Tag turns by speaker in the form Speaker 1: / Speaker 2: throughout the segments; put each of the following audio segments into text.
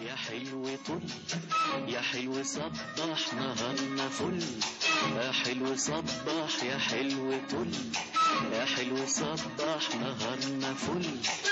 Speaker 1: يا حلو طل يا حلو صبح نهارنا فل يا حلو صبح يا حلو طل يا حلو صبح نهارنا فل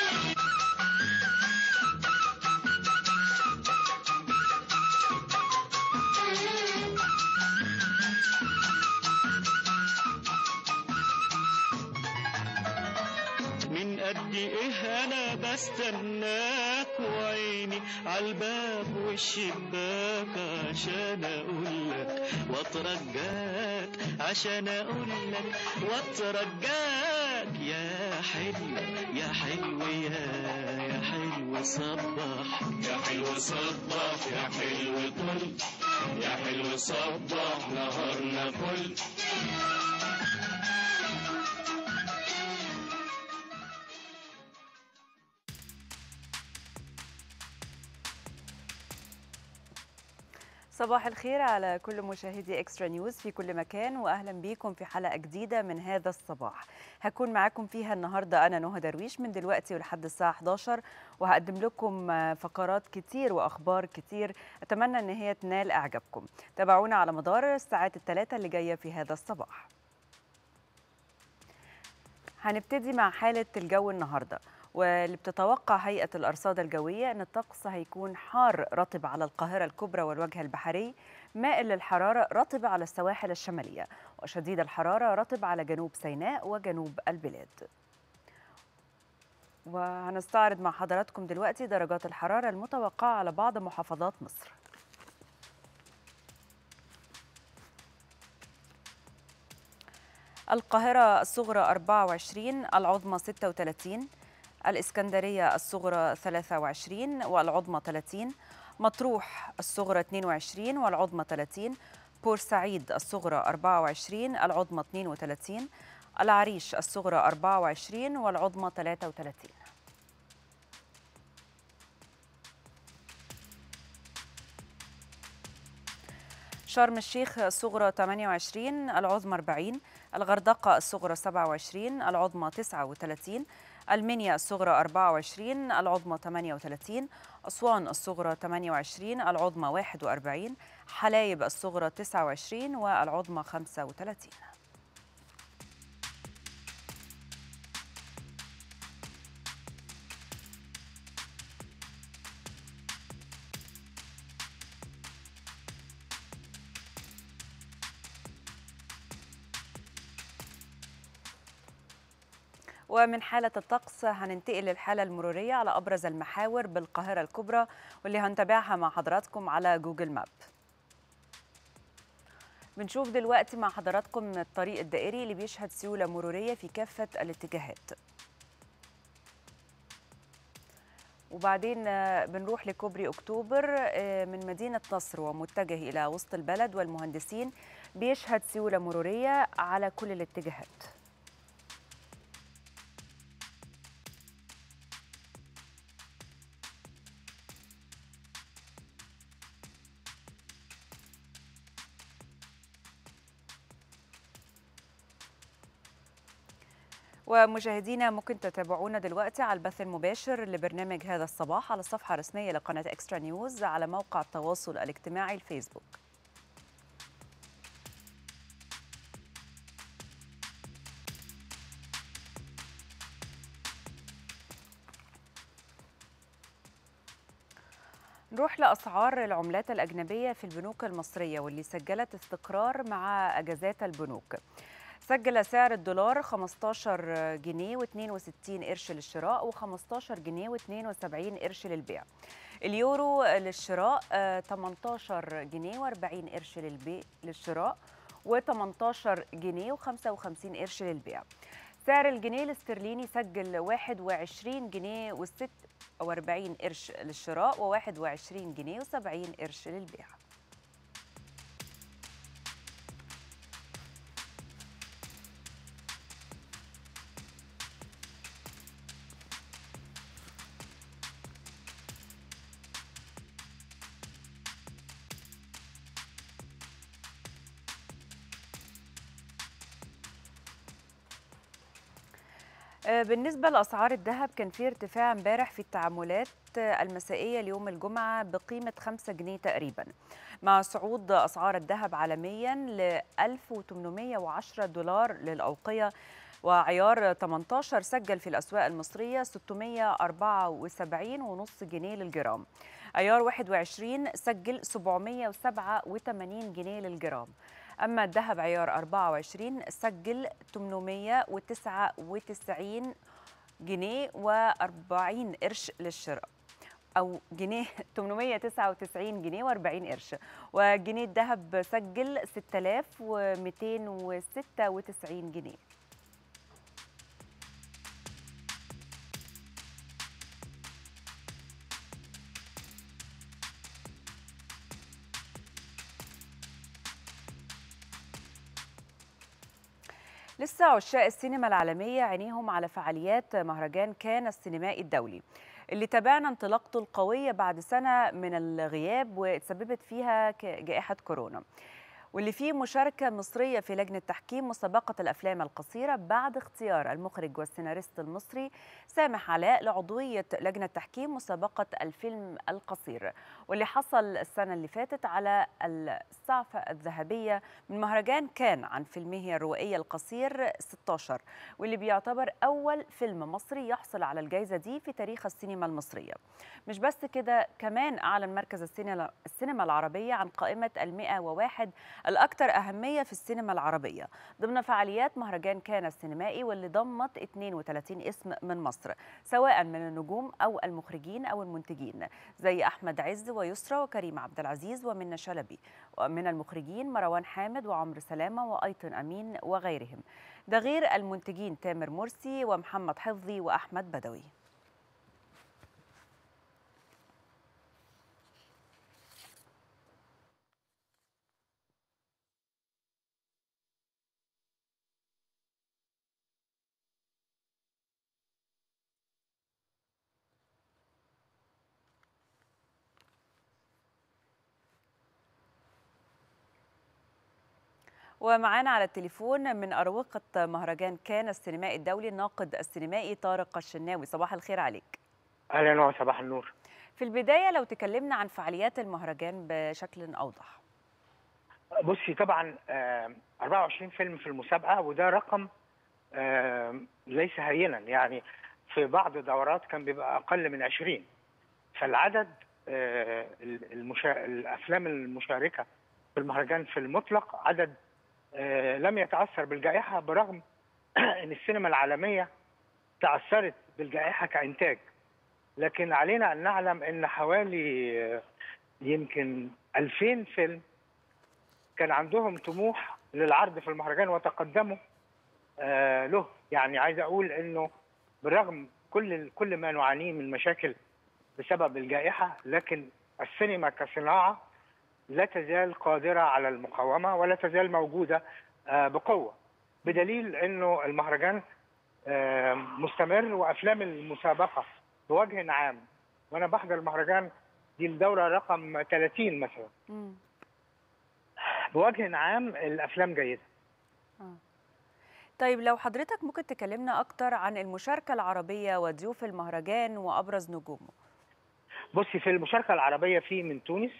Speaker 1: من قد ايه انا بستناك وعيني عالباب والشباك عشان اقولك واترجاك عشان اقولك واترجاك يا حلو يا حلو يا يا حلو صبح
Speaker 2: يا حلو صبح يا حلو طل يا حلو صبح نهارنا فل
Speaker 3: صباح الخير على كل مشاهدي اكسترا نيوز في كل مكان واهلا بيكم في حلقه جديده من هذا الصباح هكون معاكم فيها النهارده انا نهى درويش من دلوقتي ولحد الساعه 11 وهقدم لكم فقرات كتير واخبار كتير اتمنى ان هي تنال اعجابكم تابعونا على مدار الساعات الثلاثه اللي جايه في هذا الصباح هنبتدي مع حاله الجو النهارده واللي بتتوقع هيئة الأرصاد الجوية أن الطقس هيكون حار رطب على القاهرة الكبرى والوجه البحري مائل للحرارة رطب على السواحل الشمالية وشديد الحرارة رطب على جنوب سيناء وجنوب البلاد وهنستعرض مع حضراتكم دلوقتي درجات الحرارة المتوقعة على بعض محافظات مصر القاهرة الصغرى 24 العظمى 36 الإسكندرية الصغرى 23 والعظمى 30 مطروح الصغرى 22 والعظمى 30 بورسعيد الصغرى 24 العظمى 32 العريش الصغرى 24 والعظمى 33 شرم الشيخ الصغرى 28 العظمى 40 الغردقة الصغرى 27 العظمى 39 المنيا الصغرى 24 العظمى 38 أسوان الصغرى 28 العظمى 41 حلايب الصغرى 29 والعظمى 35 ومن حالة الطقس هننتقل للحالة المرورية على أبرز المحاور بالقاهرة الكبرى واللي هنتابعها مع حضراتكم على جوجل ماب بنشوف دلوقتي مع حضراتكم الطريق الدائري اللي بيشهد سيولة مرورية في كافة الاتجاهات وبعدين بنروح لكوبري أكتوبر من مدينة نصر ومتجه إلى وسط البلد والمهندسين بيشهد سيولة مرورية على كل الاتجاهات ومشاهدينا ممكن تتابعونا دلوقتي على البث المباشر لبرنامج هذا الصباح على الصفحة الرسمية لقناة اكسترا نيوز على موقع التواصل الاجتماعي الفيسبوك نروح لأسعار العملات الأجنبية في البنوك المصرية واللي سجلت استقرار مع أجازات البنوك سجل سعر الدولار 15 جنيه و62 قرش للشراء و15 جنيه و72 قرش للبيع اليورو للشراء 18 جنيه و40 قرش للبيع للشراء و18 جنيه و55 قرش للبيع سعر الجنيه الاسترليني سجل 21 جنيه و46 قرش للشراء و21 جنيه و70 قرش للبيع آه، بالنسبة لأسعار الذهب كان في ارتفاع امبارح في التعاملات آه، المسائية ليوم الجمعة بقيمة 5 جنيه تقريبا مع صعود أسعار الذهب عالميا ل 1810 دولار للأوقية وعيار 18 سجل في الأسواق المصرية 674.5 جنيه للجرام عيار 21 سجل 787 جنيه للجرام أما الذهب عيار 24 سجل 899 جنيه و40 قرش للشراء أو جنيه 899 جنيه و40 قرش وجنيه الذهب سجل 6296 جنيه لسه عشاق السينما العالمية عينيهم على فعاليات مهرجان كان السينمائي الدولي اللي تابعنا انطلاقته القوية بعد سنة من الغياب وتسببت فيها ك- جائحة كورونا واللي فيه مشاركة مصرية في لجنة تحكيم مسابقة الأفلام القصيرة بعد اختيار المخرج والسيناريست المصري سامح علاء لعضوية لجنة تحكيم مسابقة الفيلم القصير واللي حصل السنة اللي فاتت على الصعفة الذهبية من مهرجان كان عن فيلمه الروائي القصير 16 واللي بيعتبر أول فيلم مصري يحصل على الجائزة دي في تاريخ السينما المصرية مش بس كده كمان أعلن مركز السينما السينما العربية عن قائمة المئة وواحد الأكثر أهمية في السينما العربية ضمن فعاليات مهرجان كان السينمائي واللي ضمت 32 اسم من مصر سواء من النجوم أو المخرجين أو المنتجين زي أحمد عز ويسرى وكريم عبد العزيز ومنى شلبي ومن المخرجين مروان حامد وعمرو سلامة وأيتن أمين وغيرهم ده غير المنتجين تامر مرسي ومحمد حفظي وأحمد بدوي ومعانا على التليفون من أروقة مهرجان كان السينمائي الدولي الناقد السينمائي طارق الشناوي صباح الخير عليك
Speaker 4: اهلا وصباح النور
Speaker 3: في البداية لو تكلمنا عن فعاليات المهرجان بشكل أوضح
Speaker 4: بصي طبعا آه، 24 فيلم في المسابقه وده رقم آه، ليس هينا يعني في بعض دورات كان بيبقى اقل من 20 فالعدد آه، المشا... الافلام المشاركه في المهرجان في المطلق عدد آه، لم يتاثر بالجائحه برغم ان السينما العالميه تاثرت بالجائحه كانتاج لكن علينا ان نعلم ان حوالي آه، يمكن 2000 فيلم كان عندهم طموح للعرض في المهرجان وتقدموا آه له يعني عايز اقول انه بالرغم كل كل ما نعانيه من مشاكل بسبب الجائحه لكن السينما كصناعه لا تزال قادره على المقاومه ولا تزال موجوده آه بقوه بدليل انه المهرجان آه مستمر وافلام المسابقه بوجه عام وانا بحضر المهرجان دي الدوره رقم 30 مثلا
Speaker 3: مم.
Speaker 4: بوجه عام الافلام جيده
Speaker 3: طيب لو حضرتك ممكن تكلمنا أكتر عن المشاركة العربية وضيوف المهرجان وأبرز نجومه
Speaker 4: بصي في المشاركه العربيه في من تونس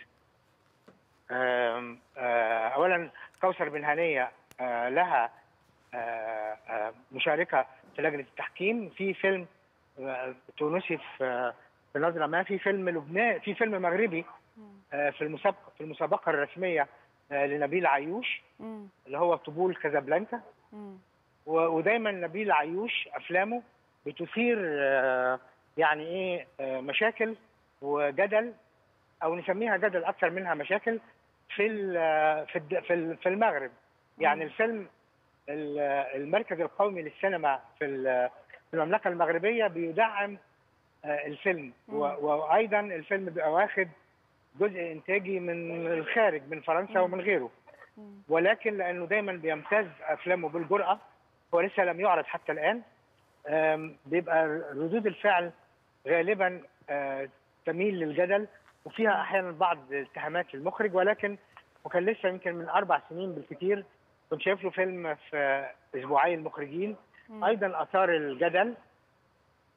Speaker 4: آم، آه، اولا كوثر بن هنيه آه، لها آه، آه، مشاركه في لجنه التحكيم في فيلم آه، تونسي في في نظره ما في فيلم لبنان في فيلم مغربي آه، في المسابقه في المسابقه الرسميه آه، لنبيل عيوش
Speaker 3: مم.
Speaker 4: اللي هو طبول كازابلانكا
Speaker 3: مم.
Speaker 4: و- ودايما نبيل عيوش افلامه بتثير آه، يعني ايه آه، مشاكل وجدل او نسميها جدل اكثر منها مشاكل في ال- في الد- في ال- في المغرب يعني الفيلم ال- المركز القومي للسينما في ال- في المملكه المغربيه بيدعم آه، الفيلم و- وايضا الفيلم بيبقى واخد جزء انتاجي من الخارج من فرنسا ومن غيره ولكن لانه دايما بيمتاز افلامه بالجرأه هو لسه لم يعرض حتى الان آم، بيبقى ردود الفعل غالبا آه، تميل للجدل وفيها احيانا بعض اتهامات للمخرج ولكن وكان لسه يمكن من اربع سنين بالكثير كنت شايف له فيلم في اسبوعي المخرجين ايضا اثار الجدل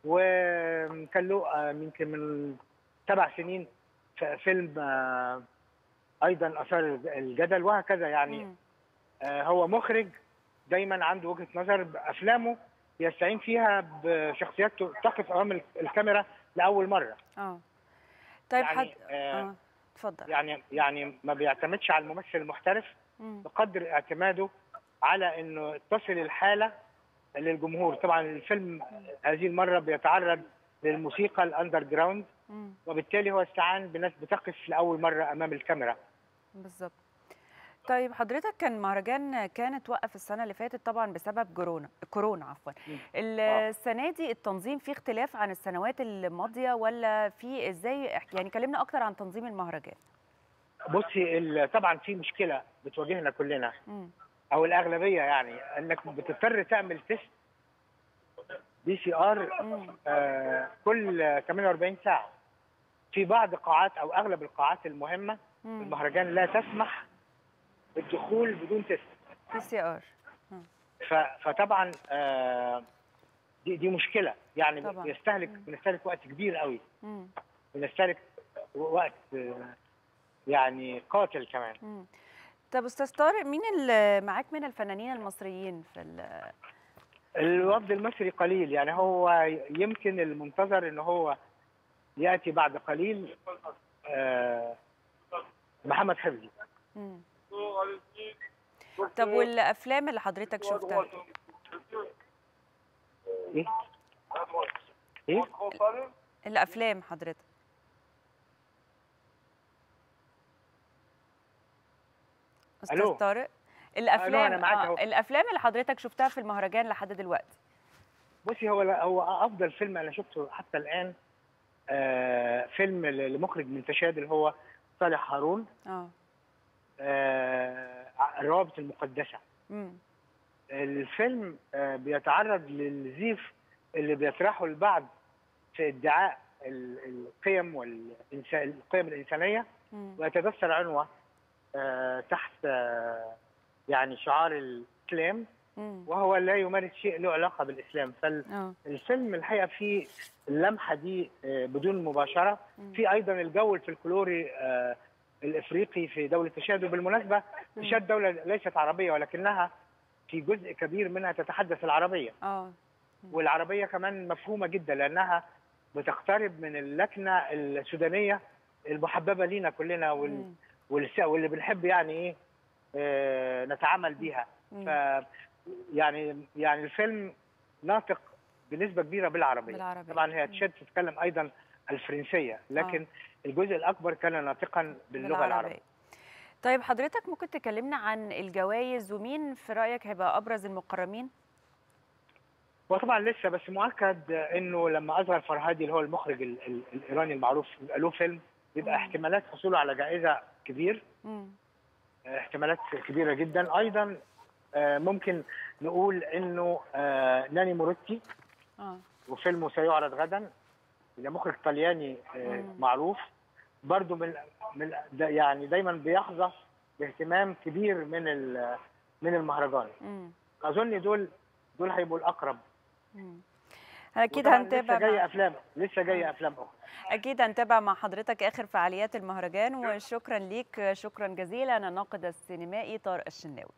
Speaker 4: وكان له آه، يمكن من سبع سنين ف- فيلم آه، ايضا اثار الجدل وهكذا يعني
Speaker 3: مم.
Speaker 4: آه، هو مخرج دايما عنده وجهه نظر افلامه يستعين فيها بشخصيات تقف امام ال- الكاميرا لاول مره
Speaker 3: اه طيب
Speaker 4: يعني،
Speaker 3: حد
Speaker 4: آه،
Speaker 3: اه اتفضل
Speaker 4: يعني يعني ما بيعتمدش على الممثل المحترف
Speaker 3: مم.
Speaker 4: بقدر اعتماده على انه تصل الحاله للجمهور طبعا الفيلم هذه المره بيتعرض للموسيقى الاندر جراوند
Speaker 3: مم.
Speaker 4: وبالتالي هو استعان بناس بتقف لاول مره امام الكاميرا
Speaker 3: بالظبط طيب حضرتك كان مهرجان كانت وقف السنه اللي فاتت طبعا بسبب كورونا كورونا عفوا
Speaker 4: مم.
Speaker 3: ال-
Speaker 4: آه.
Speaker 3: السنه دي التنظيم فيه اختلاف عن السنوات الماضيه ولا في ازاي احكي- يعني كلمنا اكتر عن تنظيم المهرجان
Speaker 4: بصي ال- طبعا في مشكله بتواجهنا كلنا
Speaker 3: مم.
Speaker 4: او الاغلبيه يعني انك بتضطر تعمل تيست بي سي ار
Speaker 3: مم.
Speaker 4: كل 48 ساعه في بعض قاعات او اغلب القاعات المهمه
Speaker 3: مم.
Speaker 4: المهرجان لا تسمح بالدخول بدون تيست
Speaker 3: بي سي ار
Speaker 4: ف- فطبعا آه، دي دي مشكله يعني
Speaker 3: طبعاً.
Speaker 4: بيستهلك
Speaker 3: مم.
Speaker 4: بنستهلك وقت كبير قوي
Speaker 3: مم.
Speaker 4: بنستهلك وقت آه، يعني قاتل كمان
Speaker 3: مم. طب استاذ طارق مين اللي معاك من الفنانين المصريين في ال-
Speaker 4: الوفد المصري قليل يعني هو يمكن المنتظر ان هو ياتي بعد قليل آه، محمد حفظي
Speaker 3: مم. طب والافلام اللي حضرتك شفتها
Speaker 4: ايه ايه
Speaker 3: الافلام حضرتك استاذ
Speaker 4: ألو.
Speaker 3: طارق الافلام
Speaker 4: أنا معاك
Speaker 3: آه
Speaker 4: أهو.
Speaker 3: الافلام اللي حضرتك شفتها في المهرجان لحد دلوقتي
Speaker 4: بصي هو هو افضل فيلم انا شفته حتى الان آه، فيلم لمخرج من تشاد اللي هو صالح هارون
Speaker 3: اه
Speaker 4: آه، الروابط المقدسه
Speaker 3: امم
Speaker 4: الفيلم آه، بيتعرض للزيف اللي بيطرحه البعض في ادعاء ال- القيم والإنسان القيم الإنسانية
Speaker 3: امم
Speaker 4: ويتدثر عنوة آه، تحت آه، يعني شعار الإسلام
Speaker 3: امم
Speaker 4: وهو لا يمارس شيء له علاقة بالإسلام
Speaker 3: اه
Speaker 4: فالفيلم الحقيقة فيه اللمحة دي آه، بدون مباشرة
Speaker 3: مم.
Speaker 4: في أيضا الجو الفلكلوري آه، الإفريقي في دولة تشاد وبالمناسبة تشاد دولة ليست عربية ولكنها في جزء كبير منها تتحدث العربية
Speaker 3: اه
Speaker 4: والعربية كمان مفهومة جدا لأنها بتقترب من اللكنة السودانية المحببة لينا كلنا وال...
Speaker 3: مم.
Speaker 4: والس- واللي بنحب يعني إيه آه، نتعامل بيها
Speaker 3: مم.
Speaker 4: ف يعني يعني الفيلم ناطق بنسبة كبيرة بالعربية
Speaker 3: بالعربية.
Speaker 4: طبعا هي
Speaker 3: مم.
Speaker 4: تشد تتكلم أيضا الفرنسية لكن الجزء الأكبر كان ناطقا باللغة العربية
Speaker 3: طيب حضرتك ممكن تكلمنا عن الجوائز ومين في رايك هيبقى ابرز المقرمين
Speaker 4: وطبعا لسه بس مؤكد انه لما اصغر فرهادي اللي هو المخرج ال- ال- الايراني المعروف يبقى له فيلم يبقى
Speaker 3: مم.
Speaker 4: احتمالات حصوله على جائزه كبير
Speaker 3: امم
Speaker 4: آه، احتمالات كبيره جدا ايضا آه، ممكن نقول انه آه، ناني موروتي
Speaker 3: اه
Speaker 4: وفيلمه سيعرض غدا ده مخرج طلياني آه،
Speaker 3: مم.
Speaker 4: معروف برضو من من دا- يعني دايما بيحظى باهتمام كبير من ال- من المهرجان
Speaker 3: امم
Speaker 4: اظن دول دول هيبقوا الاقرب
Speaker 3: مم. اكيد
Speaker 4: وطبعاً
Speaker 3: هنتابع
Speaker 4: لسه جايه
Speaker 3: مع...
Speaker 4: افلام لسه جايه افلام اخرى
Speaker 3: اكيد هنتابع مع حضرتك اخر فعاليات المهرجان وشكرا ليك شكرا جزيلا الناقد السينمائي طارق الشناوي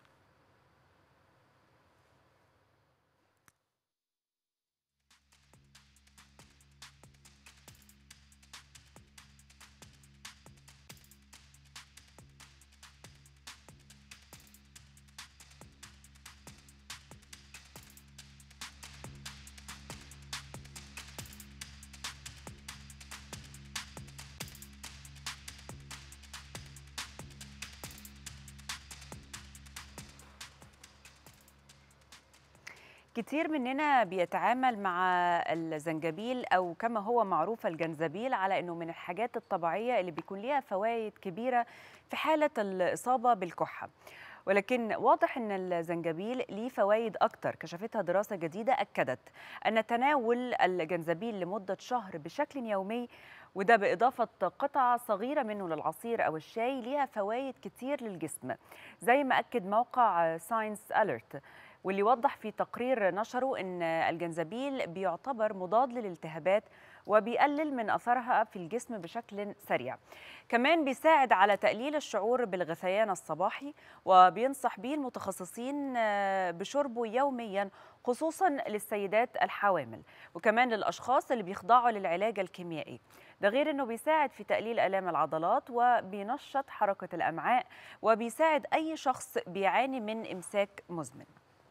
Speaker 3: كتير مننا بيتعامل مع الزنجبيل او كما هو معروف الجنزبيل على انه من الحاجات الطبيعيه اللي بيكون ليها فوائد كبيره في حاله الاصابه بالكحه ولكن واضح ان الزنجبيل ليه فوائد اكتر كشفتها دراسه جديده اكدت ان تناول الجنزبيل لمده شهر بشكل يومي وده باضافه قطعه صغيره منه للعصير او الشاي ليها فوائد كتير للجسم زي ما اكد موقع ساينس اليرت واللي وضح في تقرير نشره ان الجنزبيل بيعتبر مضاد للالتهابات وبيقلل من اثرها في الجسم بشكل سريع. كمان بيساعد على تقليل الشعور بالغثيان الصباحي وبينصح به المتخصصين بشربه يوميا خصوصا للسيدات الحوامل وكمان للاشخاص اللي بيخضعوا للعلاج الكيميائي. ده غير انه بيساعد في تقليل الام العضلات وبينشط حركه الامعاء وبيساعد اي شخص بيعاني من امساك مزمن.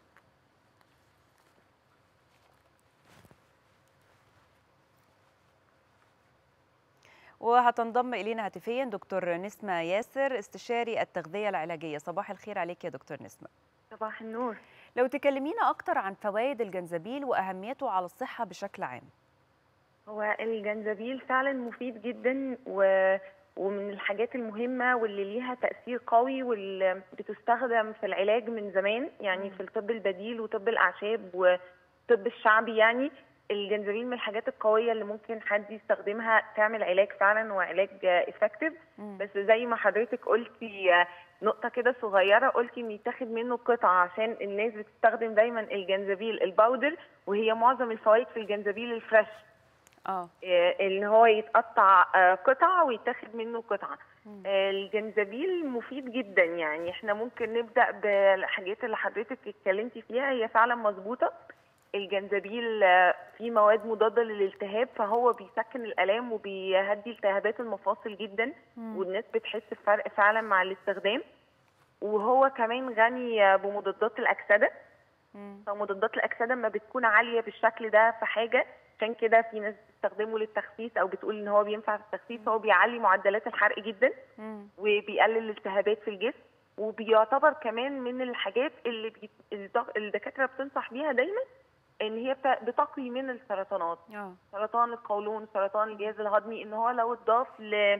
Speaker 3: وهتنضم الينا هاتفيا دكتور نسمه ياسر استشاري التغذيه العلاجيه صباح الخير عليك يا دكتور نسمه
Speaker 5: صباح النور
Speaker 3: لو تكلمينا اكتر عن فوائد الجنزبيل واهميته على الصحه بشكل عام
Speaker 5: هو الجنزبيل فعلا مفيد جدا و... ومن الحاجات المهمة واللي ليها تأثير قوي واللي بتستخدم في العلاج من زمان يعني في الطب البديل وطب الأعشاب وطب الشعبي يعني الجنزبيل من الحاجات القويه اللي ممكن حد يستخدمها تعمل علاج فعلا وعلاج افكتيف بس زي ما حضرتك قلتي نقطة كده صغيرة قلتي ان يتاخد منه قطعة عشان الناس بتستخدم دايما الجنزبيل الباودر وهي معظم الفوائد في الجنزبيل الفريش
Speaker 3: اه
Speaker 5: ان هو يتقطع قطع ويتاخد منه قطعة الجنزبيل مفيد جدا يعني احنا ممكن نبدأ بالحاجات اللي حضرتك اتكلمتي فيها هي فعلا مظبوطة الجنزبيل فيه مواد مضاده للالتهاب فهو بيسكن الالام وبيهدي التهابات المفاصل جدا
Speaker 3: مم.
Speaker 5: والناس بتحس بفرق فعلا مع الاستخدام وهو كمان غني بمضادات الاكسده
Speaker 3: مم.
Speaker 5: فمضادات الاكسده لما بتكون عاليه بالشكل ده في حاجه عشان كده في ناس بتستخدمه للتخسيس او بتقول ان هو بينفع في التخسيس هو بيعلي معدلات الحرق جدا
Speaker 3: مم.
Speaker 5: وبيقلل الالتهابات في الجسم وبيعتبر كمان من الحاجات اللي بي... الدك- الدكاتره بتنصح بيها دايما ان هي بت- بتقي من السرطانات
Speaker 3: اه
Speaker 5: سرطان القولون سرطان الجهاز الهضمي ان هو لو اتضاف ل...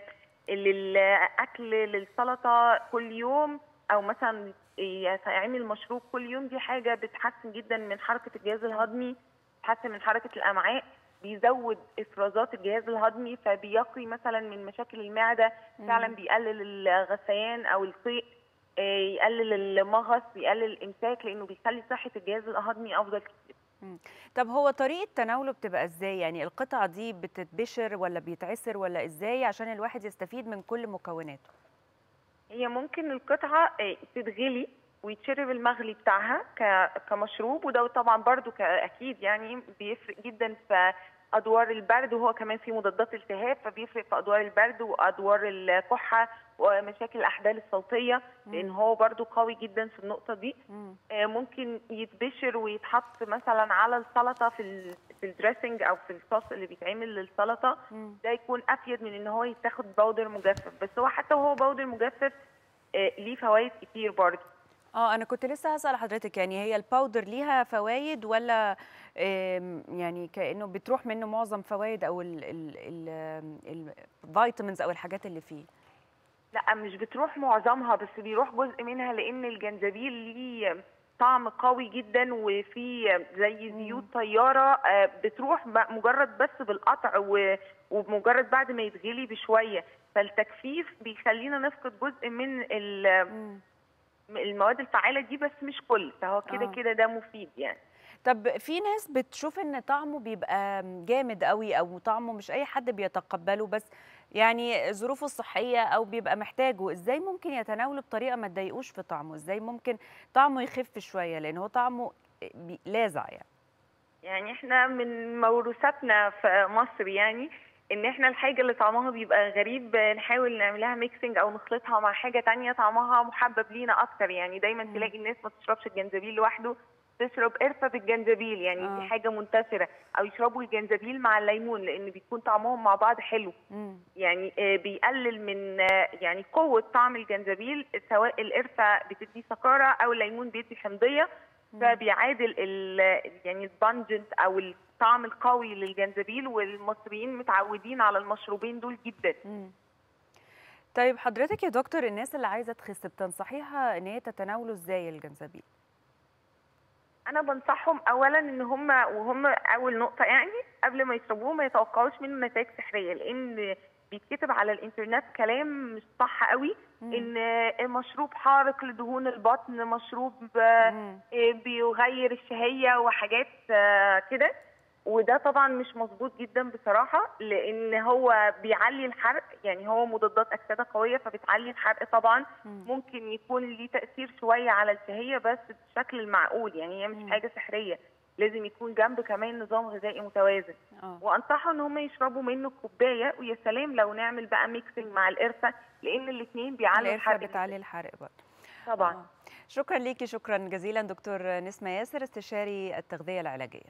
Speaker 5: للاكل للسلطه كل يوم او مثلا يعمل مشروب كل يوم دي حاجه بتحسن جدا من حركه الجهاز الهضمي بتحسن من حركه الامعاء بيزود افرازات الجهاز الهضمي فبيقي مثلا من مشاكل المعده فعلا بيقلل الغثيان او القيء آه، يقلل المغص يقلل الامساك لانه بيخلي صحه الجهاز الهضمي افضل كتير
Speaker 3: طب هو طريقه تناوله بتبقى ازاي يعني القطعه دي بتتبشر ولا بيتعسر ولا ازاي عشان الواحد يستفيد من كل مكوناته
Speaker 5: هي ممكن القطعة آه، تتغلي ويتشرب المغلي بتاعها ك- كمشروب وده طبعا برضو ك- أكيد يعني بيفرق جدا في أدوار البرد وهو كمان فيه مضادات التهاب فبيفرق في أدوار البرد وأدوار الكحة ومشاكل الأحبال الصوتية لأن هو برضو قوي جدا في النقطة دي
Speaker 3: مم.
Speaker 5: آه، ممكن يتبشر ويتحط مثلا على السلطة في ال- في الدريسنج أو في الصوص اللي بيتعمل للسلطة
Speaker 3: مم.
Speaker 5: ده يكون افيد من ان هو يتاخد باودر مجفف بس هو حتى وهو باودر مجفف آه، ليه فوائد كتير برضه
Speaker 3: اه انا كنت لسه هسأل حضرتك يعني هي الباودر ليها فوائد ولا آم، يعني كأنه بتروح منه معظم فوائد او ال- ال- ال- الفيتامينز او الحاجات اللي فيه
Speaker 5: لا مش بتروح معظمها بس بيروح جزء منها لان الجنزبيل ليه طعم قوي جدا وفي زي زيوت طياره آه، بتروح ب- مجرد بس بالقطع و- ومجرد بعد ما يتغلي بشويه فالتجفيف بيخلينا نفقد جزء من ال-
Speaker 3: مم.
Speaker 5: المواد الفعاله دي بس مش كل فهو كده
Speaker 3: آه.
Speaker 5: كده ده مفيد يعني
Speaker 3: طب في ناس بتشوف ان طعمه بيبقى جامد قوي او طعمه مش اي حد بيتقبله بس يعني ظروفه الصحيه او بيبقى محتاجه ازاي ممكن يتناوله بطريقه ما تضايقوش في طعمه ازاي ممكن طعمه يخف شويه لان هو طعمه بي- لاذع يعني
Speaker 5: يعني احنا من موروثاتنا في مصر يعني ان احنا الحاجه اللي طعمها بيبقى غريب نحاول نعملها ميكسنج او نخلطها مع حاجه تانية طعمها محبب لينا اكتر يعني دايما
Speaker 3: مم.
Speaker 5: تلاقي الناس ما تشربش الجنزبيل لوحده تشرب قرفه بالجنزبيل يعني
Speaker 3: آه.
Speaker 5: دي حاجه منتشره او يشربوا الجنزبيل مع الليمون لان بيكون طعمهم مع بعض حلو
Speaker 3: مم.
Speaker 5: يعني آه، بيقلل من آه، يعني قوه طعم الجنزبيل سواء القرفه بتدي سكاره او الليمون بيدي حمضيه فبيعادل ال- يعني البانجنت او الطعم القوي للجنزبيل والمصريين متعودين على المشروبين دول جدا
Speaker 3: مم. طيب حضرتك يا دكتور الناس اللي عايزه تخس بتنصحيها ان هي تتناوله ازاي الجنزبيل
Speaker 5: انا بنصحهم اولا ان هم وهم اول نقطه يعني قبل ما يشربوه ما يتوقعوش منه نتائج سحريه لان بيتكتب على الانترنت كلام مش صح قوي
Speaker 3: مم.
Speaker 5: ان مشروب حارق لدهون البطن مشروب آه،
Speaker 3: مم.
Speaker 5: آه، بيغير الشهيه وحاجات آه، كده وده طبعا مش مظبوط جدا بصراحه لان هو بيعلي الحرق يعني هو مضادات اكسده قويه فبتعلي الحرق طبعا
Speaker 3: مم.
Speaker 5: ممكن يكون ليه تاثير شويه على الشهيه بس بالشكل المعقول يعني هي
Speaker 3: مم.
Speaker 5: مش حاجه سحريه لازم يكون جنب كمان نظام غذائي متوازن
Speaker 3: اه
Speaker 5: وانصحهم ان هم يشربوا منه كوبايه ويا سلام لو نعمل بقى ميكسنج مع القرفه لان الاثنين بيعلوا
Speaker 3: القرفه
Speaker 5: الحرق
Speaker 3: بتعلي الحرق برضه
Speaker 5: طبعا
Speaker 3: آه. شكرا ليكي شكرا جزيلا دكتور نسمة ياسر استشاري التغذية العلاجية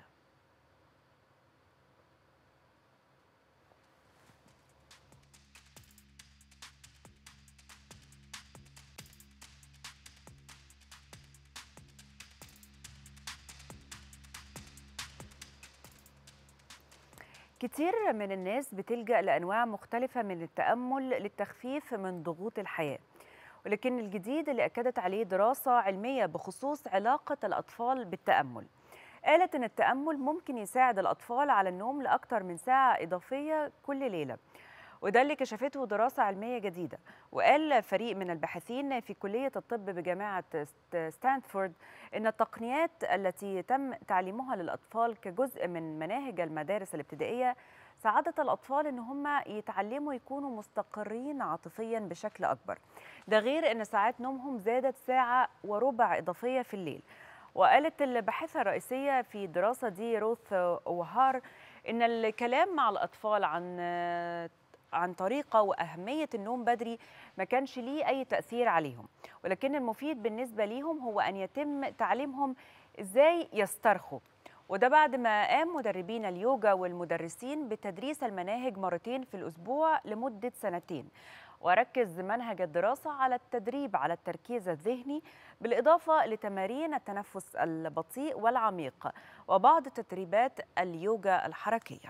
Speaker 3: كتير من الناس بتلجأ لأنواع مختلفة من التأمل للتخفيف من ضغوط الحياة ولكن الجديد اللي أكدت عليه دراسة علمية بخصوص علاقة الأطفال بالتأمل قالت إن التأمل ممكن يساعد الأطفال على النوم لأكثر من ساعة إضافية كل ليلة وده اللي كشفته دراسة علمية جديدة وقال فريق من الباحثين في كلية الطب بجامعة ست- ستانفورد إن التقنيات التي تم تعليمها للأطفال كجزء من مناهج المدارس الابتدائية ساعدت الأطفال إن هم يتعلموا يكونوا مستقرين عاطفيا بشكل أكبر ده غير إن ساعات نومهم زادت ساعة وربع إضافية في الليل وقالت الباحثة الرئيسية في الدراسة دي روث وهار إن الكلام مع الأطفال عن عن طريقة وأهمية النوم بدري ما كانش ليه أي تأثير عليهم ولكن المفيد بالنسبة ليهم هو أن يتم تعليمهم إزاي يسترخوا وده بعد ما قام مدربين اليوجا والمدرسين بتدريس المناهج مرتين في الأسبوع لمدة سنتين وركز منهج الدراسة على التدريب على التركيز الذهني بالإضافة لتمارين التنفس البطيء والعميق وبعض تدريبات اليوجا الحركية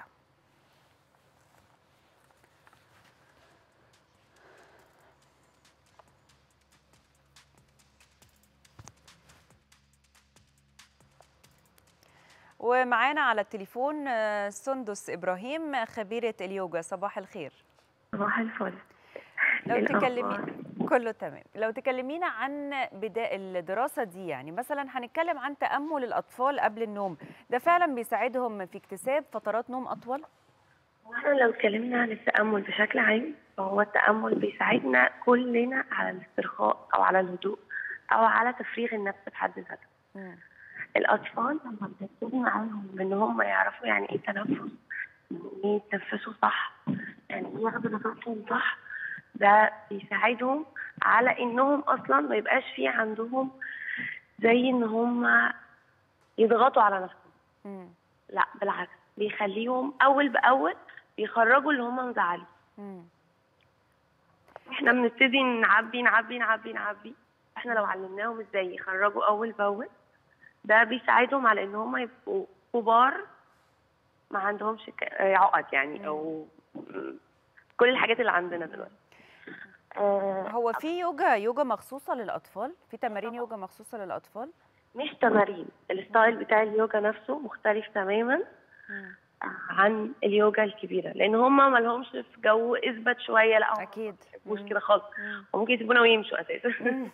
Speaker 3: ومعانا على التليفون آه، سندس إبراهيم خبيرة اليوجا صباح الخير
Speaker 6: صباح الفل
Speaker 3: لو
Speaker 6: إيه
Speaker 3: تكلمي
Speaker 6: الأخبار؟
Speaker 3: كله تمام لو تكلمينا عن بداية الدراسة دي يعني مثلا هنتكلم عن تأمل الأطفال قبل النوم ده فعلا بيساعدهم في اكتساب فترات نوم أطول
Speaker 6: واحنا لو اتكلمنا عن التأمل بشكل عام فهو التأمل بيساعدنا كلنا على الاسترخاء أو على الهدوء أو على تفريغ النفس بحد ذاته
Speaker 3: مم.
Speaker 6: الأطفال لما بنبتدي معاهم بإن هم يعرفوا يعني إيه تنفس يعني إيه يتنفسوا صح يعني إيه ياخدوا نفسهم صح ده بيساعدهم على إنهم أصلا ما يبقاش في عندهم زي إن هم يضغطوا على نفسهم
Speaker 3: مم.
Speaker 6: لا بالعكس بيخليهم اول باول بيخرجوا اللي هم مزعلين
Speaker 3: مم.
Speaker 6: احنا بنبتدي نعبي نعبي نعبي نعبي احنا لو علمناهم ازاي يخرجوا اول باول ده بيساعدهم على ان هم يبقوا كبار ما عندهمش ك- عقد يعني او كل الحاجات اللي عندنا دلوقتي آه،
Speaker 3: هو في يوجا يوجا مخصوصة للأطفال في تمارين يوجا مخصوصة للأطفال
Speaker 6: مش تمارين الستايل بتاع اليوجا نفسه مختلف تماما
Speaker 3: مم.
Speaker 6: عن اليوجا الكبيره لان هم ما لهمش في جو اثبت شويه لا هم
Speaker 3: أكيد
Speaker 6: مش
Speaker 3: مم.
Speaker 6: كده خالص
Speaker 3: مم.
Speaker 6: وممكن يسيبونا ويمشوا اساسا
Speaker 3: مم.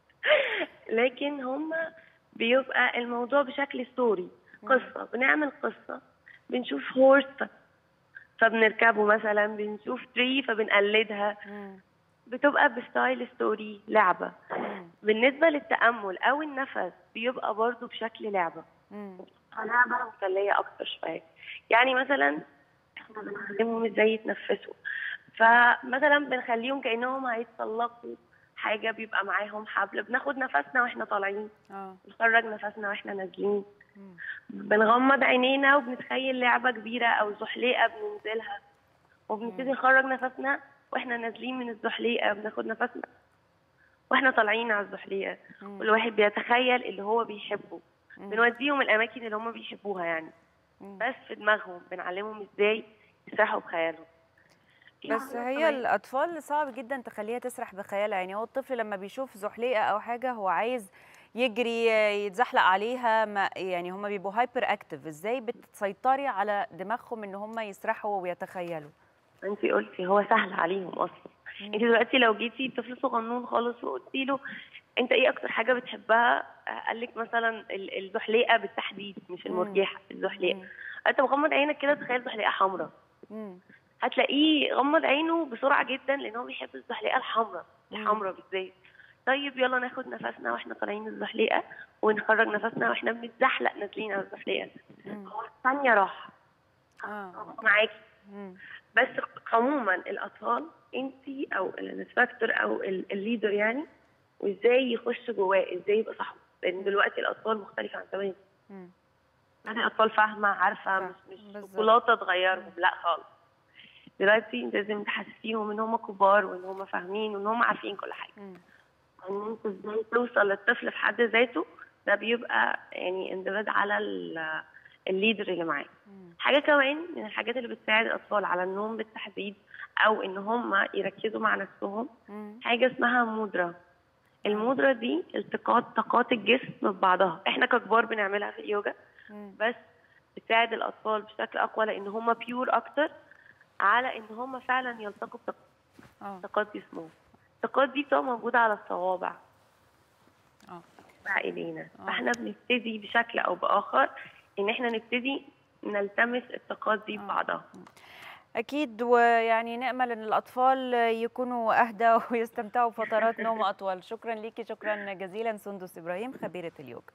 Speaker 6: لكن هم بيبقى الموضوع بشكل ستوري قصه بنعمل قصه بنشوف هورس فبنركبه مثلا بنشوف تري فبنقلدها
Speaker 3: مم.
Speaker 6: بتبقى بستايل ستوري لعبه
Speaker 3: مم.
Speaker 6: بالنسبه للتامل او النفس بيبقى برضو بشكل لعبه
Speaker 3: مم.
Speaker 6: لعبه مسليه اكتر شويه يعني مثلا احنا بنعلمهم ازاي يتنفسوا فمثلا بنخليهم كانهم هيتسلقوا حاجه بيبقى معاهم حبل بناخد نفسنا واحنا طالعين
Speaker 3: اه
Speaker 6: بنخرج نفسنا واحنا نازلين
Speaker 3: مم.
Speaker 6: بنغمض عينينا وبنتخيل لعبه كبيره او زحليقه بننزلها وبنبتدي نخرج نفسنا واحنا نازلين من الزحليقه بناخد نفسنا واحنا طالعين على الزحليقه
Speaker 3: مم.
Speaker 6: كل واحد بيتخيل اللي هو بيحبه
Speaker 3: مم.
Speaker 6: بنوديهم الاماكن اللي هم بيحبوها يعني
Speaker 3: مم.
Speaker 6: بس في دماغهم بنعلمهم ازاي يسرحوا بخيالهم
Speaker 3: بس هي الأطفال صعب جدا تخليها تسرح بخيالها يعني هو الطفل لما بيشوف زحليقة أو حاجة هو عايز يجري يتزحلق عليها ما يعني هم بيبقوا هايبر اكتف ازاي بتسيطري على دماغهم ان هم يسرحوا ويتخيلوا
Speaker 6: انت قلتي هو سهل عليهم اصلا انت دلوقتي لو جيتي طفل صغنون خالص وقلتي له انت ايه اكتر حاجه بتحبها قال لك مثلا ال- الزحليقه بالتحديد مش المرجحه الزحليقه انت مغمض عينك كده تخيل زحليقه حمراء
Speaker 3: مم.
Speaker 6: هتلاقيه غمض عينه بسرعه جدا لان هو بيحب الزحليقه الحمراء الحمراء بالذات طيب يلا ناخد نفسنا واحنا طالعين الزحليقه ونخرج نفسنا واحنا بنتزحلق نازلين على الزحليقه هو ثانيه راحه
Speaker 3: اه
Speaker 6: معاكي
Speaker 3: مم.
Speaker 6: بس عموما الاطفال انت او الانسبكتور او ال- الليدر يعني وازاي يخش جواه ازاي يبقى صاحبه لان دلوقتي الاطفال مختلفه عن زمان
Speaker 3: مم.
Speaker 6: يعني الاطفال فاهمه عارفه مش مش
Speaker 3: بالظبط.
Speaker 6: شوكولاته تغيرهم لا خالص دلوقتي انت لازم تحسسيهم ان هم كبار وان هم فاهمين وان هم عارفين كل حاجه
Speaker 3: مم.
Speaker 6: ان انت ازاي توصل للطفل في حد ذاته ده بيبقى يعني اندماج على ال- الليدر اللي معاه حاجه كمان من الحاجات اللي بتساعد الاطفال على النوم بالتحديد او ان هم يركزوا مع نفسهم
Speaker 3: مم.
Speaker 6: حاجه اسمها مودرا المودرا دي التقاط طاقات الجسم ببعضها احنا ككبار بنعملها في اليوجا
Speaker 3: مم.
Speaker 6: بس بتساعد الاطفال بشكل اقوى لان هم بيور اكتر على ان هم فعلا يلتقوا بطاق-
Speaker 3: اه
Speaker 6: طاقات جسمهم الطاقات دي بتبقى موجوده على الصوابع
Speaker 3: اه
Speaker 6: بقى ايدينا
Speaker 3: آه.
Speaker 6: فاحنا بنبتدي بشكل او باخر ان احنا نبتدي نلتمس الطاقات دي ببعضها
Speaker 3: أكيد ويعني نأمل أن الأطفال يكونوا أهدى ويستمتعوا بفترات نوم أطول شكرا ليكي شكرا جزيلا سندس إبراهيم خبيرة اليوجا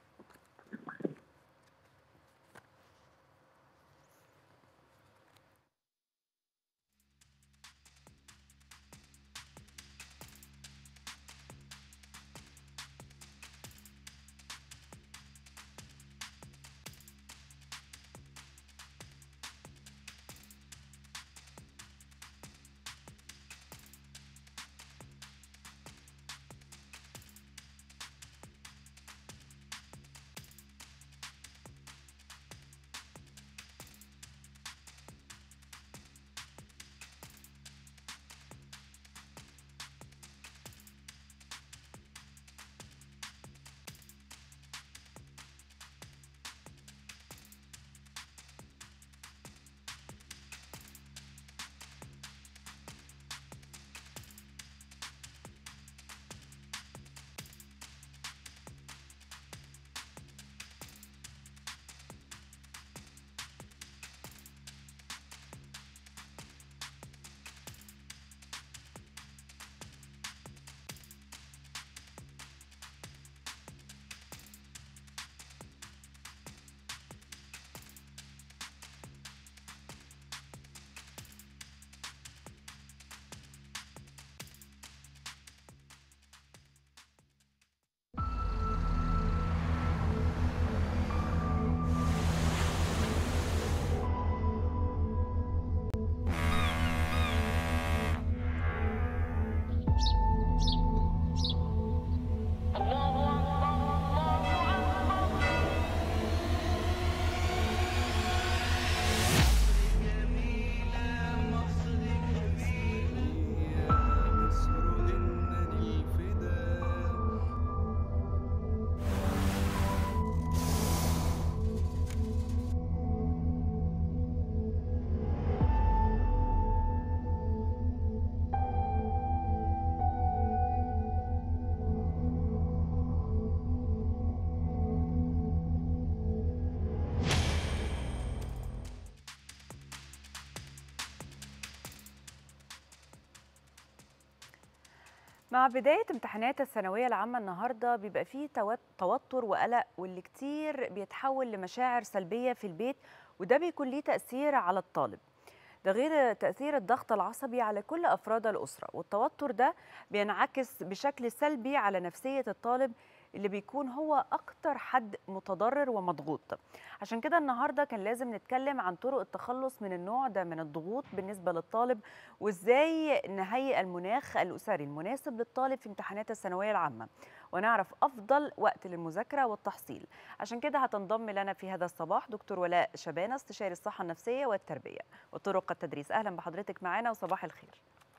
Speaker 3: مع بداية امتحانات الثانوية العامة النهاردة بيبقى فيه توت- توتر وقلق واللي كتير بيتحول لمشاعر سلبية في البيت وده بيكون ليه تأثير على الطالب ده غير تأثير الضغط العصبي على كل أفراد الأسرة والتوتر ده بينعكس بشكل سلبي على نفسية الطالب اللي بيكون هو أكتر حد متضرر ومضغوط عشان كده النهاردة كان لازم نتكلم عن طرق التخلص من النوع ده من الضغوط بالنسبة للطالب وإزاي نهيئ المناخ الأسري المناسب للطالب في امتحانات الثانوية العامة ونعرف أفضل وقت للمذاكرة والتحصيل عشان كده هتنضم لنا في هذا الصباح دكتور ولاء شبانة استشاري الصحة النفسية والتربية وطرق التدريس أهلا بحضرتك معانا وصباح الخير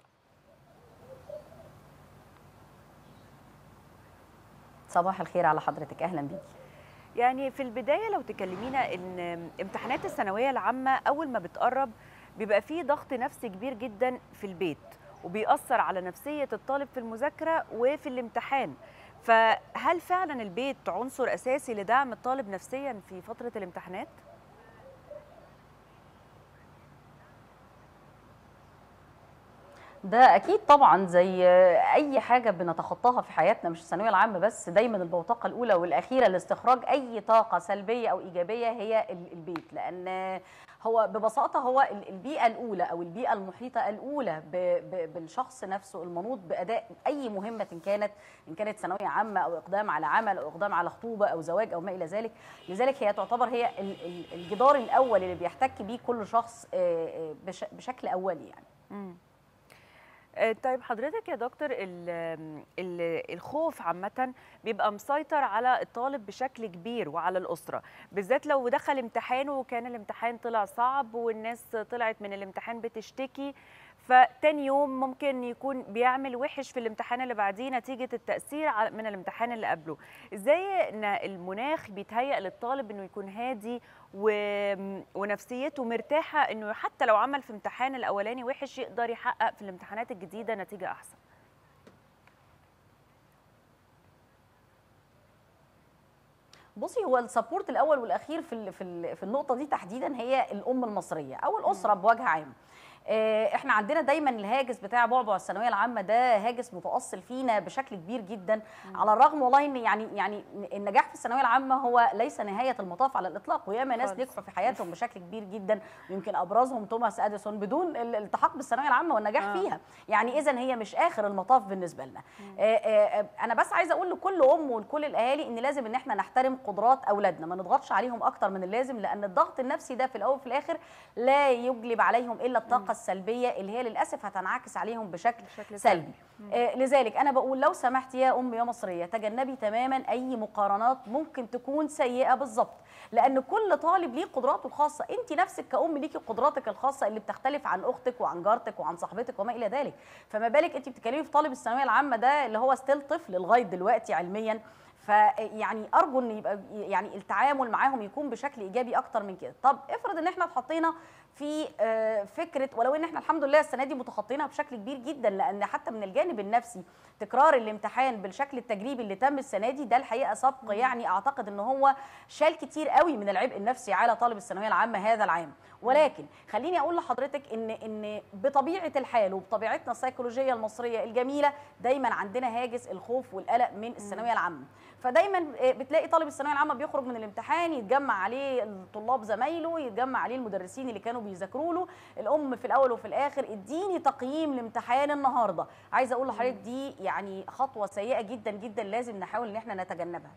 Speaker 7: صباح الخير على حضرتك اهلا بيكي
Speaker 3: يعني في البداية لو تكلمينا إن امتحانات الثانوية العامة أول ما بتقرب بيبقى فيه ضغط نفسي كبير جدا في البيت وبيأثر على نفسية الطالب في المذاكرة وفي الامتحان فهل فعلا البيت عنصر أساسي لدعم الطالب نفسيا في فترة الامتحانات؟
Speaker 7: ده اكيد طبعا زي اي حاجه بنتخطاها في حياتنا مش الثانويه العامه بس دايما البوتقه الاولى والاخيره لاستخراج اي طاقه سلبيه او ايجابيه هي ال- البيت لان هو ببساطه هو ال- البيئه الاولى او البيئه المحيطه الاولى ب- ب- بالشخص نفسه المنوط باداء اي مهمه إن كانت ان كانت ثانويه عامه او اقدام على عمل او اقدام على خطوبه او زواج او ما الى ذلك لذلك هي تعتبر هي ال- ال- الجدار الاول اللي بيحتك بيه كل شخص آه، آه، بش- بشكل اولي يعني
Speaker 3: مم. آه، طيب حضرتك يا دكتور ال- ال- الخوف عامة بيبقى مسيطر على الطالب بشكل كبير وعلى الأسرة بالذات لو دخل امتحانه وكان الامتحان طلع صعب والناس طلعت من الامتحان بتشتكي فتاني يوم ممكن يكون بيعمل وحش في الامتحان اللي بعديه نتيجة التأثير على- من الامتحان اللي قبله ازاي ان المناخ بيتهيأ للطالب انه يكون هادي و... ونفسيته مرتاحة انه حتى لو عمل في امتحان الاولاني وحش يقدر يحقق في الامتحانات الجديدة نتيجة احسن
Speaker 7: بصي هو السبورت الاول والاخير في ال- في ال- في النقطه دي تحديدا هي الام المصريه او الاسره بوجه عام آه، احنا عندنا دايما الهاجس بتاع بعبع الثانويه العامه ده هاجس متاصل فينا بشكل كبير جدا على الرغم والله ان يعني يعني النجاح في الثانويه العامه هو ليس نهايه المطاف على الاطلاق وياما ناس
Speaker 3: خالص.
Speaker 7: نجحوا في حياتهم بشكل كبير جدا ويمكن ابرزهم توماس اديسون بدون ال- الالتحاق بالثانويه العامه والنجاح
Speaker 3: آه.
Speaker 7: فيها يعني اذا هي مش اخر المطاف بالنسبه لنا آه، آه، آه، انا بس عايزه اقول لكل ام ولكل الاهالي ان لازم ان احنا نحترم قدرات اولادنا ما نضغطش عليهم اكتر من اللازم لان الضغط النفسي ده في الاول وفي الاخر لا يجلب عليهم الا الطاقه السلبيه اللي هي للاسف هتنعكس عليهم بشكل,
Speaker 3: بشكل
Speaker 7: سلبي آه لذلك انا بقول لو سمحت يا ام يا مصريه تجنبي تماما اي مقارنات ممكن تكون سيئه بالظبط لان كل طالب ليه قدراته الخاصه انت نفسك كأم ليكي قدراتك الخاصه اللي بتختلف عن اختك وعن جارتك وعن صاحبتك وما الى ذلك فما بالك انت بتتكلمي في طالب الثانويه العامه ده اللي هو ستيل طفل لغايه دلوقتي علميا فيعني ارجو ان يبقى يعني التعامل معاهم يكون بشكل ايجابي اكتر من كده طب افرض ان احنا اتحطينا في آه، فكره ولو ان احنا الحمد لله السنه دي متخطينها بشكل كبير جدا لان حتى من الجانب النفسي تكرار الامتحان بالشكل التجريبي اللي تم السنه دي ده الحقيقه سبق يعني اعتقد ان هو شال كتير قوي من العبء النفسي على طالب الثانويه العامه هذا العام ولكن خليني اقول لحضرتك ان ان بطبيعه الحال وبطبيعتنا السيكولوجيه المصريه الجميله دايما عندنا هاجس الخوف والقلق من الثانويه العامه فدايما آه، بتلاقي طالب الثانويه العامه بيخرج من الامتحان يتجمع عليه الطلاب زمايله يتجمع عليه المدرسين اللي كانوا بيذاكروا له الام في الاول وفي الاخر اديني تقييم لامتحان النهارده عايزه اقول لحضرتك دي يعني خطوه سيئه جدا جدا لازم نحاول ان احنا نتجنبها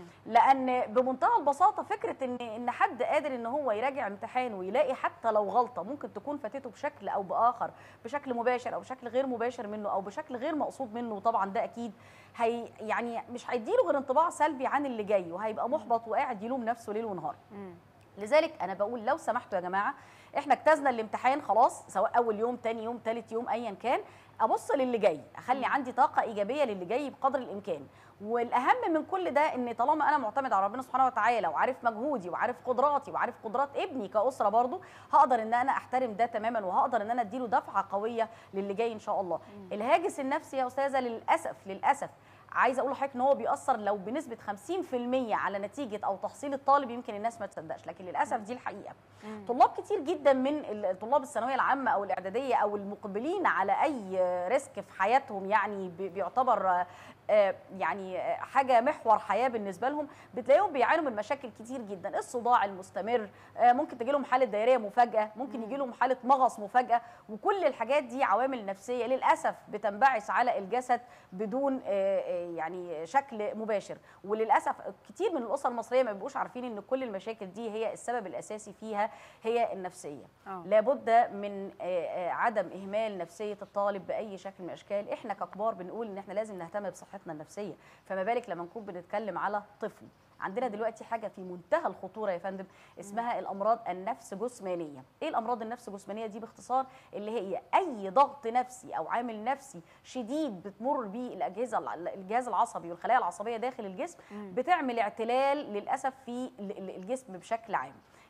Speaker 7: لان بمنتهى البساطه فكره ان ان حد قادر ان هو يراجع امتحان ويلاقي حتى لو غلطه ممكن تكون فاتته بشكل او باخر بشكل مباشر او بشكل غير مباشر منه او بشكل غير مقصود منه وطبعا ده اكيد هي يعني مش هيديله غير انطباع سلبي عن اللي جاي وهيبقى محبط وقاعد يلوم نفسه ليل ونهار لذلك انا بقول لو سمحتوا يا جماعه احنا اجتزنا الامتحان خلاص سواء اول يوم تاني يوم تالت يوم ايا كان ابص للي جاي اخلي عندي طاقه ايجابيه للي جاي بقدر الامكان والاهم من كل ده ان طالما انا معتمد على ربنا سبحانه وتعالى وعارف مجهودي وعارف قدراتي وعارف قدرات ابني كاسره برضو هقدر ان انا احترم ده تماما وهقدر ان انا اديله دفعه قويه للي جاي ان شاء الله الهاجس النفسي يا استاذه للاسف للاسف عايزه اقول لحضرتك ان هو بيأثر لو بنسبه 50% على نتيجه او تحصيل الطالب يمكن الناس ما تصدقش لكن للاسف دي الحقيقه طلاب كتير جدا من ال- طلاب الثانويه العامه او الاعداديه او المقبلين على اي ريسك في حياتهم يعني بي- بيعتبر آه، يعني آه، حاجه محور حياه بالنسبه لهم بتلاقيهم بيعانوا من مشاكل كتير جدا الصداع المستمر آه، ممكن تجي لهم حاله دايريه مفاجاه ممكن يجي لهم حاله مغص مفاجاه وكل الحاجات دي عوامل نفسيه للاسف بتنبعث على الجسد بدون آه، آه، يعني شكل مباشر وللاسف كتير من الاسر المصريه ما بيبقوش عارفين ان كل المشاكل دي هي السبب الاساسي فيها هي النفسيه
Speaker 3: آه.
Speaker 7: لابد من آه، آه، عدم اهمال نفسيه الطالب باي شكل من الاشكال احنا ككبار بنقول ان احنا لازم نهتم بصحتنا النفسيه فما بالك لما نكون بنتكلم على طفل عندنا دلوقتي حاجه في منتهى الخطوره يا فندم اسمها الامراض النفس جسمانيه ايه الامراض النفس جسمانيه دي باختصار اللي هي اي ضغط نفسي او عامل نفسي شديد بتمر بيه الاجهزه الع- الجهاز العصبي والخلايا العصبيه داخل الجسم بتعمل اعتلال للاسف في ال- ال- الجسم بشكل عام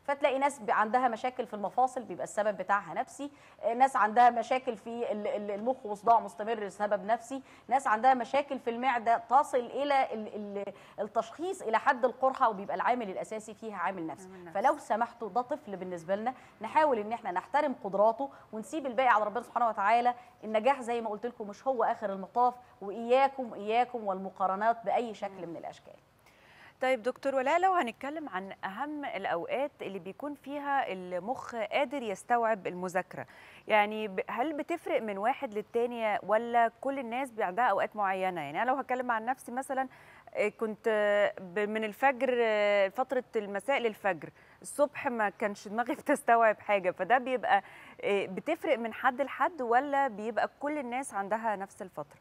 Speaker 7: فتلاقي ناس ب- عندها مشاكل في المفاصل بيبقى السبب بتاعها نفسي آه، ناس عندها مشاكل في ال- ال- المخ وصداع مستمر سبب نفسي ناس عندها مشاكل في المعده تصل الى ال- ال- التشخيص الى حد القرحه وبيبقى العامل الاساسي فيها عامل نفسي
Speaker 3: عامل نفسي.
Speaker 7: فلو سمحتوا ده طفل بالنسبه لنا نحاول ان احنا نحترم قدراته ونسيب الباقي على ربنا سبحانه وتعالى النجاح زي ما قلت لكم مش هو اخر المطاف واياكم اياكم والمقارنات باي شكل من الاشكال
Speaker 3: طيب دكتور ولاء لو هنتكلم عن أهم الأوقات اللي بيكون فيها المخ قادر يستوعب المذاكرة يعني ب- هل بتفرق من واحد للتاني ولا كل الناس بي- عندها أوقات معينة يعني أنا لو هتكلم عن نفسي مثلا آه، كنت آه، ب- من الفجر آه، فترة المساء للفجر الصبح ما كانش دماغي بتستوعب حاجة فده بيبقى آه، بتفرق من حد لحد ولا بيبقى كل الناس عندها نفس الفترة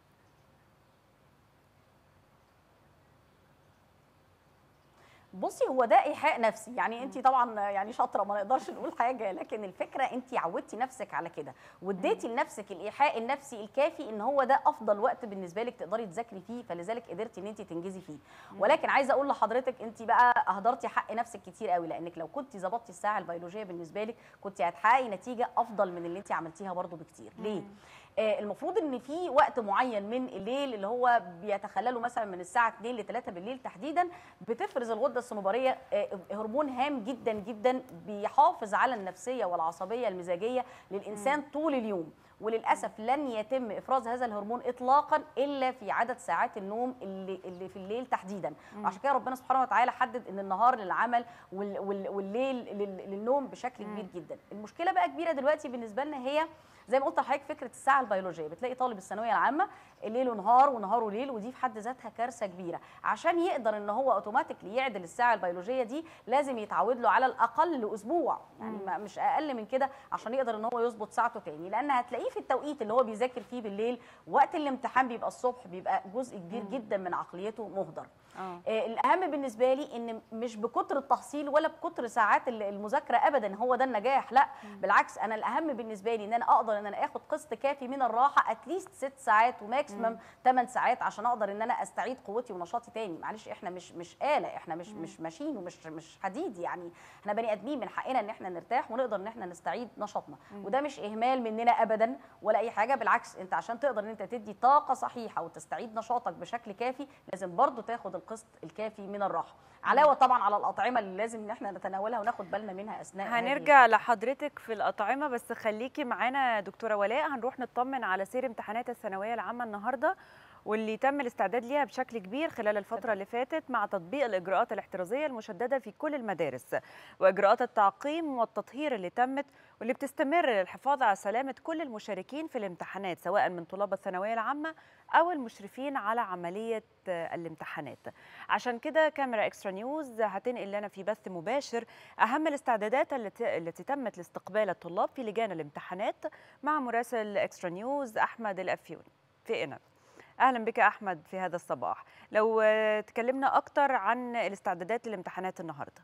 Speaker 7: بصي هو ده ايحاء نفسي يعني انت طبعا يعني شاطره ما نقدرش نقول حاجه لكن الفكره انت عودتي نفسك على كده واديتي لنفسك الايحاء النفسي الكافي ان هو ده افضل وقت بالنسبه لك تقدري تذاكري فيه فلذلك قدرتي ان انت تنجزي فيه ولكن عايزه اقول لحضرتك انت بقى اهدرتي حق نفسك كتير قوي لانك لو كنت ظبطتي الساعه البيولوجيه بالنسبه لك كنت هتحققي نتيجه افضل من اللي انت عملتيها برضو بكتير ليه آه، المفروض ان في وقت معين من الليل اللي هو بيتخلله مثلا من الساعه 2 ل 3 بالليل تحديدا بتفرز الغده الصنوبريه آه، هرمون هام جدا جدا بيحافظ على النفسيه والعصبيه المزاجيه للانسان طول اليوم وللاسف لن يتم افراز هذا الهرمون اطلاقا الا في عدد ساعات النوم اللي اللي في الليل تحديدا وعشان كده ربنا سبحانه وتعالى حدد ان النهار للعمل وال- وال- والليل لل- للنوم بشكل كبير جدا المشكله بقى كبيره دلوقتي بالنسبه لنا هي زي ما قلت لحضرتك فكره الساعه البيولوجيه بتلاقي طالب الثانويه العامه الليل ونهار ونهاره ليل ودي في حد ذاتها كارثه كبيره عشان يقدر ان هو اوتوماتيكلي يعدل الساعه البيولوجيه دي لازم يتعود له على الاقل اسبوع يعني ما مش اقل من كده عشان يقدر ان هو يظبط ساعته تاني لان هتلاقيه في التوقيت اللي هو بيذاكر فيه بالليل وقت الامتحان بيبقى الصبح بيبقى جزء كبير جدا من عقليته مهدر
Speaker 3: اه
Speaker 7: آه، الاهم بالنسبه لي ان مش بكتر التحصيل ولا بكتر ساعات ال- المذاكره ابدا هو ده النجاح لا بالعكس انا الاهم بالنسبه لي ان انا اقدر ان انا اخد قسط كافي من الراحه اتليست ست ساعات وماكسيمم 8 ساعات عشان اقدر ان انا استعيد قوتي ونشاطي تاني معلش احنا مش مش اله احنا مش مش ماشين ومش مش حديد يعني احنا بني ادمين من حقنا ان احنا نرتاح ونقدر ان احنا نستعيد نشاطنا وده مش اهمال مننا ابدا ولا اي حاجه بالعكس انت عشان تقدر ان انت تدي طاقه صحيحه وتستعيد نشاطك بشكل كافي لازم برضو تاخد القسط الكافي من الراحه علاوه طبعا على الاطعمه اللي لازم ان احنا نتناولها وناخد بالنا منها اثناء هذه
Speaker 3: هنرجع لحضرتك في الأطعمة بس خليكي معانا يا دكتورة ولاء هنروح نطمن على سير امتحانات الثانوية العامة النهاردة واللي تم الاستعداد ليها بشكل كبير خلال الفترة اللي فاتت مع تطبيق الإجراءات الاحترازية المشددة في كل المدارس وإجراءات التعقيم والتطهير اللي تمت واللي بتستمر للحفاظ على سلامة كل المشاركين في الامتحانات سواء من طلاب الثانوية العامة أو المشرفين على عملية آه، الامتحانات عشان كده كاميرا اكسترا نيوز هتنقل لنا في بث مباشر أهم الاستعدادات التي, التي تمت لاستقبال الطلاب في لجان الامتحانات مع مراسل اكسترا نيوز أحمد الأفيوني في إنا أهلا بك أحمد في هذا الصباح لو آه، تكلمنا أكتر عن الاستعدادات للامتحانات النهاردة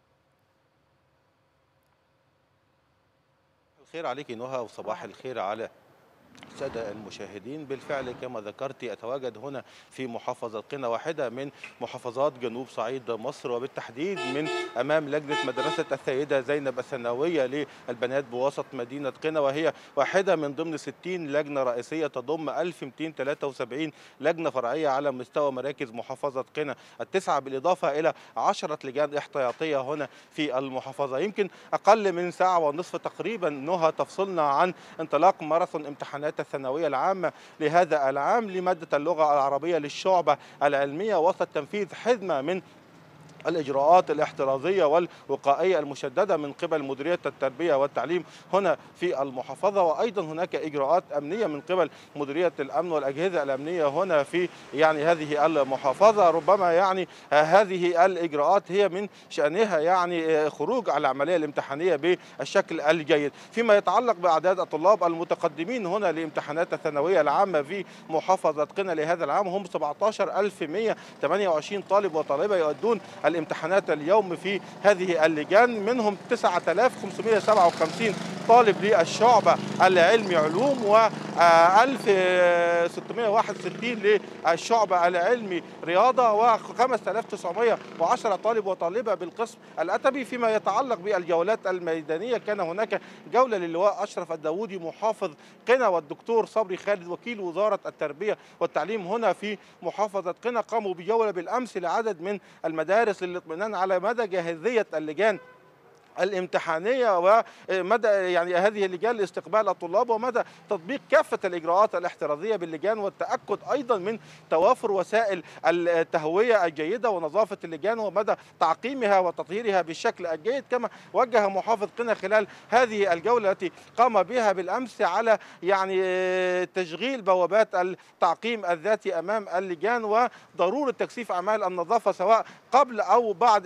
Speaker 8: الخير عليك نهى وصباح الخير على السادة المشاهدين بالفعل كما ذكرت أتواجد هنا في محافظة قنا واحدة من محافظات جنوب صعيد مصر وبالتحديد من أمام لجنة مدرسة السيدة زينب الثانوية للبنات بوسط مدينة قنا وهي واحدة من ضمن 60 لجنة رئيسية تضم 1273 لجنة فرعية على مستوى مراكز محافظة قنا التسعة بالإضافة إلى 10 لجان احتياطية هنا في المحافظة يمكن أقل من ساعة ونصف تقريبا نهى تفصلنا عن انطلاق ماراثون امتحانات الثانوية العامة لهذا العام لمادة اللغة العربية للشعبة العلمية وسط تنفيذ حزمة من الإجراءات الاحترازية والوقائية المشددة من قبل مديرية التربية والتعليم هنا في المحافظة وأيضا هناك إجراءات أمنية من قبل مديرية الأمن والأجهزة الأمنية هنا في يعني هذه المحافظة ربما يعني هذه الإجراءات هي من شأنها يعني خروج على العملية الامتحانية بالشكل الجيد فيما يتعلق بأعداد الطلاب المتقدمين هنا لامتحانات الثانوية العامة في محافظة قنا لهذا العام هم 17128 طالب وطالبة يؤدون الامتحانات اليوم في هذه اللجان منهم 9557 طالب للشعبة العلمي علوم و 1661 للشعبة العلمي رياضة و 5910 طالب وطالبة بالقسم الأدبي فيما يتعلق بالجولات الميدانية كان هناك جولة للواء أشرف الداوودي محافظ قنا والدكتور صبري خالد وكيل وزارة التربية والتعليم هنا في محافظة قنا قاموا بجولة بالأمس لعدد من المدارس للاطمئنان على مدى جاهزية اللجان الامتحانيه ومدى يعني هذه اللجان لاستقبال الطلاب ومدى تطبيق كافه الاجراءات الاحترازيه باللجان والتاكد ايضا من توافر وسائل التهويه الجيده ونظافه اللجان ومدى تعقيمها وتطهيرها بالشكل الجيد كما وجه محافظ قنا خلال هذه الجوله التي قام بها بالامس على يعني تشغيل بوابات التعقيم الذاتي امام اللجان وضروره تكثيف اعمال النظافه سواء قبل او بعد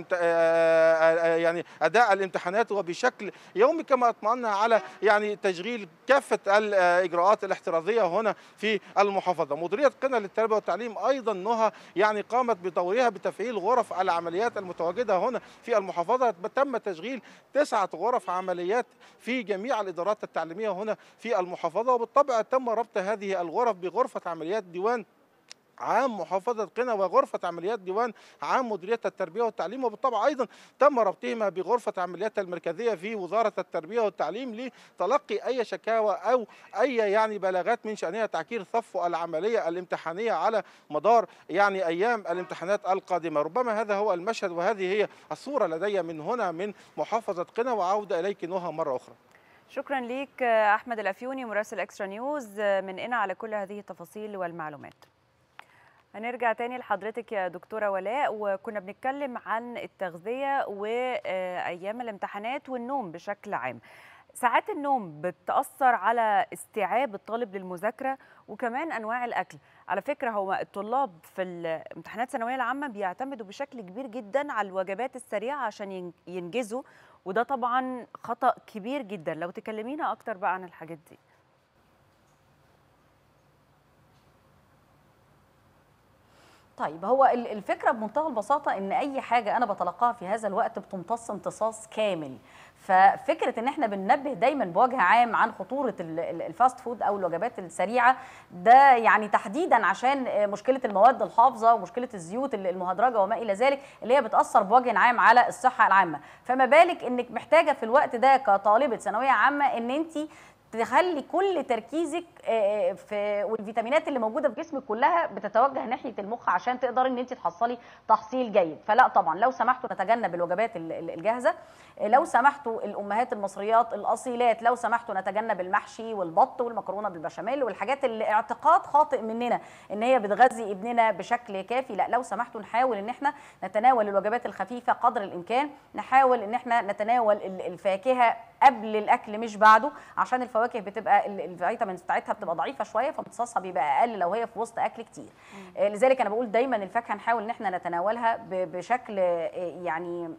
Speaker 8: يعني اداء الامتحانات وبشكل يومي كما اطمأنا على يعني تشغيل كافه الاجراءات الاحترازيه هنا في المحافظه مديريه قنا للتربيه والتعليم ايضا نهى يعني قامت بدورها بتفعيل غرف العمليات المتواجده هنا في المحافظه تم تشغيل تسعه غرف عمليات في جميع الادارات التعليميه هنا في المحافظه وبالطبع تم ربط هذه الغرف بغرفه عمليات ديوان عام محافظة قنا وغرفة عمليات ديوان عام مديرية التربية والتعليم وبالطبع أيضا تم ربطهما بغرفة عمليات المركزية في وزارة التربية والتعليم لتلقي أي شكاوى أو أي يعني بلاغات من شأنها تعكير صفو العملية الامتحانية على مدار يعني أيام الامتحانات القادمة ربما هذا هو المشهد وهذه هي الصورة لدي من هنا من محافظة قنا وعودة إليك نهى مرة أخرى
Speaker 3: شكرا ليك أحمد الأفيوني مراسل إكسترا نيوز من قنا على كل هذه التفاصيل والمعلومات هنرجع تاني لحضرتك يا دكتورة ولاء وكنا بنتكلم عن التغذية وأيام الامتحانات والنوم بشكل عام ساعات النوم بتأثر على استيعاب الطالب للمذاكرة وكمان أنواع الأكل على فكرة هو الطلاب في الامتحانات الثانوية العامة بيعتمدوا بشكل كبير جدا على الوجبات السريعة عشان ينجزوا وده طبعا خطأ كبير جدا لو تكلمينا أكتر بقى عن الحاجات دي
Speaker 7: طيب هو الفكره بمنتهى البساطه ان اي حاجه انا بتلقاها في هذا الوقت بتمتص امتصاص كامل ففكره ان احنا بننبه دايما بوجه عام عن خطوره الفاست فود او الوجبات السريعه ده يعني تحديدا عشان مشكله المواد الحافظه ومشكله الزيوت المهدرجه وما الى ذلك اللي هي بتاثر بوجه عام على الصحه العامه فما بالك انك محتاجه في الوقت ده كطالبه ثانويه عامه ان انت تخلي كل تركيزك في والفيتامينات اللي موجوده في جسمك كلها بتتوجه ناحيه المخ عشان تقدري ان انت تحصلي تحصيل جيد فلا طبعا لو سمحتوا نتجنب الوجبات الجاهزه لو سمحتوا الامهات المصريات الاصيلات لو سمحتوا نتجنب المحشي والبط والمكرونه بالبشاميل والحاجات اللي اعتقاد خاطئ مننا ان هي بتغذي ابننا بشكل كافي لا لو سمحتوا نحاول ان احنا نتناول الوجبات الخفيفه قدر الامكان نحاول ان احنا نتناول الفاكهه قبل الاكل مش بعده عشان الفواكه بتبقى الفيتامينز بتاعتها بتبقى ضعيفه شويه فامتصاصها بيبقى اقل لو هي في وسط اكل كتير آه لذلك انا بقول دايما الفاكهه نحاول ان احنا نتناولها بشكل يعني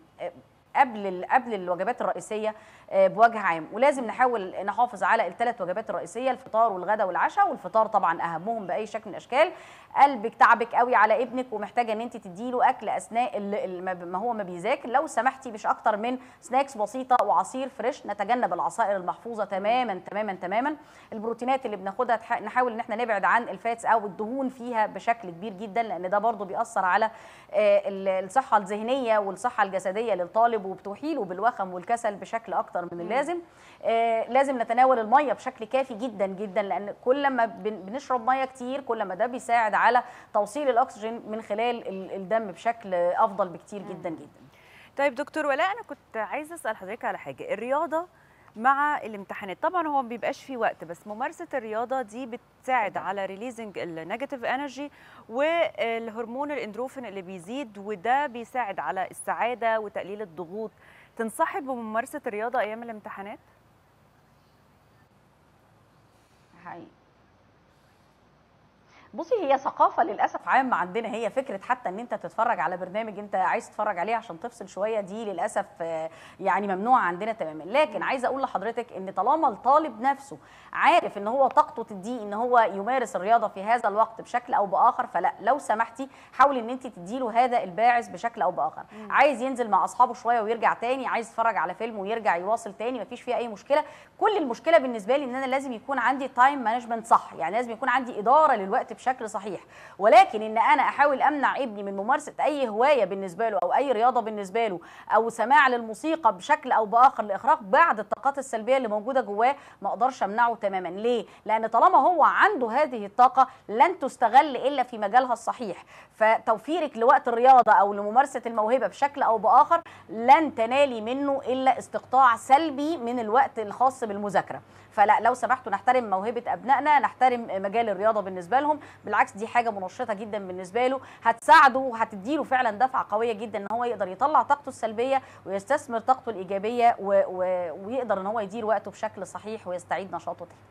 Speaker 7: قبل قبل الوجبات الرئيسيه بوجه عام ولازم نحاول نحافظ على الثلاث وجبات الرئيسيه الفطار والغداء والعشاء والفطار طبعا اهمهم باي شكل من الاشكال قلبك تعبك قوي على ابنك ومحتاجه ان انت تديله اكل اثناء ما هو ما بيذاكر لو سمحتي مش اكتر من سناكس بسيطه وعصير فريش نتجنب العصائر المحفوظه تماما تماما تماما البروتينات اللي بناخدها نحاول ان احنا نبعد عن الفاتس او الدهون فيها بشكل كبير جدا لان ده برضو بيأثر على الصحه الذهنيه والصحه الجسديه للطالب وبتوحيله بالوخم والكسل بشكل اكتر من اللازم آه لازم نتناول الميه بشكل كافي جدا جدا لان كل ما بنشرب ميه كتير كل ما ده بيساعد على توصيل الاكسجين من خلال الدم بشكل افضل بكتير جدا جدا
Speaker 3: طيب دكتور ولاء انا كنت عايزه اسال حضرتك على حاجه الرياضه مع الامتحانات طبعا هو ما بيبقاش في وقت بس ممارسه الرياضه دي بتساعد على ريليزنج النيجاتيف انرجي والهرمون الاندروفين اللي بيزيد وده بيساعد على السعاده وتقليل الضغوط تنصحي بممارسه الرياضه ايام الامتحانات
Speaker 7: حقيقي بصي هي ثقافه للاسف عامه عندنا هي فكره حتى ان انت تتفرج على برنامج انت عايز تتفرج عليه عشان تفصل شويه دي للاسف آه، يعني ممنوعه عندنا تماما لكن عايزه اقول لحضرتك ان طالما الطالب نفسه عارف ان هو طاقته تديه ان هو يمارس الرياضه في هذا الوقت بشكل او باخر فلا لو سمحتي حاولي ان انت تديله هذا الباعث بشكل او باخر عايز ينزل مع اصحابه شويه ويرجع تاني عايز يتفرج على فيلم ويرجع يواصل تاني مفيش فيها اي مشكله كل المشكله بالنسبه لي ان انا لازم يكون عندي تايم مانجمنت صح يعني لازم يكون عندي اداره للوقت بشكل صحيح ولكن ان انا احاول امنع ابني من ممارسه اي هوايه بالنسبه له او اي رياضه بالنسبه له او سماع للموسيقى بشكل او باخر لاخراج بعض الطاقات السلبيه اللي موجوده جواه ما اقدرش امنعه تماما ليه لان طالما هو عنده هذه الطاقه لن تستغل الا في مجالها الصحيح فتوفيرك لوقت الرياضه او لممارسه الموهبه بشكل او باخر لن تنالي منه الا استقطاع سلبي من الوقت الخاص بالمذاكره فلا لو سمحتوا نحترم موهبه ابنائنا نحترم مجال الرياضه بالنسبه لهم بالعكس دي حاجه منشطه جدا بالنسبه له هتساعده وهتديله فعلا دفعه قويه جدا ان هو يقدر يطلع طاقته السلبيه ويستثمر طاقته الايجابيه و... و... ويقدر ان هو يدير وقته بشكل صحيح ويستعيد نشاطه تاني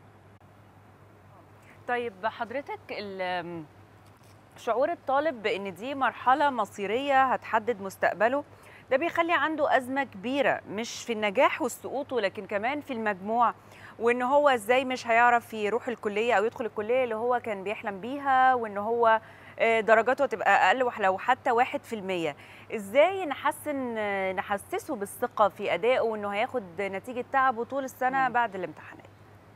Speaker 3: طيب حضرتك ال- شعور الطالب بان دي مرحله مصيريه هتحدد مستقبله ده بيخلي عنده ازمه كبيره مش في النجاح والسقوط ولكن كمان في المجموع وان هو ازاي مش هيعرف يروح الكليه او يدخل الكليه اللي هو كان بيحلم بيها وان هو آه، درجاته تبقى اقل ولو حتى واحد في المية ازاي نحسن آه، نحسسه بالثقه في ادائه وانه هياخد نتيجه تعبه طول السنه بعد الامتحانات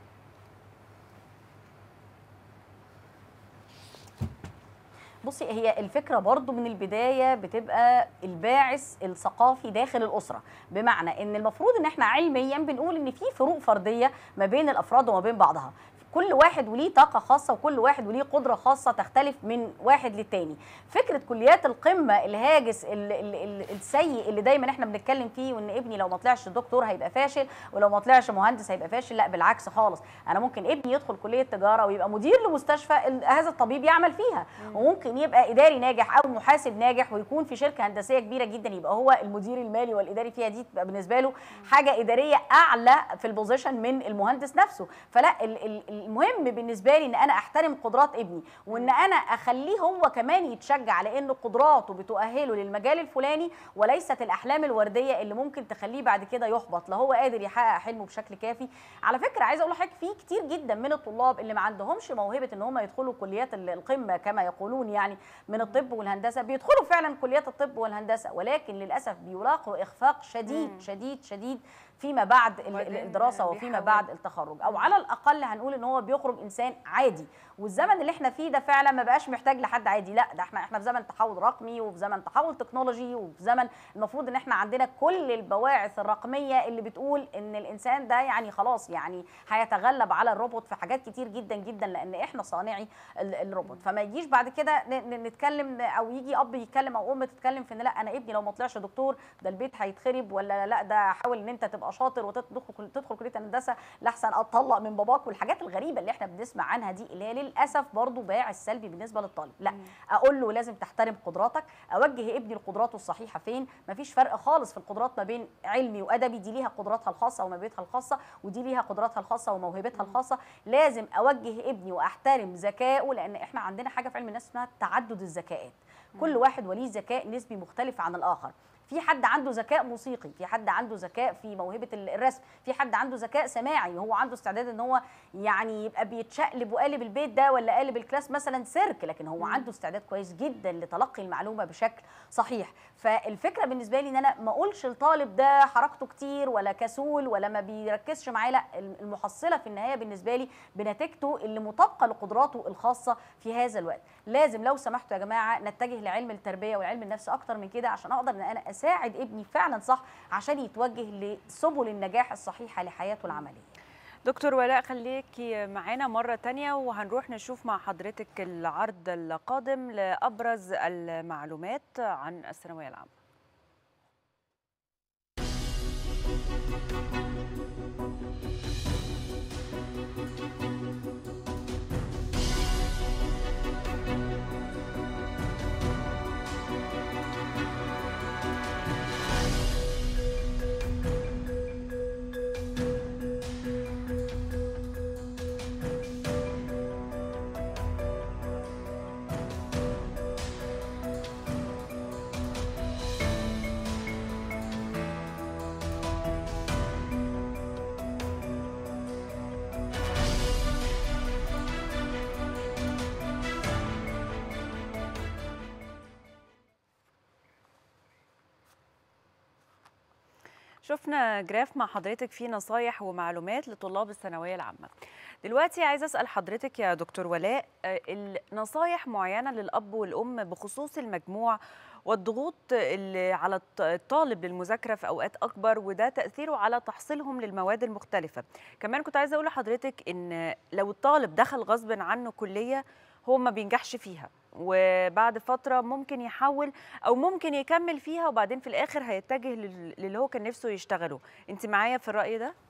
Speaker 7: بصي هي الفكره برضو من البدايه بتبقى الباعث الثقافي داخل الاسره بمعنى ان المفروض ان احنا علميا بنقول ان في فروق فرديه ما بين الافراد وما بين بعضها كل واحد وليه طاقة خاصة وكل واحد وليه قدرة خاصة تختلف من واحد للتاني فكرة كليات القمة الهاجس ال ال ال السيء اللي دايما احنا بنتكلم فيه وان ابني لو ما طلعش دكتور هيبقى فاشل ولو ما طلعش مهندس هيبقى فاشل لا بالعكس خالص انا ممكن ابني يدخل كلية تجارة ويبقى مدير لمستشفى ال- هذا الطبيب يعمل فيها وممكن يبقى اداري ناجح او محاسب ناجح ويكون في شركة هندسية كبيرة جدا يبقى هو المدير المالي والاداري فيها دي تبقى بالنسبة له حاجة ادارية اعلى في البوزيشن من المهندس نفسه فلا ال- ال- المهم بالنسبه لي ان انا احترم قدرات ابني وان انا اخليه هو كمان يتشجع على ان قدراته بتؤهله للمجال الفلاني وليست الاحلام الورديه اللي ممكن تخليه بعد كده يحبط لا هو قادر يحقق حلمه بشكل كافي على فكره عايزه اقول لحضرتك في كتير جدا من الطلاب اللي ما عندهمش موهبه ان هم يدخلوا كليات ال- القمه كما يقولون يعني من الطب والهندسه بيدخلوا فعلا كليات الطب والهندسه ولكن للاسف بيلاقوا اخفاق شديد
Speaker 3: مم.
Speaker 7: شديد شديد فيما بعد ال- ال-
Speaker 3: وبعدين
Speaker 7: الدراسه وفيما
Speaker 3: بيحاول.
Speaker 7: بعد التخرج او على الاقل هنقول ان هو بيخرج انسان عادي والزمن اللي احنا فيه ده فعلا ما بقاش محتاج لحد عادي لا ده احنا احنا في زمن تحول رقمي وفي زمن تحول تكنولوجي وفي زمن المفروض ان احنا عندنا كل البواعث الرقميه اللي بتقول ان الانسان ده يعني خلاص يعني هيتغلب على الروبوت في حاجات كتير جدا جدا لان احنا صانعي ال- الروبوت فما يجيش بعد كده ن- ن- نتكلم او يجي اب يتكلم او ام تتكلم في ان لا انا ابني لو ما طلعش دكتور ده البيت هيتخرب ولا لا ده حاول ان انت تبقى شاطر وتدخل تدخل كليه الهندسه لاحسن اتطلق من باباك والحاجات الغريبه اللي احنا بنسمع عنها دي اللي هي للاسف برضو باعث سلبي بالنسبه للطالب لا اقول له لازم تحترم قدراتك اوجه ابني لقدراته الصحيحه فين مفيش فرق خالص في القدرات ما بين علمي وادبي دي ليها قدراتها الخاصه وموهبتها الخاصه ودي ليها قدراتها الخاصه وموهبتها الخاصه لازم اوجه ابني واحترم ذكائه لان احنا عندنا حاجه في علم النفس اسمها تعدد الذكاءات كل واحد وليه ذكاء نسبي مختلف عن الاخر في حد عنده ذكاء موسيقي في حد عنده ذكاء في موهبه ال- الرسم في حد عنده ذكاء سماعي هو عنده استعداد ان هو يعني يبقى بيتشقلب وقالب البيت ده ولا قالب الكلاس مثلا سيرك لكن هو عنده استعداد كويس جدا لتلقي المعلومه بشكل صحيح فالفكره بالنسبه لي ان انا ما اقولش الطالب ده حركته كتير ولا كسول ولا ما بيركزش معايا لا المحصله في النهايه بالنسبه لي بنتيجته اللي مطابقه لقدراته الخاصه في هذا الوقت لازم لو سمحتوا يا جماعه نتجه لعلم التربيه وعلم النفس اكتر من كده عشان اقدر ان انا اساعد ابني فعلا صح عشان يتوجه لسبل النجاح الصحيحه لحياته العمليه
Speaker 3: دكتور ولاء خليكي معانا مرة تانية وهنروح نشوف مع حضرتك العرض القادم لأبرز المعلومات عن الثانوية العامة شفنا جراف مع حضرتك فيه نصايح ومعلومات لطلاب الثانويه العامه دلوقتي عايزه اسال حضرتك يا دكتور ولاء آه، النصايح معينه للاب والام بخصوص المجموع والضغوط اللي على الط- الطالب للمذاكره في اوقات اكبر وده تاثيره على تحصيلهم للمواد المختلفه كمان كنت عايزه اقول لحضرتك ان لو الطالب دخل غصب عنه كليه هو ما بينجحش فيها وبعد فتره ممكن يحول او ممكن يكمل فيها وبعدين في الاخر هيتجه لل- للي هو كان نفسه يشتغله انت معايا في الراي ده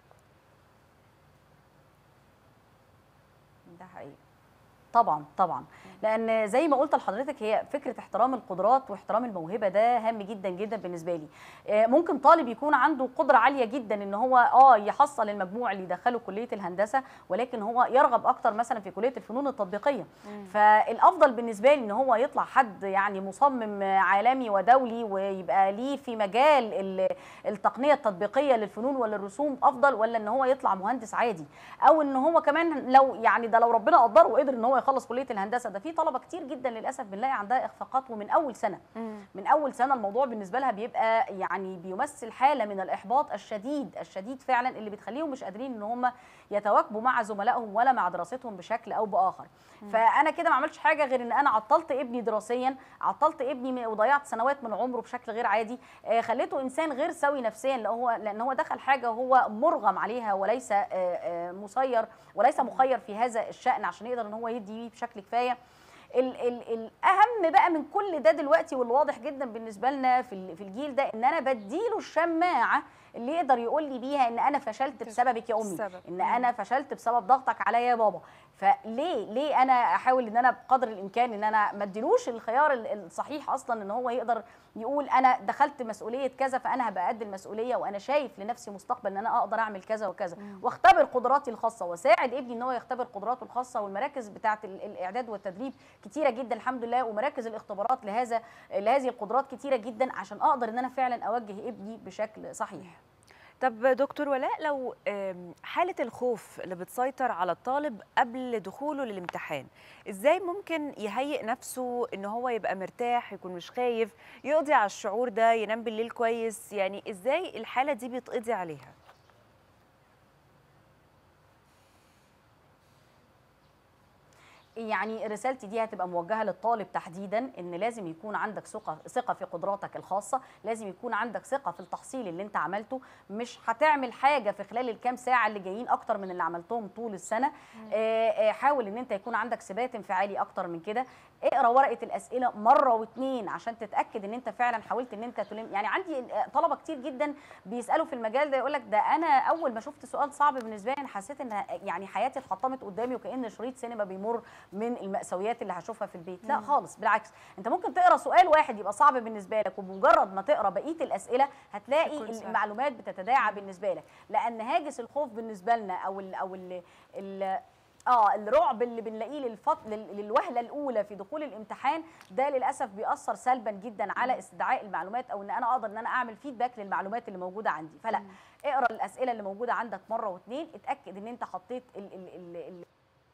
Speaker 7: ده حقيقي طبعا طبعا لان زي ما قلت لحضرتك هي فكره احترام القدرات واحترام الموهبه ده هام جدا جدا بالنسبه لي آه، ممكن طالب يكون عنده قدره عاليه جدا ان هو اه يحصل المجموع اللي يدخله كليه الهندسه ولكن هو يرغب اكتر مثلا في كليه الفنون التطبيقيه فالافضل بالنسبه لي ان هو يطلع حد يعني مصمم عالمي ودولي ويبقى ليه في مجال ال- التقنيه التطبيقيه للفنون ولا الرسوم افضل ولا ان هو يطلع مهندس عادي او ان هو كمان لو يعني ده لو ربنا قدره وقدر ان هو يخلص كليه الهندسه ده في طلبه كتير جدا للاسف بنلاقي عندها اخفاقات ومن اول سنه من اول سنه الموضوع بالنسبه لها بيبقى يعني بيمثل حاله من الاحباط الشديد الشديد فعلا اللي بتخليهم مش قادرين ان هم يتواكبوا مع زملائهم ولا مع دراستهم بشكل او باخر فانا كده ما عملتش حاجه غير ان انا عطلت ابني دراسيا عطلت ابني م- وضيعت سنوات من عمره بشكل غير عادي آه، خليته انسان غير سوي نفسيا لان هو لان هو دخل حاجه هو مرغم عليها وليس آه، آه، مسير وليس مخير في هذا الشان عشان يقدر ان هو يدي بيه بشكل كفايه ال ال الاهم بقى من كل ده دلوقتي والواضح جدا بالنسبه لنا في ال- في الجيل ده ان انا بديله الشماعه اللي يقدر يقول لي بيها ان انا فشلت بسببك يا امي
Speaker 3: السبب.
Speaker 7: ان انا فشلت بسبب ضغطك عليا يا بابا فليه ليه انا احاول ان انا بقدر الامكان ان انا ما اديلوش الخيار ال- الصحيح اصلا ان هو يقدر يقول انا دخلت مسؤوليه كذا فانا هبقى قد المسؤوليه وانا شايف لنفسي مستقبل ان انا اقدر اعمل كذا وكذا واختبر قدراتي الخاصه واساعد ابني ان هو يختبر قدراته الخاصه والمراكز بتاعه ال- الاعداد والتدريب كتيره جدا الحمد لله ومراكز الاختبارات لهذا لهذه القدرات كتيره جدا عشان اقدر ان انا فعلا اوجه ابني بشكل صحيح
Speaker 3: طب دكتور ولاء لو آم، حالة الخوف اللي بتسيطر على الطالب قبل دخوله للامتحان ازاي ممكن يهيئ نفسه ان هو يبقى مرتاح يكون مش خايف يقضي على الشعور ده ينام بالليل كويس يعني ازاي الحالة دي بيتقضي عليها
Speaker 7: يعني رسالتي دي هتبقى موجهه للطالب تحديدا ان لازم يكون عندك ثقه ثقه في قدراتك الخاصه لازم يكون عندك ثقه في التحصيل اللي انت عملته مش هتعمل حاجه في خلال الكام ساعه اللي جايين اكتر من اللي عملتهم طول السنه آه، آه، حاول ان انت يكون عندك ثبات انفعالي اكتر من كده اقرا ورقه الاسئله مره واتنين عشان تتاكد ان انت فعلا حاولت ان انت تلم يعني عندي آه، طلبه كتير جدا بيسالوا في المجال ده يقول لك ده انا اول ما شفت سؤال صعب بالنسبه لي أنا حسيت ان يعني حياتي اتحطمت قدامي وكان شريط سينما بيمر من المأساويات اللي هشوفها في البيت لا خالص بالعكس انت ممكن تقرا سؤال واحد يبقى صعب بالنسبه لك وبمجرد ما تقرا بقيه الاسئله هتلاقي
Speaker 3: يكون سهل.
Speaker 7: المعلومات بتتداعى بالنسبه لك لان هاجس الخوف بالنسبه لنا او ال او ال ال اه الرعب اللي بنلاقيه للفط... لل- للوهله الاولى في دخول الامتحان ده للاسف بيأثر سلبا جدا على استدعاء المعلومات او ان انا اقدر ان انا اعمل فيدباك للمعلومات اللي موجوده عندي فلا اقرا الاسئله اللي موجوده عندك مره واثنين اتاكد ان انت حطيت ال ال ال ال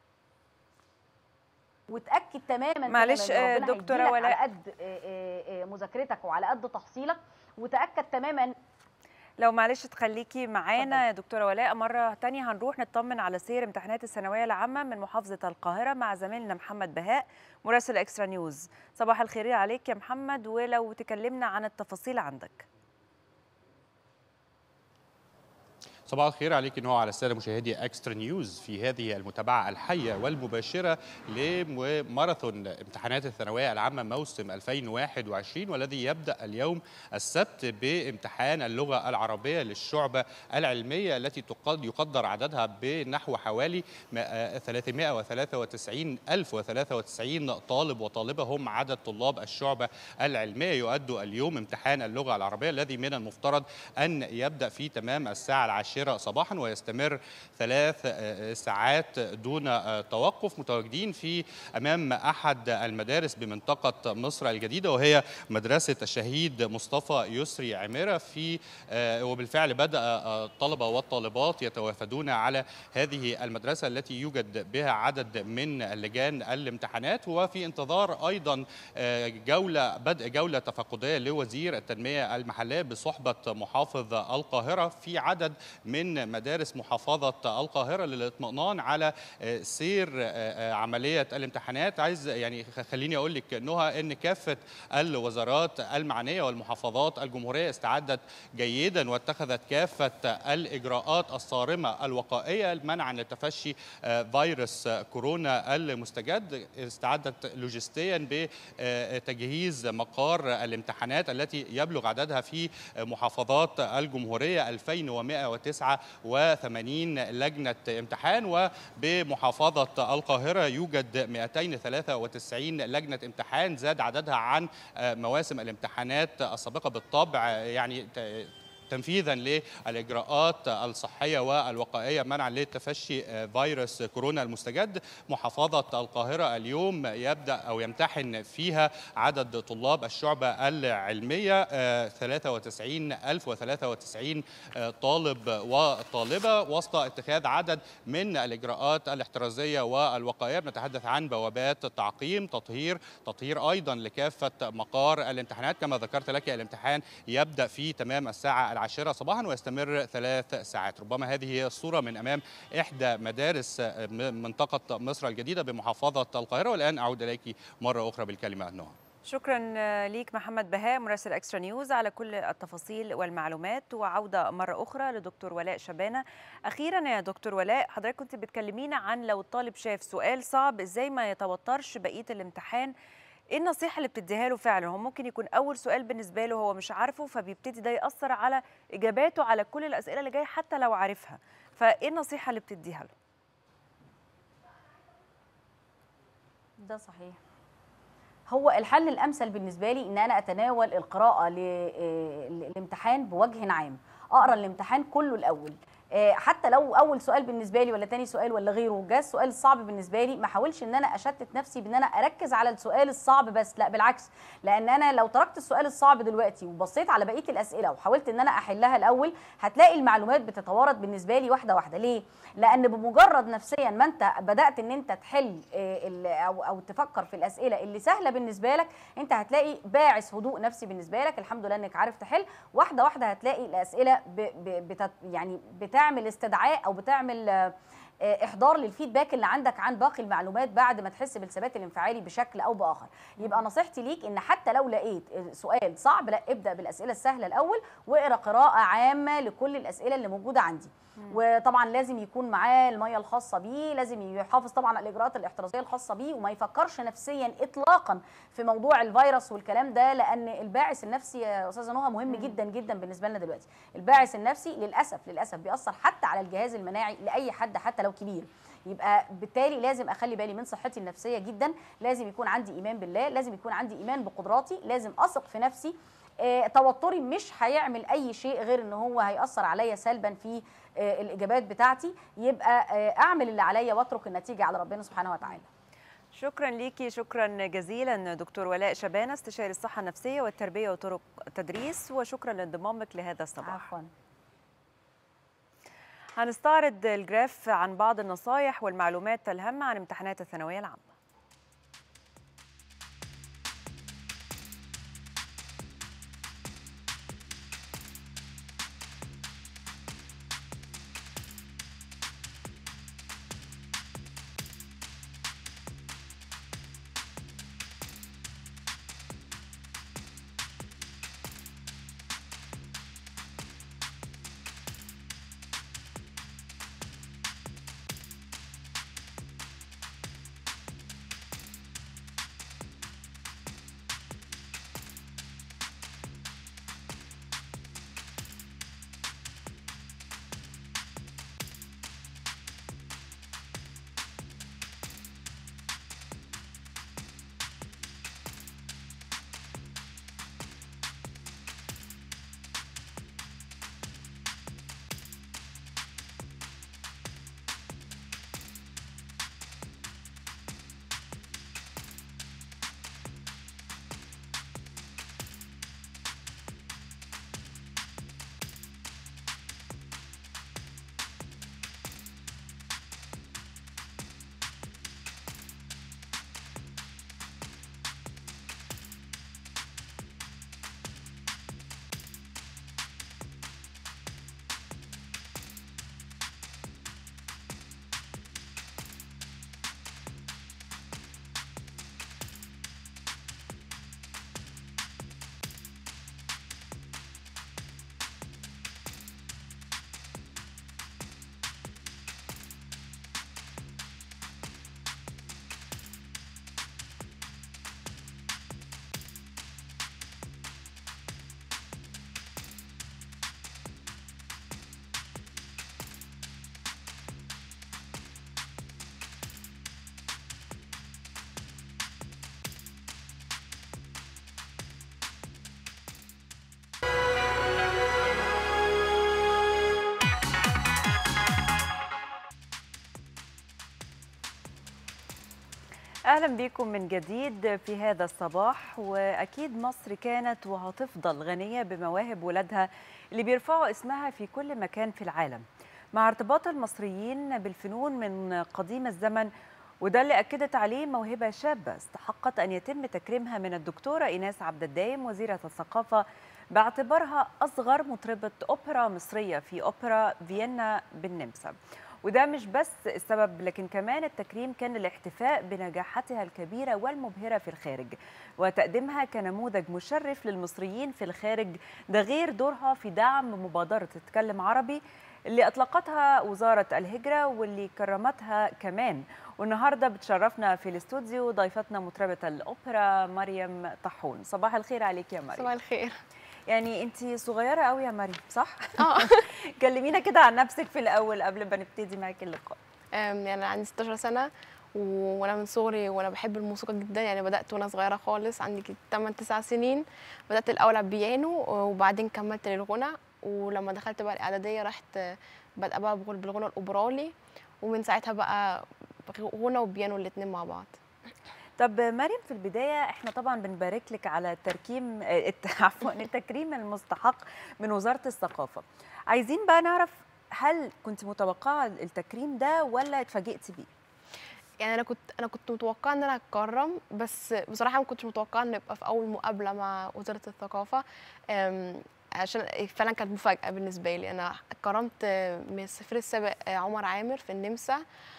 Speaker 7: وتاكد تماما
Speaker 3: معلش،
Speaker 7: تماماً
Speaker 3: آه،
Speaker 7: ربنا
Speaker 3: دكتورة
Speaker 7: هيديلك
Speaker 3: ولاء.
Speaker 7: على قد آه، آه، آه، مذاكرتك وعلى قد تحصيلك وتاكد تماما
Speaker 3: لو معلش تخليكي معانا يا دكتورة ولاء مرة تانية هنروح نطمن على سير امتحانات الثانوية العامة من محافظة القاهرة مع زميلنا محمد بهاء مراسل اكسترا نيوز صباح الخير عليك يا محمد ولو تكلمنا عن التفاصيل عندك
Speaker 9: صباح الخير عليك ان هو على الساده مشاهدي اكسترا نيوز في هذه المتابعه الحيه والمباشره لماراثون امتحانات الثانويه العامه موسم 2021 والذي يبدا اليوم السبت بامتحان اللغه العربيه للشعبه العلميه التي تقد يقدر عددها بنحو حوالي 393 ألف و93 طالب وطالبة هم عدد طلاب الشعبة العلمية يؤدوا اليوم امتحان اللغة العربية الذي من المفترض أن يبدأ في تمام الساعة العاشرة العاشرة صباحا ويستمر ثلاث آه، ساعات دون آه، توقف متواجدين في أمام أحد المدارس بمنطقة مصر الجديدة وهي مدرسة الشهيد مصطفى يسري عميرة في آه، وبالفعل بدأ آه، الطلبة والطالبات يتوافدون على هذه المدرسة التي يوجد بها عدد من لجان الامتحانات وفي انتظار أيضا آه، جولة بدء جولة تفقدية لوزير التنمية المحلية بصحبة محافظ القاهرة في عدد من مدارس محافظة القاهرة للاطمئنان على آه، سير آه، آه، عملية الامتحانات عايز يعني خ- خليني أقول لك نهى أن كافة الوزارات المعنية والمحافظات الجمهورية استعدت جيدا واتخذت كافة الإجراءات الصارمة الوقائية منعا لتفشي آه، فيروس كورونا المستجد استعدت لوجستيا بتجهيز مقار الامتحانات التي يبلغ عددها في محافظات الجمهورية 2189 لجنة امتحان وبمحافظة القاهرة يوجد 293 لجنة امتحان زاد عددها عن آه، مواسم الامتحانات السابقة بالطبع آه، يعني ت- تنفيذا للاجراءات الصحيه والوقائيه منعا لتفشي آه، فيروس كورونا المستجد محافظه القاهره اليوم يبدا او يمتحن فيها عدد طلاب الشعبه العلميه آه، 93093 آه، طالب وطالبه وسط اتخاذ عدد من الاجراءات الاحترازيه والوقائيه بنتحدث عن بوابات تعقيم تطهير تطهير ايضا لكافه مقار الامتحانات كما ذكرت لك الامتحان يبدا في تمام الساعه العاشره صباحا ويستمر ثلاث ساعات ربما هذه هي الصوره من امام احدى مدارس آه، م- منطقه مصر الجديده بمحافظه القاهره والان اعود اليك مره اخرى بالكلمه نهى
Speaker 3: شكرا آه، ليك محمد بهاء مراسل اكسترا نيوز على كل التفاصيل والمعلومات وعوده مره اخرى لدكتور ولاء شبانه اخيرا يا دكتور ولاء حضرتك كنت بتكلمينا عن لو الطالب شاف سؤال صعب ازاي ما يتوترش بقيه الامتحان ايه النصيحه اللي بتديها له فعلا هو ممكن يكون اول سؤال بالنسبه له هو مش عارفه فبيبتدي ده ياثر على اجاباته على كل الاسئله اللي جايه حتى لو عارفها فايه النصيحه اللي بتديها له
Speaker 7: ده صحيح هو الحل الامثل بالنسبه لي ان انا اتناول القراءه للامتحان بوجه عام اقرا الامتحان كله الاول آه، حتى لو اول سؤال بالنسبه لي ولا تاني سؤال ولا غيره جه السؤال الصعب بالنسبه لي ما احاولش ان انا اشتت نفسي بان انا اركز على السؤال الصعب بس لا بالعكس لان انا لو تركت السؤال الصعب دلوقتي وبصيت على بقيه الاسئله وحاولت ان انا احلها الاول هتلاقي المعلومات بتتوارد بالنسبه لي واحده واحده ليه لان بمجرد نفسيا ما انت بدات ان انت تحل آه، ال- او او تفكر في الاسئله اللي سهله بالنسبه لك انت هتلاقي باعث هدوء نفسي بالنسبه لك الحمد لله انك عارف تحل واحده واحده هتلاقي الاسئله ب ب بتت يعني بتعمل استدعاء او بتعمل آه، آه، احضار للفيدباك اللي عندك عن باقي المعلومات بعد ما تحس بالثبات الانفعالي بشكل او باخر يبقى نصيحتي ليك ان حتى لو لقيت سؤال صعب لا ابدا بالاسئله السهله الاول واقرا قراءه عامه لكل الاسئله اللي موجوده عندي وطبعا لازم يكون معاه الميه الخاصه بيه لازم يحافظ طبعا على الاجراءات الاحترازيه الخاصه بيه وما يفكرش نفسيا اطلاقا في موضوع الفيروس والكلام ده لان الباعث النفسي يا استاذه نهى مهم جدا جدا بالنسبه لنا دلوقتي الباعث النفسي للاسف للاسف بيأثر حتى على الجهاز المناعي لاي حد حتى لو كبير يبقى بالتالي لازم اخلي بالي من صحتي النفسيه جدا لازم يكون عندي ايمان بالله لازم يكون عندي ايمان بقدراتي لازم اثق في نفسي آه، توتري مش هيعمل اي شيء غير ان هو هياثر عليا سلبا في آه، الاجابات بتاعتي يبقى آه، اعمل اللي عليا واترك النتيجه على ربنا سبحانه وتعالى
Speaker 3: شكرا ليكي شكرا جزيلا دكتور ولاء شبانه استشاري الصحه النفسيه والتربيه وطرق التدريس وشكرا لانضمامك لهذا الصباح
Speaker 7: عفوا
Speaker 3: هنستعرض الجراف عن بعض النصايح والمعلومات الهامه عن امتحانات الثانويه العامه اهلا بكم من جديد في هذا الصباح واكيد مصر كانت وهتفضل غنيه بمواهب ولادها اللي بيرفعوا اسمها في كل مكان في العالم مع ارتباط المصريين بالفنون من قديم الزمن وده اللي اكدت عليه موهبه شابه استحقت ان يتم تكريمها من الدكتوره ايناس عبد الدايم وزيره الثقافه باعتبارها اصغر مطربه اوبرا مصريه في اوبرا فيينا بالنمسا وده مش بس السبب لكن كمان التكريم كان الاحتفاء بنجاحاتها الكبيرة والمبهرة في الخارج وتقديمها كنموذج مشرف للمصريين في الخارج ده غير دورها في دعم مبادرة تتكلم عربي اللي أطلقتها وزارة الهجرة واللي كرمتها كمان والنهارده بتشرفنا في الاستوديو ضيفتنا مطربة الأوبرا مريم طاحون صباح الخير عليك يا مريم
Speaker 10: صباح الخير
Speaker 3: يعني انت صغيرة قوي يا مريم صح؟
Speaker 10: اه
Speaker 3: كلمينا كده عن نفسك في الأول قبل ما نبتدي معاكي اللقاء
Speaker 10: أم، يعني انا عندي 16 سنه و- وانا من صغري وانا بحب الموسيقى جدا يعني بدات وانا صغيره خالص عندي 8 9 سنين بدات الاول على البيانو وبعدين كملت للغنى ولما دخلت بقى الاعداديه رحت بادئه بقى بغل- بالغنى الاوبرالي ومن ساعتها بقى غنى وبيانو الاتنين مع بعض
Speaker 3: طب مريم في البداية احنا طبعا بنبارك لك على التركيم اه، الت- عفوا التكريم المستحق من وزارة الثقافة عايزين بقى نعرف هل كنت متوقعة التكريم ده ولا اتفاجئتي بيه؟
Speaker 10: يعني انا كنت انا كنت متوقعه ان انا اتكرم بس بصراحه ما كنتش متوقعه ان يبقى في اول مقابله مع وزاره الثقافه أم، عشان فعلا كانت مفاجاه بالنسبه لي انا اتكرمت من السفير السابق عمر عامر في النمسا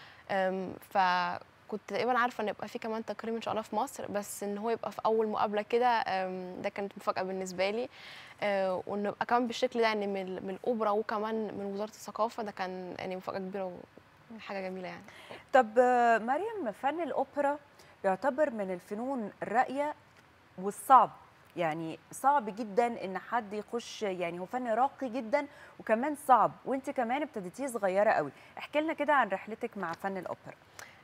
Speaker 10: أم، فكنت تقريبا عارفه ان يبقى في كمان تكريم ان شاء الله في مصر بس ان هو يبقى في اول مقابله كده أم، ده كانت مفاجاه بالنسبه لي أه، وانه يبقى كمان بالشكل ده يعني من من الاوبرا وكمان من وزاره الثقافه ده كان يعني مفاجاه كبيره وحاجه جميله يعني
Speaker 3: طب اه، مريم فن الأوبرا يعتبر من الفنون الراقية والصعب يعني صعب جدا ان حد يخش يعني هو فن راقي جدا وكمان صعب وانت كمان ابتديتيه صغيره قوي احكي لنا كده عن رحلتك مع فن الاوبرا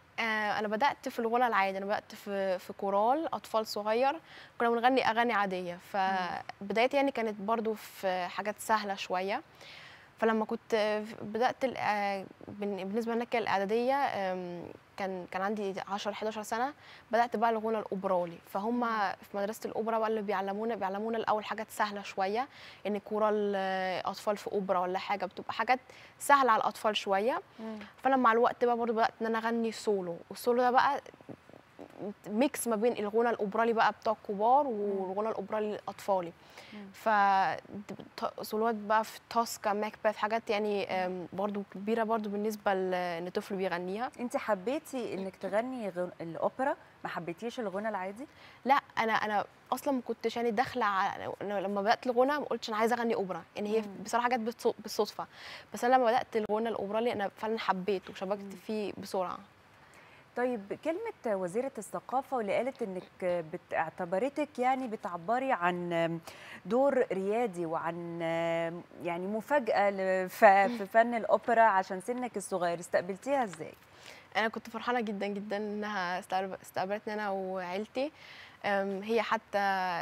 Speaker 10: آه، انا بدات في الغنى العادي انا بدات في في كورال اطفال صغير كنا بنغني اغاني عاديه فبدايتي يعني كانت برضو في حاجات سهله شويه فلما كنت آه، بدات ال- آه، بن- بالنسبه لنا كده الاعداديه آم، كان كان عندي 10 11 سنه بدات بقى الغنى الاوبرالي فهم في مدرسه الاوبرا بقى اللي بيعلمونا بيعلمونا الاول حاجات سهله شويه ان كورال آه، اطفال في اوبرا ولا حاجه بتبقى حاجات سهله على الاطفال شويه فانا مع الوقت بقى برضه بدات ان انا اغني سولو والسولو ده بقى ميكس ما بين الغنى الاوبرالي بقى بتوع الكبار والغنى الاوبرالي الاطفالي ف سولوات بقى في توسكا ماكبث حاجات يعني آم، برضو كبيره برضو بالنسبه ل- ان طفل بيغنيها
Speaker 3: انت حبيتي انك تغني غن... الاوبرا ما حبيتيش الغنى العادي
Speaker 10: لا انا انا اصلا ما كنتش يعني داخله على أنا لما بدات الغنى ما قلتش انا عايزه اغني اوبرا يعني هي
Speaker 3: مم.
Speaker 10: بصراحه جت بالص- بالصدفه بس انا لما بدات الغنى الاوبرالي انا فعلا حبيته وشبكت فيه بسرعه
Speaker 3: طيب كلمة وزيرة الثقافة واللي قالت انك بت- اعتبرتك يعني بتعبري عن دور ريادي وعن يعني مفاجأة ل- ف- في فن الأوبرا عشان سنك الصغير استقبلتيها ازاي؟
Speaker 10: انا كنت فرحانه جدا جدا انها استقبل- استقبلتني انا وعيلتي أم، هي حتى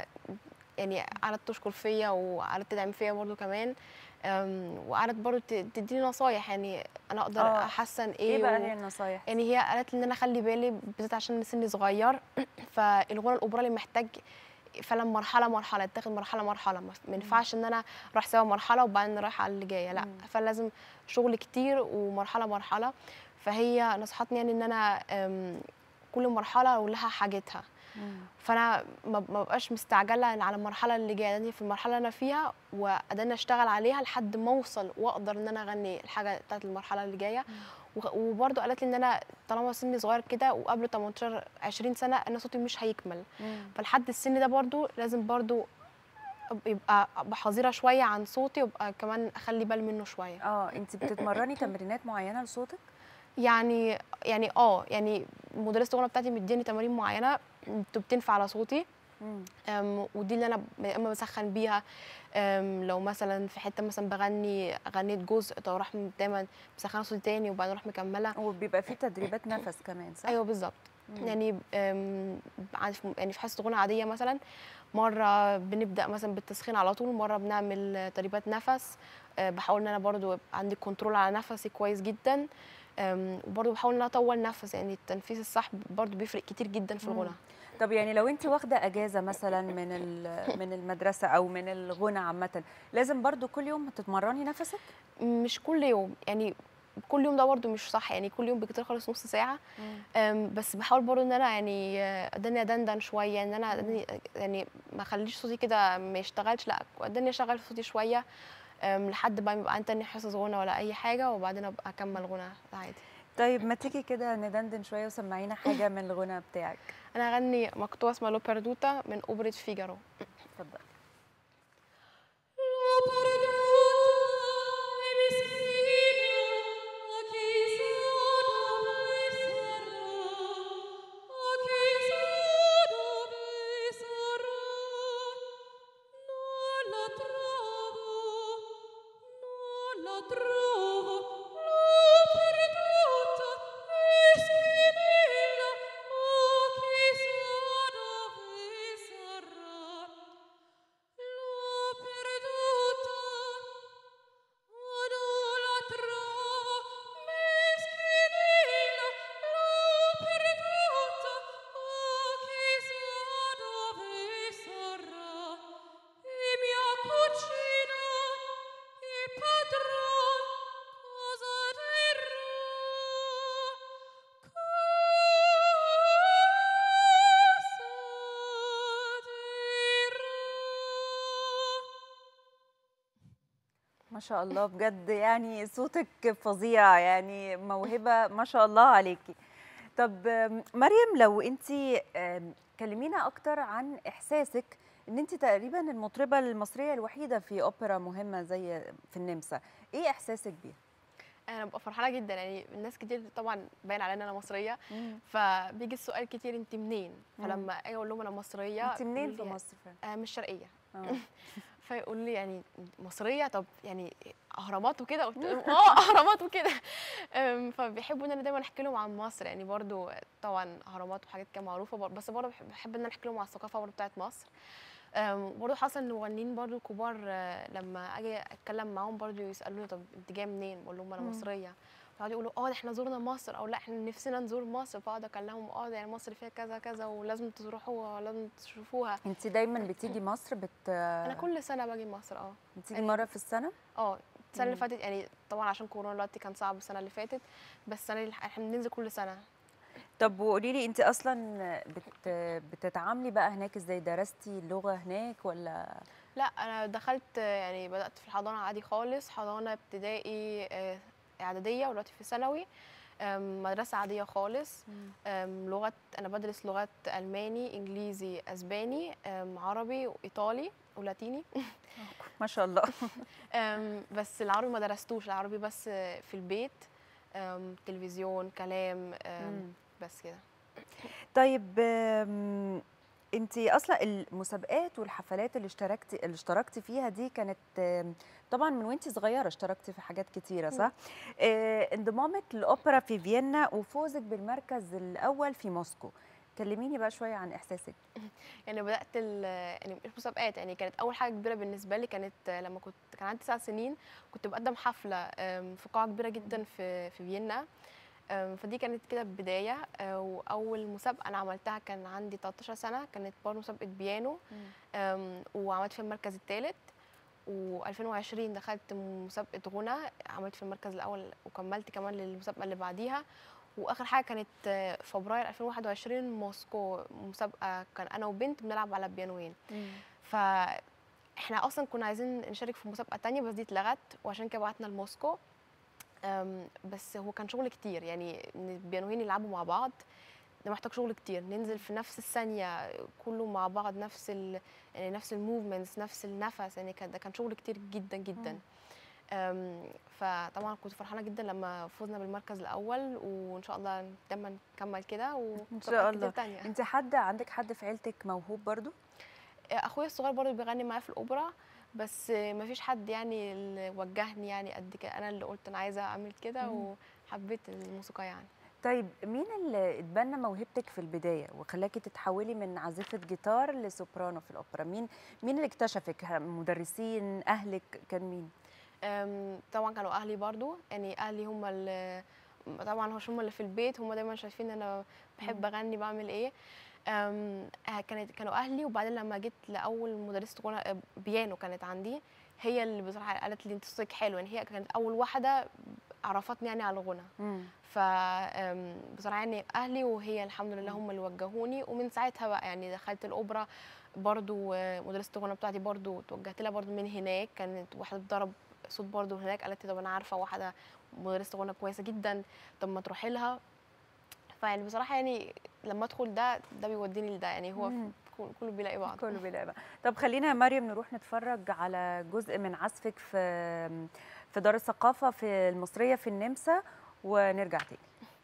Speaker 10: يعني قعدت تشكر فيا وقعدت تدعم فيا برضو كمان أم، وقعدت برضو ت- تديني نصايح يعني انا اقدر
Speaker 3: آه.
Speaker 10: احسن ايه
Speaker 3: ايه بقى
Speaker 10: و-
Speaker 3: هي النصايح؟
Speaker 10: يعني هي قالت لي ان انا اخلي بالي بالذات عشان سني صغير فالغنى الاوبرالي محتاج فعلا مرحله مرحله تاخد مرحله مرحله ما ما ينفعش ان انا اروح سوا مرحله وبعدين رايحه على اللي جايه لا فلازم شغل كتير ومرحله مرحله فهي نصحتني يعني ان انا أم، كل مرحله ولها حاجتها فانا ما ما ببقاش مستعجله على المرحله اللي جايه لاني في المرحله اللي انا فيها وقدرنا اشتغل عليها لحد ما اوصل واقدر ان انا اغني الحاجه بتاعت المرحله اللي جايه وخ- وبرضه قالت لي ان انا طالما سني صغير كده وقبل 18 20 سنه انا صوتي مش هيكمل فلحد السن ده برضه لازم برضه يبقى ابقى حذره شويه عن صوتي وابقى كمان اخلي بال منه شويه
Speaker 3: اه انت بتتمرني تمرينات معينة لصوتك؟
Speaker 10: يعني يعني اه يعني مدرسه الغنى بتاعتي مديني تمارين معينه بتنفع على صوتي أم، ودي اللي انا ب- يا اما بسخن بيها أم، لو مثلا في حته مثلا بغني غنيت جزء طب اروح دايما مسخنه صوتي تاني وبعدين اروح مكمله
Speaker 3: وبيبقى في تدريبات نفس كمان صح؟
Speaker 10: ايوه بالظبط
Speaker 3: مم.
Speaker 10: يعني أم، عاد في- يعني في حصه غنى عاديه مثلا مره بنبدا مثلا بالتسخين على طول مره بنعمل تدريبات نفس أه، بحاول ان انا برضو يبقى عندي كنترول على نفسي كويس جدا أم، وبرضه بحاول ان انا اطول نفس يعني التنفيس الصح برضه بيفرق كتير جدا في
Speaker 3: مم.
Speaker 10: الغنى
Speaker 3: طب يعني لو انت واخده اجازه مثلا من ال- من المدرسه او من الغنى عامه لازم برضو كل يوم تتمرني نفسك
Speaker 10: مش كل يوم يعني كل يوم ده برضه مش صح يعني كل يوم بكتير خالص نص ساعه أم، بس بحاول برضه ان انا يعني آه، اداني ادندن شويه ان انا أداني يعني ما اخليش صوتي كده ما يشتغلش لا اداني اشغل صوتي شويه أم، لحد بقى ما يبقى عندي تاني حصص غنى ولا اي حاجه وبعدين ابقى اكمل غنى عادي
Speaker 3: طيب ما تيجي كده ندندن شويه وسمعينا حاجه من الغنى بتاعك
Speaker 10: انا هغني مقطوعه اسمها لو بيردوتا من اوبرة فيجارو
Speaker 3: اتفضل ما شاء الله بجد يعني صوتك فظيع يعني موهبة ما شاء الله عليكي طب آم، مريم لو انت كلمينا اكتر عن احساسك ان انت تقريبا المطربة المصرية الوحيدة في اوبرا مهمة زي في النمسا ايه احساسك بيها
Speaker 10: انا ببقى فرحانه جدا يعني الناس كتير طبعا باين عليا ان انا مصريه فبيجي السؤال كتير انت منين
Speaker 3: مم.
Speaker 10: فلما اجي اقول لهم انا مصريه
Speaker 3: انت منين في
Speaker 10: يقولوا لي
Speaker 3: مصر فعلا
Speaker 10: آه مش شرقيه
Speaker 3: آه.
Speaker 10: فيقول لي يعني مصريه طب يعني اهرامات وكده قلت لهم اه اهرامات وكده أم، فبيحبوا ان انا دايما احكي لهم عن مصر يعني برضو طبعا اهرامات وحاجات كده معروفه بر- بس برضو بحب- بحب ان انا احكي لهم عن الثقافه برضو بتاعت مصر أم، برضو حصل ان مغنيين برضو كبار آه، لما اجي اتكلم معاهم برضو يسالوني طب انت جايه منين بقول لهم انا
Speaker 3: مم.
Speaker 10: مصريه فقعدوا يقولوا اه ده احنا زورنا مصر او لا احنا نفسنا نزور مصر فاقعد اكلمهم اه ده يعني مصر فيها كذا كذا ولازم تروحوها ولازم تشوفوها
Speaker 3: انت دايما بتيجي مصر بت
Speaker 10: انا كل سنه باجي مصر اه
Speaker 3: بتيجي
Speaker 10: يعني-
Speaker 3: مرة في السنة
Speaker 10: اه السنه اللي
Speaker 3: مم.
Speaker 10: فاتت يعني طبعا عشان كورونا دلوقتي كان صعب السنه اللي فاتت بس السنه اللي احنا بننزل كل سنه
Speaker 3: طب وقولي لي انت اصلا بت بتتعاملي بقى هناك ازاي درستي اللغة هناك ولا
Speaker 10: لا انا دخلت آه، يعني بدات في الحضانه عادي خالص حضانه ابتدائي آه، اعداديه ودلوقتي في ثانوي آم، مدرسه عاديه خالص آم، لغه انا بدرس لغات الماني انجليزي اسباني آم، عربي وايطالي ولاتيني
Speaker 3: ما شاء الله
Speaker 10: آم، بس العربي ما درستوش العربي بس آه، في البيت آم، تلفزيون كلام آم،
Speaker 3: مم.
Speaker 10: بس كده
Speaker 3: طيب انت اصلا المسابقات والحفلات اللي اشتركتي اللي اشتركتي فيها دي كانت آم، طبعا من وانت صغيره اشتركتي في حاجات كتيره صح آه، انضمامك للاوبرا في فيينا وفوزك بالمركز الاول في موسكو كلميني بقى شويه عن احساسك
Speaker 10: يعني بدات ال- يعني مش مسابقات يعني كانت اول حاجه كبيره بالنسبه لي كانت لما كنت كان عندي تسع سنين كنت بقدم حفله آم، في قاعه كبيره جدا في في فيينا آم، فدي كانت كده بدايه آه، واول مسابقه انا عملتها كان عندي 13 سنه كانت برضه مسابقه بيانو آم، وعملت فيها المركز الثالث و2020 دخلت مسابقه غنى عملت في المركز الاول وكملت كمان للمسابقه اللي بعديها واخر حاجه كانت آه، فبراير 2021 موسكو مسابقه كان انا وبنت بنلعب على بيانوين فاحنا اصلا كنا عايزين نشارك في مسابقه تانية بس دي اتلغت وعشان كده بعتنا لموسكو أم، بس هو كان شغل كتير يعني ان البيانوين يلعبوا مع بعض ده محتاج شغل كتير ننزل في نفس الثانيه كله مع بعض نفس ال يعني نفس الموفمنتس نفس النفس يعني كان ده كان شغل كتير جدا جدا
Speaker 3: مم.
Speaker 10: أم، فطبعا كنت فرحانه جدا لما فزنا بالمركز الاول وان شاء الله دايما نكمل كده
Speaker 3: ان شاء
Speaker 10: ومسابقات
Speaker 3: الله
Speaker 10: كتير تانية
Speaker 3: انت حد عندك حد في عيلتك موهوب برضو
Speaker 10: اخويا الصغير برضه بيغني معايا في الاوبرا بس ما فيش حد يعني اللي وجهني يعني قد كده انا اللي قلت انا عايزه اعمل كده
Speaker 3: مم.
Speaker 10: وحبيت الموسيقى يعني
Speaker 3: طيب مين اللي اتبنى موهبتك في البدايه وخلاكي تتحولي من عازفه جيتار لسوبرانو في الاوبرا مين مين اللي اكتشفك مدرسين اهلك كان مين
Speaker 10: أم، طبعا كانوا اهلي برضو يعني اهلي هم اللي طبعا هو هم اللي في البيت هم دايما شايفين ان انا بحب اغني بعمل ايه أم، آه، كانت كانوا اهلي وبعدين لما جيت لاول مدرسه غنى آه، بيانو كانت عندي هي اللي بصراحه قالت لي انت صوتك حلو يعني هي كانت اول واحده عرفتني يعني على الغنى
Speaker 3: مم.
Speaker 10: ف أم، بصراحه يعني اهلي وهي الحمد لله هم اللي وجهوني ومن ساعتها بقى يعني دخلت الاوبرا برضو آه، مدرسه الغنى بتاعتي برضو توجهت لها برضو من هناك كانت واحده بتضرب صوت برضو هناك قالت لي طب انا عارفه واحده مدرسه غنى كويسه جدا طب ما تروحي لها فيعني بصراحه يعني لما ادخل ده ده بيوديني لده يعني هو
Speaker 3: مم.
Speaker 10: كل- كله بيلاقي بعض
Speaker 3: كله بيلاقي بقى. طب خلينا يا مريم نروح نتفرج على جزء من عزفك في في دار الثقافة في المصرية في النمسا ونرجع تاني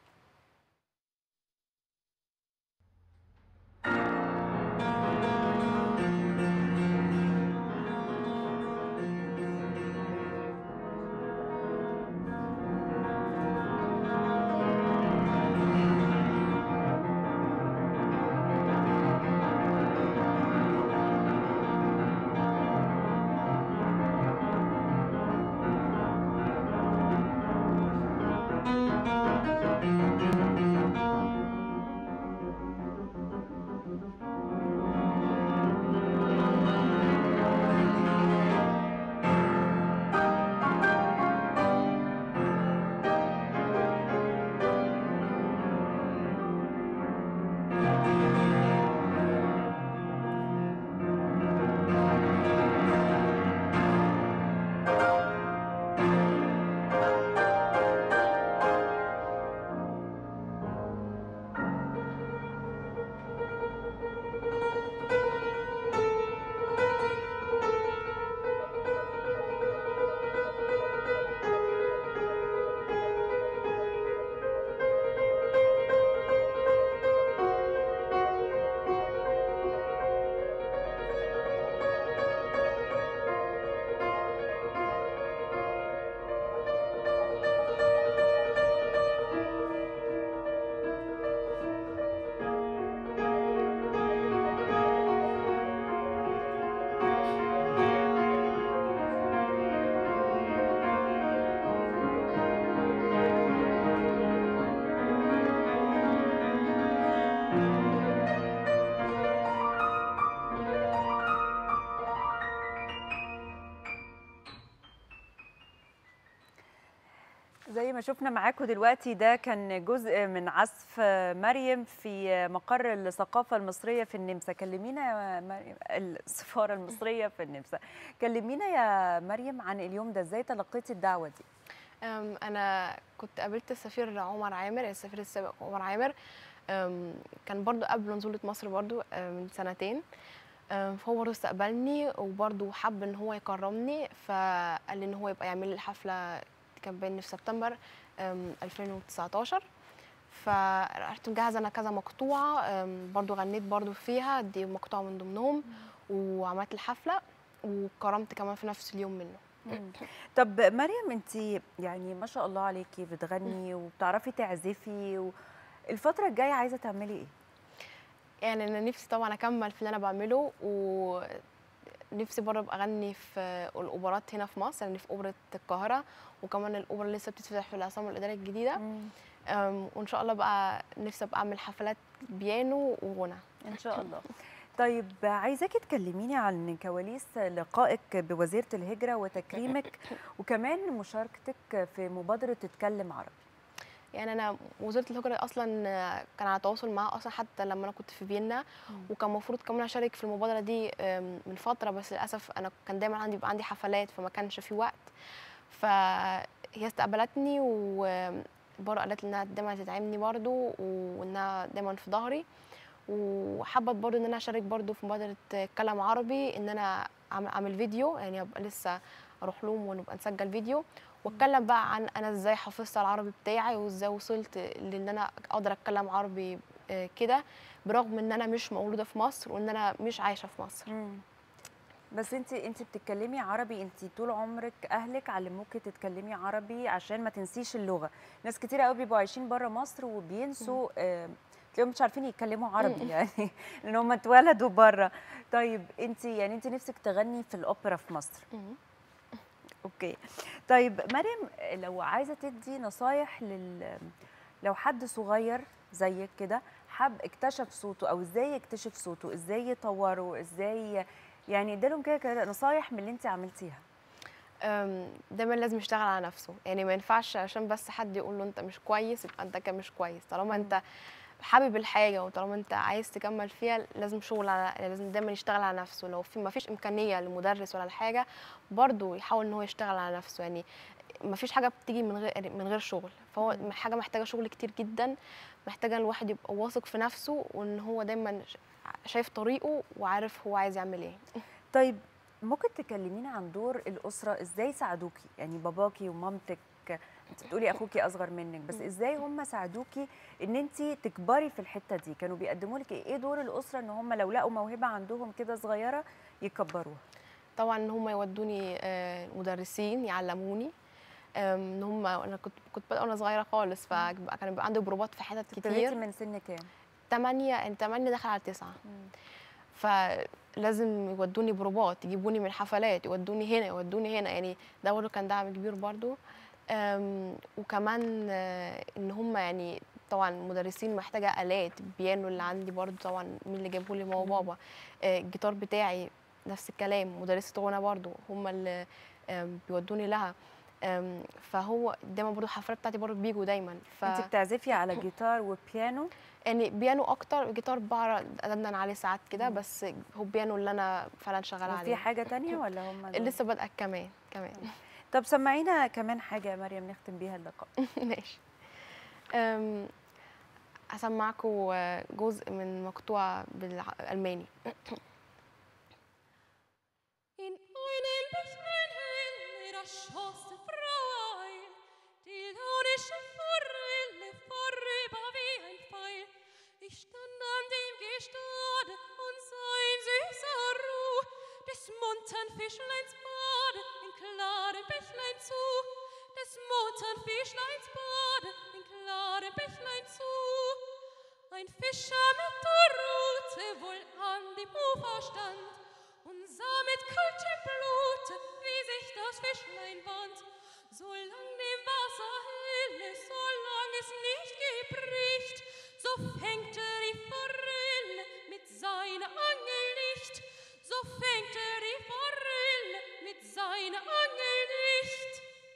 Speaker 3: زي ما شفنا معاكم دلوقتي ده كان جزء من عزف مريم في مقر الثقافة المصرية في النمسا كلمينا يا مريم السفارة المصرية في النمسا كلمينا يا مريم عن اليوم ده ازاي تلقيتي الدعوة دي
Speaker 10: أم، انا كنت قابلت السفير عمر عامر السفير السابق عمر عامر أم، كان برضو قبل نزولة مصر برضو أم، من سنتين أم، فهو برضو استقبلني وبرضو حب ان هو يكرمني فقال لي ان هو يبقى يعمل لي الحفلة كان بيني في سبتمبر أم، 2019 فرحت مجهزه انا كذا مقطوعه أم، برضو غنيت برضو فيها دي مقطوعه من ضمنهم وعملت الحفله وكرمت كمان في نفس اليوم منه
Speaker 3: مم. طب مريم انت يعني ما شاء الله عليكي بتغني وبتعرفي تعزفي و... الفترة الجاية عايزة تعملي ايه؟
Speaker 10: يعني انا نفسي طبعا اكمل في اللي انا بعمله ونفسي برضه ابقى اغني في الاوبرات هنا في مصر يعني في اوبرا القاهره وكمان الاوبرا اللي لسه بتتفتح في العاصمه الاداريه الجديده أم، وان شاء الله بقى نفسي ابقى اعمل حفلات بيانو وغنى
Speaker 3: ان شاء الله طيب عايزاكي تكلميني عن كواليس لقائك بوزيرة الهجرة وتكريمك وكمان مشاركتك في مبادرة تتكلم عربي
Speaker 10: يعني انا وزاره الهجره اصلا كان على تواصل معاها اصلا حتى لما انا كنت في فيينا وكان المفروض كمان اشارك في المبادره دي أم، من فتره بس للاسف انا كان دايما عندي بيبقى عندي حفلات فما كانش في وقت فهي استقبلتني وبرضه قالت لي انها دايما هتدعمني برضه وانها دايما في ظهري وحبت برضه ان انا اشارك برضه في مبادره كلام عربي ان انا اعمل أعمل فيديو يعني ابقى لسه اروح لهم ونبقى نسجل فيديو واتكلم بقى عن انا ازاي حفظت العربي بتاعي وازاي وصلت لان انا اقدر اتكلم عربي آه، كده برغم ان انا مش مولوده في مصر وان انا مش عايشه في مصر
Speaker 3: بس انت انت بتتكلمي عربي انت طول عمرك اهلك علموكي تتكلمي عربي عشان ما تنسيش اللغه ناس كتير قوي بيبقوا عايشين بره مصر وبينسوا آه، تلاقيهم مش عارفين يتكلموا عربي
Speaker 10: مم.
Speaker 3: يعني لان هم اتولدوا بره طيب انت يعني انت نفسك تغني في الاوبرا في مصر اوكي طيب مريم لو عايزه تدي نصايح لل لو حد صغير زيك كده حب اكتشف صوته او ازاي يكتشف صوته ازاي يطوره ازاي يعني اديلهم كده كده نصايح من اللي انت عملتيها
Speaker 10: أم، دايما لازم يشتغل على نفسه يعني ما ينفعش عشان بس حد يقول له انت مش كويس يبقى انت كده مش كويس طالما انت حابب الحاجه وطالما انت عايز تكمل فيها لازم شغل على لازم دايما يشتغل على نفسه لو في ما فيش امكانيه لمدرس ولا الحاجه برضه يحاول ان هو يشتغل على نفسه يعني ما فيش حاجه بتيجي من غير من غير شغل فهو حاجه محتاجه شغل كتير جدا محتاجه الواحد يبقى واثق في نفسه وان هو دايما شايف طريقه وعارف هو عايز يعمل ايه
Speaker 3: طيب ممكن تكلمينا عن دور الاسره ازاي ساعدوكي يعني باباكي ومامتك انت بتقولي اخوكي اصغر منك بس ازاي هم ساعدوكي ان انت تكبري في الحته دي كانوا بيقدموا لك ايه دور الاسره ان هم لو لقوا موهبه عندهم كده صغيره يكبروها
Speaker 10: طبعا ان هم يودوني آه، مدرسين يعلموني آم، ان هم انا كنت كنت بادئه وانا صغيره خالص فكان بيبقى عندي بروبات في حتت
Speaker 3: ابتديتي
Speaker 10: كتير
Speaker 3: من سن كام
Speaker 10: 8 يعني 8 داخل على 9 فلازم يودوني بروبات يجيبوني من حفلات يودوني هنا يودوني هنا يعني ده برضه كان دعم كبير برضه أم، وكمان آه، ان هم يعني طبعا مدرسين محتاجه الات بيانو اللي عندي برضه طبعا مين اللي جابه لي ماما وبابا آه، الجيتار بتاعي نفس الكلام مدرسه غنى برضه هم اللي آم، بيودوني لها آم، فهو دايما برضه الحفلات بتاعتي برضه بيجوا دايما ف...
Speaker 3: انت بتعزفي على جيتار وبيانو
Speaker 10: يعني بيانو اكتر جيتار بعرف ادندن عليه ساعات كده بس هو بيانو اللي انا فعلا شغاله عليه
Speaker 3: وفي حاجه تانية ولا هم دول؟
Speaker 10: لسه بادئه كمان كمان
Speaker 3: طب سمعينا كمان حاجه يا مريم نختم بيها اللقاء
Speaker 10: ماشي أم، هسمعكم جزء من مقطوعة بالألماني
Speaker 11: In einem Bächlein hell, da schoss die Frau ein, die launische Forelle vorüber wie ein Pfeil. Ich stand an dem Gestade und sah in süßer Ruhe des muntern Fischleins Bade in klarem Bächlein zu, des muntern Fischleins Bade in klarem Bächlein zu. Ein Fischer mit der Rute wohl an dem Ufer stand und sah mit kaltem Blute, wie sich das Fischlein wand. Solang dem Wasser hell ist, solang es nicht gebricht, so fängt er die Forelle mit seiner Angel nicht, so fängt er die Forelle mit seiner Angel nicht.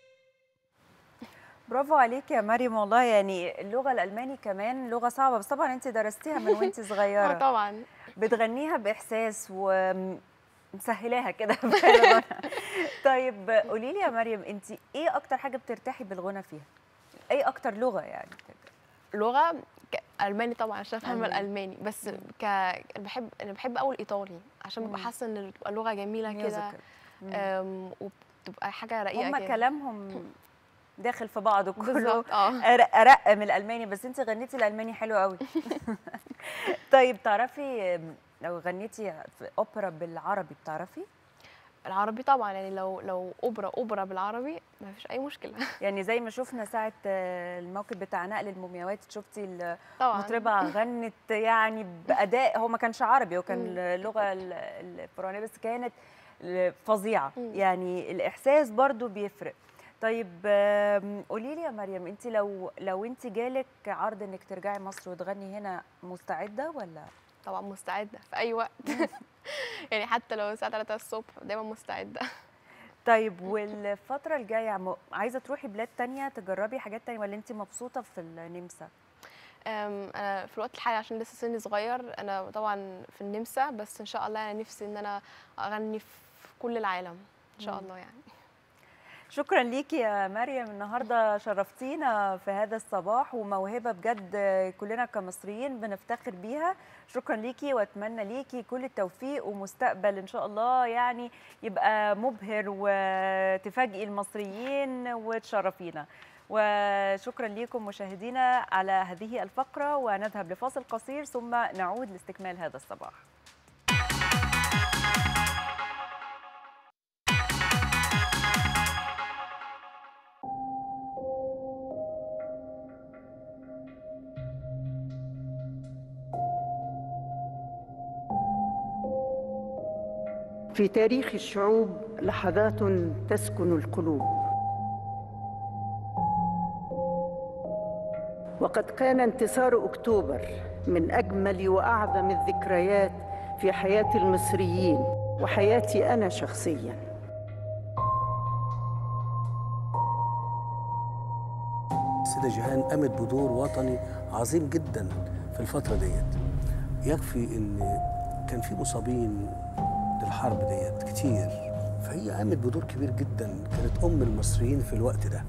Speaker 3: برافو عليك يا مريم والله يعني اللغه الالماني كمان لغه صعبه بس طبعا انت درستيها من وانت صغيره
Speaker 10: اه طبعا
Speaker 3: بتغنيها باحساس ومسهلاها كده في الغنى. طيب قولي لي يا مريم انت ايه اكتر حاجه بترتاحي بالغنى فيها ايه اكتر لغه يعني
Speaker 10: لغة ك- ألماني طبعا عشان فاهمة
Speaker 3: ألماني.
Speaker 10: الألماني بس ك أنا بحب أنا بحب أوي الإيطالي عشان ببقى
Speaker 3: مم.
Speaker 10: حاسة إن بتبقى لغة جميلة كده
Speaker 3: Musical. مم.
Speaker 10: أم، وبتبقى حاجة رقيقة
Speaker 3: هم
Speaker 10: كده
Speaker 3: كلامهم داخل في بعضه كله
Speaker 10: بالظبط، اه.
Speaker 3: أرق أرق من الالماني بس انت غنيتي الالماني حلو قوي طيب تعرفي لو غنيتي في اوبرا بالعربي بتعرفي
Speaker 10: العربي طبعا يعني لو لو أوبرا أوبرا بالعربي ما فيش أي مشكلة
Speaker 3: يعني زي ما شفنا ساعة آه، الموكب بتاع نقل المومياوات شفتي
Speaker 10: طبعاً.
Speaker 3: المطربة غنت يعني بأداء هو ما كانش عربي هو كان
Speaker 10: مم.
Speaker 3: اللغة ال- الفرعونية بس كانت فظيعة يعني الإحساس برضو بيفرق طيب آم، قولي لي يا مريم انت لو لو انت جالك عرض انك ترجعي مصر وتغني هنا مستعدة ولا
Speaker 10: طبعا مستعدة في أي وقت يعني حتى لو الساعة 3 الصبح دايما مستعدة
Speaker 3: طيب والفترة الجاية م- عايزة تروحي بلاد تانية تجربي حاجات تانية ولا انت مبسوطة في النمسا؟
Speaker 10: أم، انا في الوقت الحالي عشان لسه سني صغير انا طبعا في النمسا بس ان شاء الله انا نفسي ان انا اغني في كل العالم ان شاء
Speaker 3: مم.
Speaker 10: الله يعني
Speaker 3: شكرا ليكي يا مريم النهارده شرفتينا في هذا الصباح وموهبه بجد كلنا كمصريين بنفتخر بيها شكرا ليكي واتمنى ليكي كل التوفيق ومستقبل ان شاء الله يعني يبقى مبهر وتفاجئي المصريين وتشرفينا وشكرا لكم مشاهدينا على هذه الفقره ونذهب لفاصل قصير ثم نعود لاستكمال هذا الصباح
Speaker 12: في تاريخ الشعوب لحظات تسكن القلوب وقد كان انتصار اكتوبر من اجمل واعظم الذكريات في حياه المصريين وحياتي انا شخصيا
Speaker 13: السيدة جيهان قامت بدور وطني عظيم جدا في الفترة ديت يكفي ان كان في مصابين للحرب ديت كتير فهي قامت بدور كبير جدا كانت ام المصريين في الوقت ده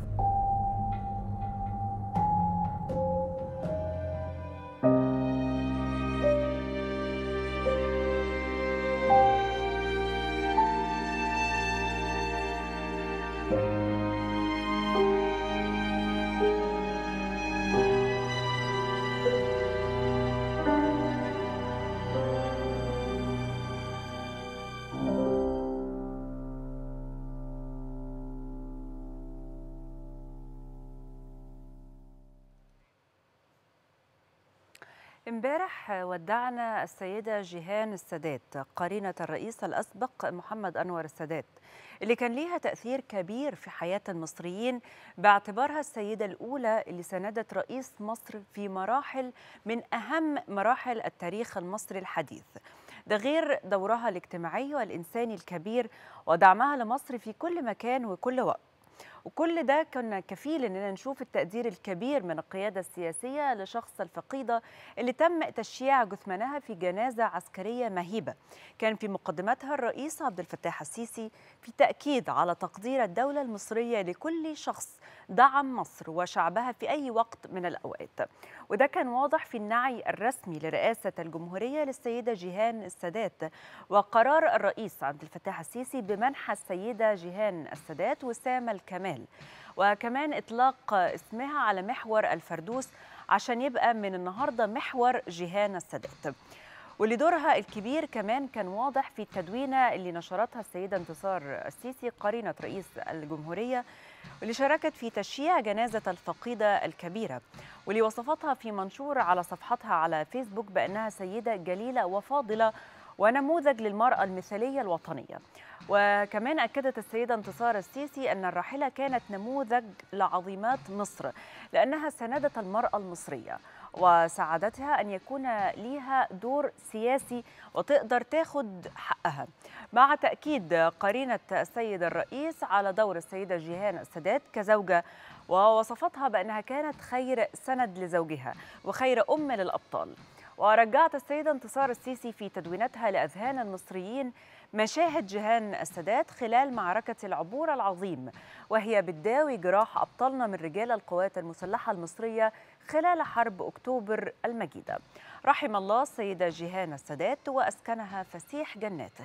Speaker 3: امبارح ودعنا السيدة جيهان السادات قرينة الرئيس الأسبق محمد أنور السادات اللي كان ليها تأثير كبير في حياة المصريين باعتبارها السيدة الأولى اللي ساندت رئيس مصر في مراحل من أهم مراحل التاريخ المصري الحديث ده غير دورها الاجتماعي والإنساني الكبير ودعمها لمصر في كل مكان وكل وقت وكل ده كنا كفيل اننا نشوف التقدير الكبير من القياده السياسيه لشخص الفقيده اللي تم تشييع جثمانها في جنازه عسكريه مهيبه. كان في مقدمتها الرئيس عبد الفتاح السيسي في تاكيد على تقدير الدوله المصريه لكل شخص دعم مصر وشعبها في اي وقت من الاوقات. وده كان واضح في النعي الرسمي لرئاسه الجمهوريه للسيده جيهان السادات وقرار الرئيس عبد الفتاح السيسي بمنح السيده جيهان السادات وسام الكمال وكمان اطلاق اسمها على محور الفردوس عشان يبقى من النهارده محور جيهان السادات واللي دورها الكبير كمان كان واضح في التدوينه اللي نشرتها السيده انتصار السيسي قرينه رئيس الجمهوريه واللي شاركت في تشييع جنازه الفقيده الكبيره واللي وصفتها في منشور على صفحتها على فيسبوك بانها سيده جليله وفاضله ونموذج للمراه المثاليه الوطنيه وكمان أكدت السيدة انتصار السيسي أن الراحلة كانت نموذج لعظيمات مصر لأنها ساندت المرأة المصرية وساعدتها أن يكون ليها دور سياسي وتقدر تاخد حقها مع تأكيد قرينة السيد الرئيس على دور السيدة جيهان السادات كزوجة ووصفتها بأنها كانت خير سند لزوجها وخير أم للأبطال ورجعت السيدة انتصار السيسي في تدوينتها لأذهان المصريين مشاهد جيهان السادات خلال معركة العبور العظيم وهي بتداوي جراح أبطالنا من رجال القوات المسلحة المصرية خلال حرب أكتوبر المجيدة رحم الله السيدة جيهان السادات وأسكنها فسيح جناته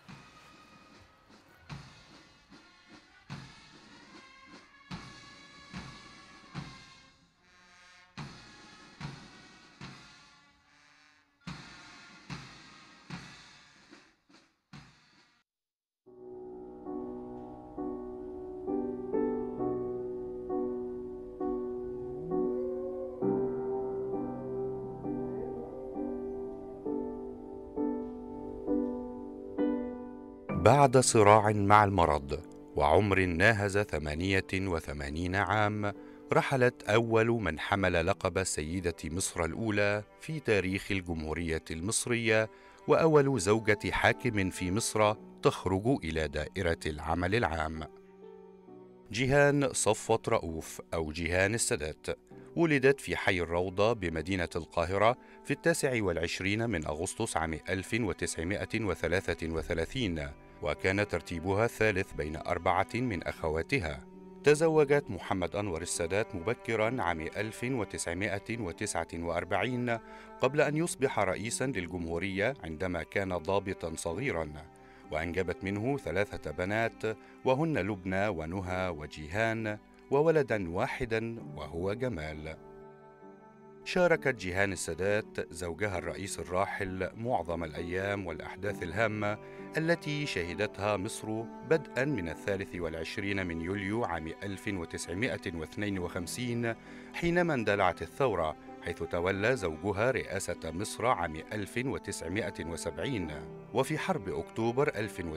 Speaker 14: بعد صراع مع المرض وعمر ناهز ثمانية وثمانين عام رحلت أول من حمل لقب سيدة مصر الأولى في تاريخ الجمهورية المصرية وأول زوجة حاكم في مصر تخرج إلى دائرة العمل العام جيهان صفوة رؤوف أو جيهان السادات ولدت في حي الروضة بمدينة القاهرة في التاسع والعشرين من أغسطس عام 1933 وكان ترتيبها الثالث بين أربعة من أخواتها تزوجت محمد أنور السادات مبكرا عام 1949 قبل أن يصبح رئيسا للجمهورية عندما كان ضابطا صغيرا وأنجبت منه ثلاثة بنات وهن لبنى ونهى وجيهان وولدا واحدا وهو جمال شاركت جيهان السادات زوجها الرئيس الراحل معظم الأيام والأحداث الهامة التي شهدتها مصر بدءا من الثالث والعشرين من يوليو عام 1952 حينما اندلعت الثورة حيث تولى زوجها رئاسة مصر عام 1970 وفي حرب أكتوبر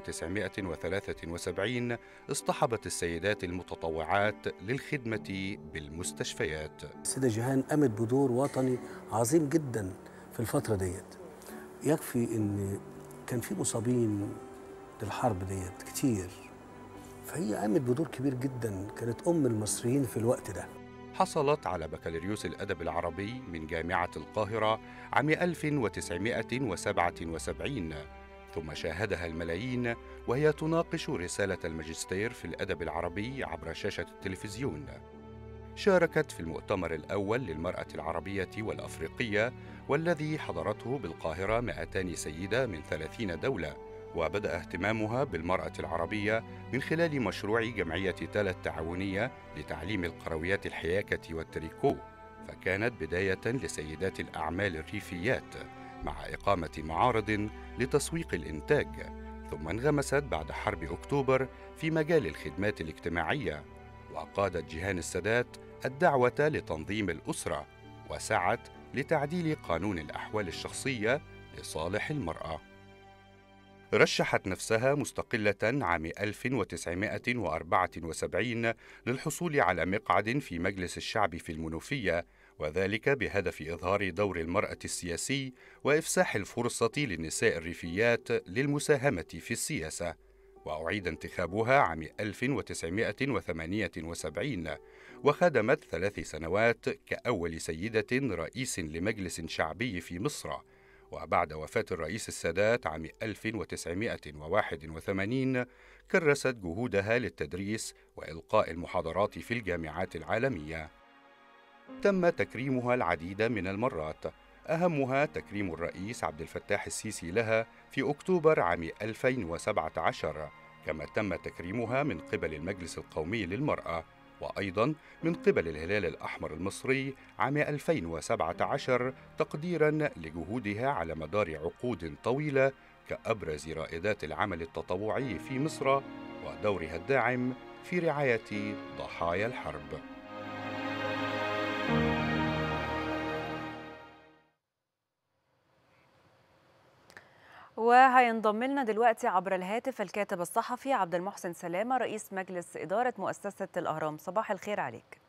Speaker 14: 1973 اصطحبت السيدات المتطوعات للخدمة بالمستشفيات
Speaker 13: السيدة جيهان قامت بدور وطني عظيم جدا في الفترة ديت يكفي ان كان في مصابين للحرب ديت كتير فهي قامت بدور كبير جدا كانت ام المصريين في الوقت ده
Speaker 14: حصلت على بكالوريوس الأدب العربي من جامعة القاهرة عام 1977 ثم شاهدها الملايين وهي تناقش رسالة الماجستير في الأدب العربي عبر شاشة التلفزيون شاركت في المؤتمر الأول للمرأة العربية والأفريقية والذي حضرته بالقاهرة 200 سيدة من 30 دولة وبدأ اهتمامها بالمرأة العربية من خلال مشروع جمعية تالا التعاونية لتعليم القرويات الحياكة والتريكو فكانت بداية لسيدات الأعمال الريفيات مع إقامة معارض لتسويق الإنتاج ثم انغمست بعد حرب أكتوبر في مجال الخدمات الاجتماعية وقادت جيهان السادات الدعوة لتنظيم الأسرة وسعت لتعديل قانون الأحوال الشخصية لصالح المرأة رشحت نفسها مستقلة عام 1974 للحصول على مقعد في مجلس الشعب في المنوفية وذلك بهدف إظهار دور المرأة السياسي وإفساح الفرصة للنساء الريفيات للمساهمة في السياسة وأعيد انتخابها عام 1978 وخدمت ثلاث سنوات كأول سيدة رئيس لمجلس شعبي في مصر وبعد وفاة الرئيس السادات عام 1981 كرست جهودها للتدريس وإلقاء المحاضرات في الجامعات العالمية. تم تكريمها العديد من المرات، أهمها تكريم الرئيس عبد الفتاح السيسي لها في أكتوبر عام 2017 كما تم تكريمها من قبل المجلس القومي للمرأة وأيضا من قبل الهلال الأحمر المصري عام 2017 تقديرا لجهودها على مدار عقود طويلة كأبرز رائدات العمل التطوعي في مصر ودورها الداعم في رعاية ضحايا الحرب.
Speaker 3: وهينضم لنا دلوقتي عبر الهاتف الكاتب الصحفي عبد المحسن سلامه رئيس مجلس اداره مؤسسه الاهرام صباح الخير عليك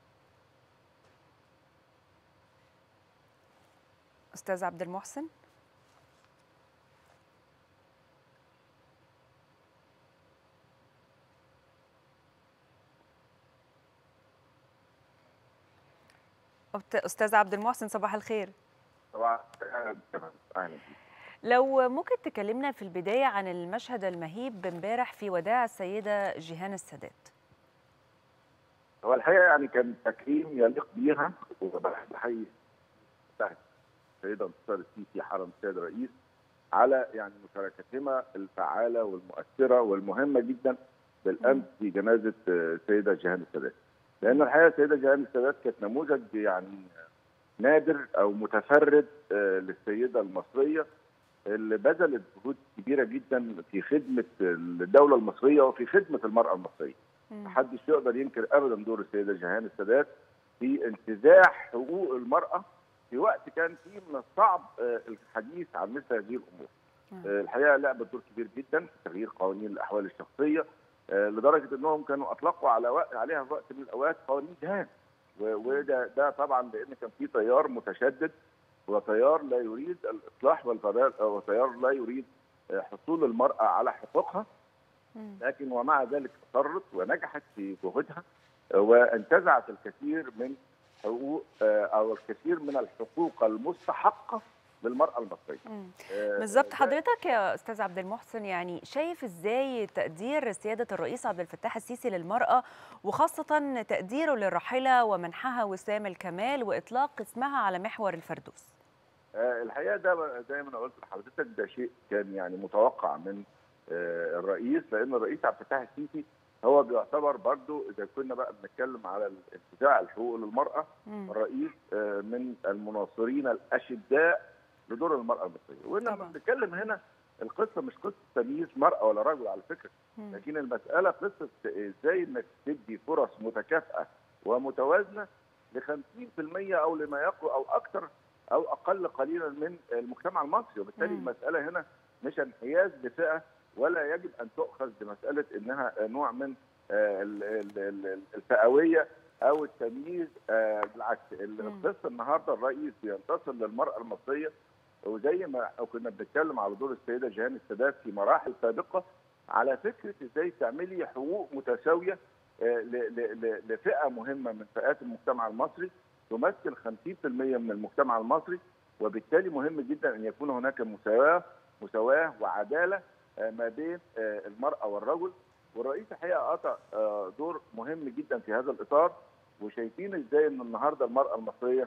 Speaker 3: استاذ عبد المحسن استاذ عبد المحسن صباح الخير
Speaker 15: صباح اهلا
Speaker 3: لو ممكن تكلمنا في البداية عن المشهد المهيب امبارح في وداع السيدة جيهان السادات
Speaker 15: هو الحقيقة يعني كان تكريم يليق بيها وبحيي السيدة انتصار السيسي حرم السيد الرئيس على يعني مشاركتهما الفعالة والمؤثرة والمهمة جدا بالأمس في جنازة السيدة جيهان السادات لأن الحقيقة السيدة جيهان السادات كانت نموذج يعني نادر أو متفرد للسيدة المصرية اللي بذلت جهود كبيره جدا في خدمه الدوله المصريه وفي خدمه المراه المصريه. محدش يقدر ينكر ابدا دور السيده جيهان السادات في انتزاع حقوق المراه في وقت كان فيه من الصعب الحديث عن مثل هذه الامور. الحقيقه لعبت دور كبير جدا في تغيير قوانين الاحوال الشخصيه لدرجه انهم كانوا اطلقوا على وقت عليها في وقت من الاوقات قوانين جيهان وده ده طبعا لان كان في تيار متشدد وتيار لا يريد الاصلاح وتيار لا يريد حصول المراه على حقوقها لكن ومع ذلك اصرت ونجحت في جهودها وانتزعت الكثير من حقوق او الكثير من الحقوق المستحقه للمراه المصريه.
Speaker 3: بالظبط حضرتك يا استاذ عبد المحسن يعني شايف ازاي تقدير سياده الرئيس عبد الفتاح السيسي للمراه وخاصه تقديره للراحله ومنحها وسام الكمال واطلاق اسمها على محور الفردوس.
Speaker 15: الحقيقه ده زي ما انا قلت لحضرتك ده شيء كان يعني متوقع من الرئيس لان الرئيس عبد الفتاح السيسي هو بيعتبر برضه اذا كنا بقى بنتكلم على انتزاع الحقوق للمراه الرئيس من المناصرين الاشداء لدور المراه المصريه ولما بنتكلم هنا القصه مش قصه تمييز مراه ولا رجل على فكره لكن المساله قصه ازاي انك تدي فرص متكافئه ومتوازنه ل 50% او لما يقرب او اكثر او اقل قليلا من المجتمع المصري وبالتالي
Speaker 16: مم.
Speaker 15: المساله هنا مش انحياز لفئه ولا يجب ان تؤخذ بمساله انها نوع من آه، ال- ال- ال- الفئويه او التمييز آه، بالعكس القصه النهارده الرئيس بينتصر للمراه المصريه وزي ما كنا بنتكلم على دور السيده جيهان السادات في مراحل سابقه على فكره ازاي تعملي حقوق متساويه آه، ل- ل- ل- لفئه مهمه من فئات المجتمع المصري تمثل 50% من المجتمع المصري وبالتالي مهم جدا ان يكون هناك مساواه مساواه وعداله آه، ما بين آه، المراه والرجل والرئيس الحقيقه قطع آه، دور مهم جدا في هذا الاطار وشايفين ازاي ان النهارده المراه المصريه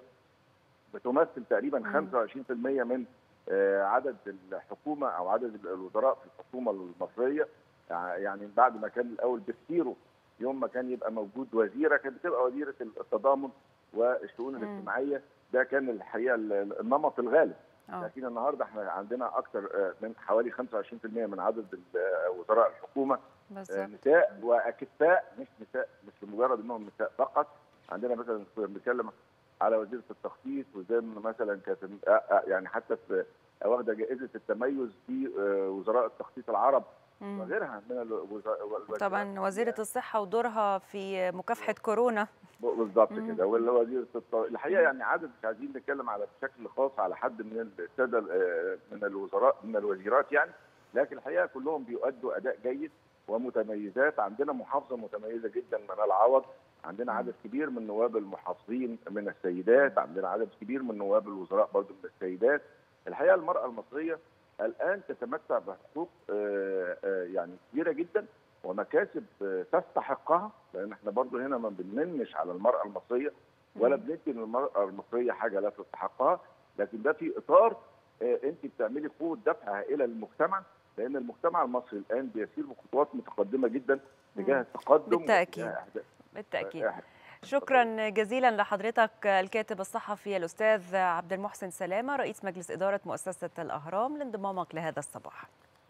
Speaker 15: بتمثل تقريبا 25% من آه، عدد الحكومه او عدد الوزراء في الحكومه المصريه يع- يعني بعد ما كان الاول بكثيره يوم ما كان يبقى موجود وزيره كانت بتبقى وزيره التضامن والشؤون
Speaker 16: مم.
Speaker 15: الاجتماعيه ده كان الحقيقه ال- النمط الغالب
Speaker 3: آه.
Speaker 15: لكن النهارده احنا عندنا اكثر آه، من حوالي 25% من عدد ال- آه، وزراء الحكومه آه،
Speaker 3: بالظبط
Speaker 15: نساء واكفاء مش نساء مش لمجرد انهم نساء فقط عندنا مثلا كنا بنتكلم على وزيره التخطيط وزي ما مثلا كانت آه، آه، يعني حتى في واخده جائزه التميز في آه، وزراء التخطيط العرب
Speaker 3: مم.
Speaker 15: وغيرها من الوزراء والوزيرات.
Speaker 3: طبعا وزيرة الصحة ودورها في مكافحة كورونا
Speaker 15: بالظبط
Speaker 3: مم.
Speaker 15: كده واللي هو وزير الط- الحقيقه يعني عدد مش عايزين نتكلم على بشكل خاص على حد من الساده آه، من الوزراء من الوزيرات يعني لكن الحقيقه كلهم بيؤدوا اداء جيد ومتميزات عندنا محافظه متميزه جدا من العوض عندنا عدد كبير من نواب المحافظين من السيدات عندنا عدد كبير من نواب الوزراء برضو من السيدات الحقيقه المراه المصريه الان تتمتع بحقوق آه، آه، يعني كبيره جدا ومكاسب آه، تستحقها لان احنا برضو هنا ما بنمنش على المراه المصريه ولا بندي للمراه المصريه حاجه لا تستحقها لكن ده في اطار آه، انت بتعملي قوه دفع هائله للمجتمع لان المجتمع المصري الان بيسير بخطوات متقدمه جدا تجاه التقدم
Speaker 3: بالتأكيد.
Speaker 15: واتجاه أهداف-
Speaker 3: بالتأكيد
Speaker 15: آه،
Speaker 3: شكرا جزيلا لحضرتك الكاتب الصحفي الأستاذ عبد المحسن سلامة رئيس مجلس إدارة مؤسسة الأهرام لانضمامك لهذا الصباح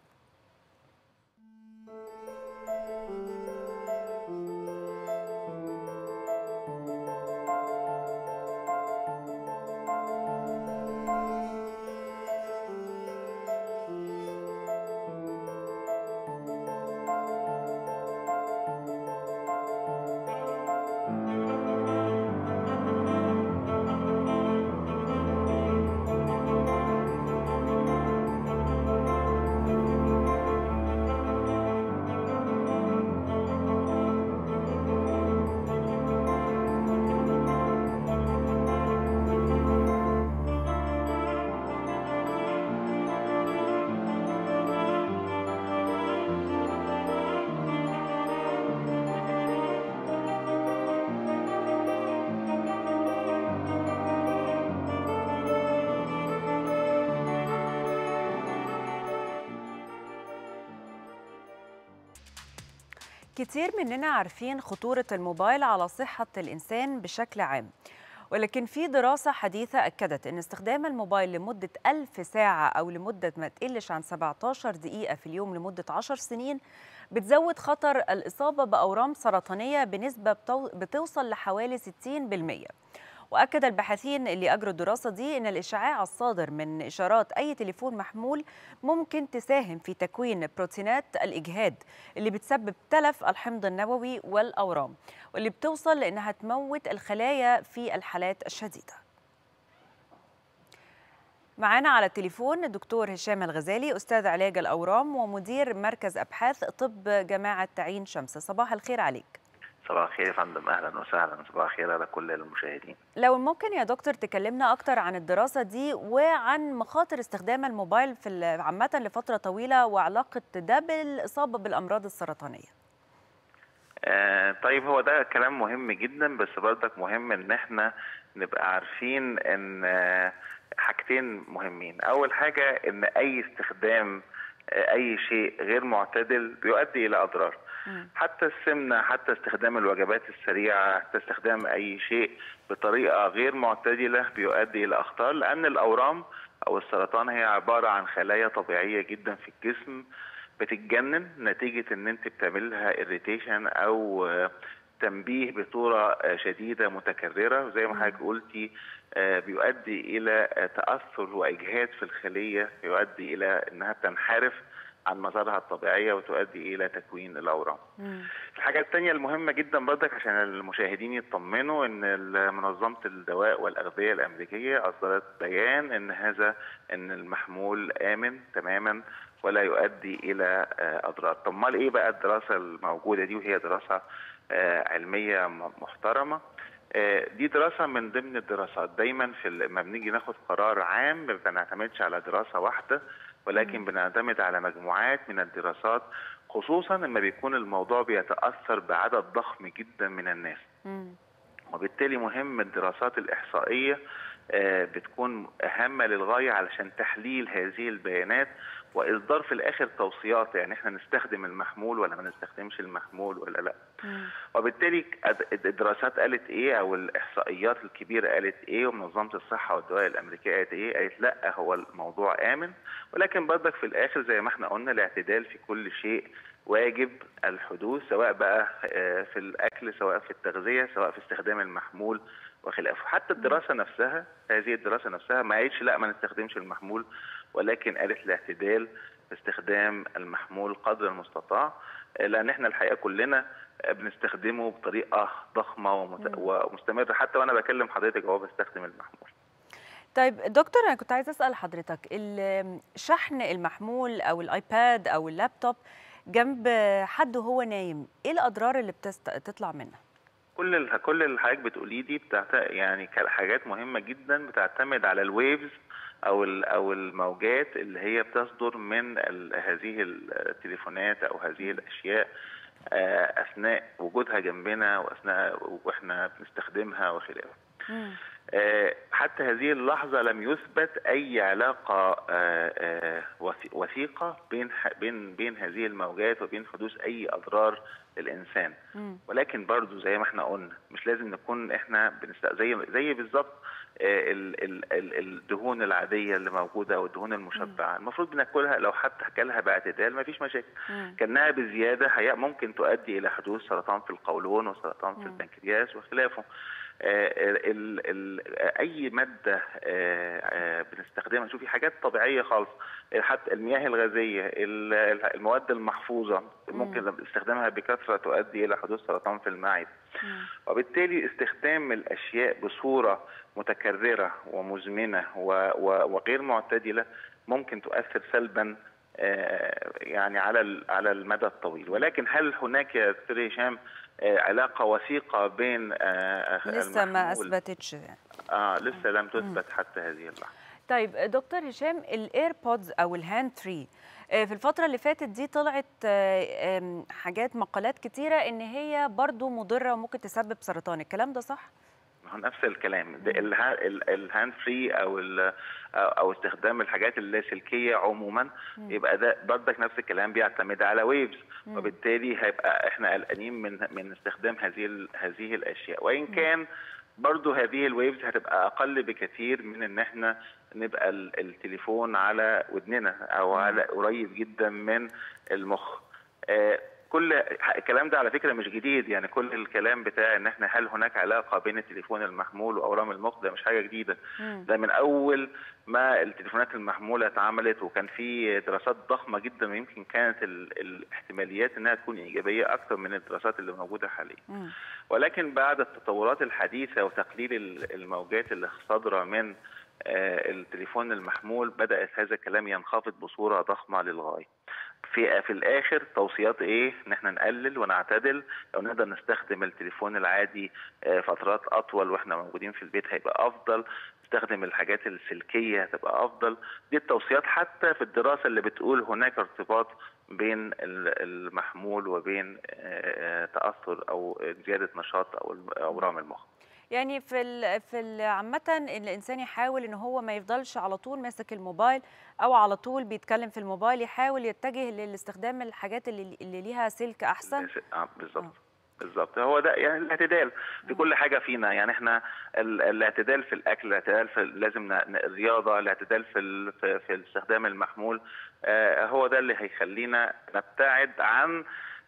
Speaker 3: كتير مننا عارفين خطورة الموبايل على صحة الإنسان بشكل عام ولكن في دراسة حديثة أكدت أن استخدام الموبايل لمدة ألف ساعة أو لمدة ما تقلش عن 17 دقيقة في اليوم لمدة 10 سنين بتزود خطر الإصابة بأورام سرطانية بنسبة بتو- بتوصل لحوالي 60% واكد الباحثين اللي اجروا الدراسه دي ان الاشعاع الصادر من اشارات اي تليفون محمول ممكن تساهم في تكوين بروتينات الاجهاد اللي بتسبب تلف الحمض النووي والاورام واللي بتوصل لانها تموت الخلايا في الحالات الشديده معانا على التليفون الدكتور هشام الغزالي استاذ علاج الاورام ومدير مركز ابحاث طب جامعه تعين شمس صباح الخير عليك
Speaker 16: صباح الخير يا فندم اهلا وسهلا صباح الخير على كل المشاهدين
Speaker 3: لو ممكن يا دكتور تكلمنا أكتر عن الدراسة دي وعن مخاطر استخدام الموبايل في ال- عامة لفترة طويلة وعلاقة ده بالإصابة بالأمراض السرطانية
Speaker 16: آه طيب هو ده كلام مهم جدا بس برضك مهم ان احنا نبقى عارفين ان آه حاجتين مهمين اول حاجه ان اي استخدام آه اي شيء غير معتدل بيؤدي الى اضرار حتى السمنه حتى استخدام الوجبات السريعه حتى استخدام اي شيء بطريقه غير معتدله بيؤدي الى اخطار لان الاورام او السرطان هي عباره عن خلايا طبيعيه جدا في الجسم بتتجنن نتيجه ان انت بتعمل لها اريتيشن او تنبيه بصوره آه، شديده متكرره وزي ما حضرتك قلتي آه، بيؤدي الى آه، تاثر واجهاد في الخليه يؤدي الى انها تنحرف عن مسارها الطبيعيه وتؤدي الى تكوين الاورام. الحاجة التانية المهمة جدا برضك عشان المشاهدين يطمنوا ان ال- منظمة الدواء والأغذية الأمريكية أصدرت بيان ان هذا ان المحمول آمن تماما ولا يؤدي إلى آه، أضرار. طب امال ايه بقى الدراسة الموجودة دي وهي دراسة آه، علمية م- محترمة آه، دي دراسة من ضمن الدراسات دايما في ال- لما بنيجي ناخد قرار عام ما بنعتمدش على دراسة واحدة ولكن بنعتمد على مجموعات من الدراسات خصوصا لما بيكون الموضوع بيتأثر بعدد ضخم جدا من الناس وبالتالي مهم الدراسات الإحصائية آه، بتكون أهمة للغاية علشان تحليل هذه البيانات وإصدار في الآخر توصيات يعني إحنا نستخدم المحمول ولا ما نستخدمش المحمول ولا لا وبالتالي أد- الدراسات قالت ايه او الاحصائيات الكبيره قالت ايه ومنظمه الصحه والدواء الامريكيه قالت ايه قالت لا هو الموضوع امن ولكن برضك في الاخر زي ما احنا قلنا الاعتدال في كل شيء واجب الحدوث سواء بقى آه، في الاكل سواء في التغذيه سواء في استخدام المحمول وخلافه حتى الدراسه نفسها هذه الدراسه نفسها ما قالتش لا ما نستخدمش المحمول ولكن قالت الاعتدال في استخدام المحمول قدر المستطاع آه، لان احنا الحقيقه كلنا آه، بنستخدمه بطريقه ضخمه ومت... ومستمره حتى وانا بكلم حضرتك اهو بستخدم المحمول
Speaker 3: طيب دكتور انا كنت عايزه اسال حضرتك ال- شحن المحمول او الايباد او اللابتوب جنب حد وهو نايم ايه الاضرار اللي بتطلع منها
Speaker 16: كل ال... كل اللي حضرتك بتقوليه دي بتعت... يعني ك- حاجات مهمه جدا بتعتمد على الويفز او ال... او الموجات اللي هي بتصدر من ال... هذه التليفونات او هذه الاشياء آه، اثناء وجودها جنبنا واثناء واحنا بنستخدمها وخلافه آه، حتى هذه اللحظة لم يثبت أي علاقة آه، آه، وثي- وثيقة بين ح- بين بين هذه الموجات وبين حدوث أي أضرار للإنسان ولكن برضو زي ما احنا قلنا مش لازم نكون احنا بنست... زي زي بالظبط آه، ال- ال- ال- الدهون العادية اللي موجودة أو الدهون المشبعة المفروض بناكلها لو حتى أكلها باعتدال مفيش مشاكل كانها بزيادة هي ممكن تؤدي إلى حدوث سرطان في القولون وسرطان في البنكرياس وخلافه آه، ال ال اي ماده آه، آه، بنستخدمها شوفي حاجات طبيعيه خالص حتى المياه الغازيه ال- المواد المحفوظه ممكن استخدامها بكثره تؤدي الى حدوث سرطان في المعده وبالتالي استخدام الاشياء بصوره متكرره ومزمنه و- و- وغير معتدله ممكن تؤثر سلبا آه، يعني على ال- على المدى الطويل ولكن هل هناك يا دكتور هشام آه، علاقه وثيقه بين آه،
Speaker 3: لسه ما
Speaker 16: المحمول-
Speaker 3: اثبتتش يعني.
Speaker 16: اه لسه لم تثبت حتى هذه اللحظه
Speaker 3: طيب دكتور هشام الايربودز او الهاند فري آه، في الفترة اللي فاتت دي طلعت آه، آم، حاجات مقالات كتيرة ان هي برضو مضرة وممكن تسبب سرطان الكلام ده صح؟
Speaker 16: هو نفس الكلام ده الها- ال- الهاند فري او ال- او أو استخدام الحاجات اللاسلكيه عموما يبقى ده برضك نفس الكلام بيعتمد على ويفز
Speaker 17: مم.
Speaker 16: وبالتالي هيبقى احنا قلقانين من من استخدام هذه ال- هذه الاشياء وان كان برضو هذه الويفز هتبقى اقل بكثير من ان احنا نبقى ال- التليفون على ودننا او على قريب جدا من المخ آه، كل الكلام ده على فكره مش جديد يعني كل الكلام بتاع ان احنا هل هناك علاقه بين التليفون المحمول واورام المخ ده مش حاجه جديده ده من اول ما التليفونات المحموله اتعملت وكان في دراسات ضخمه جدا ويمكن كانت ال- الاحتماليات انها تكون ايجابيه اكثر من الدراسات اللي موجوده حاليا ولكن بعد التطورات الحديثه وتقليل ال- الموجات اللي صادره من آه، التليفون المحمول بدات هذا الكلام ينخفض بصوره ضخمه للغايه في في الاخر توصيات ايه ان احنا نقلل ونعتدل لو نقدر نستخدم التليفون العادي آه، فترات اطول واحنا موجودين في البيت هيبقى افضل نستخدم الحاجات السلكيه هتبقى افضل دي التوصيات حتى في الدراسه اللي بتقول هناك ارتباط بين ال- المحمول وبين آه، آه، تاثر او زياده نشاط او اورام المخ
Speaker 3: يعني في ال في ال- عامة الإنسان يحاول إن هو ما يفضلش على طول ماسك الموبايل أو على طول بيتكلم في الموبايل يحاول يتجه لاستخدام الحاجات اللي اللي ليها سلك أحسن
Speaker 16: اه بالظبط بالظبط هو ده يعني الاعتدال في كل حاجه فينا يعني احنا ال- الاعتدال في الاكل الاعتدال في لازم ن- ن- الرياضه الاعتدال في ال- في, في الاستخدام المحمول آه هو ده اللي هيخلينا نبتعد عن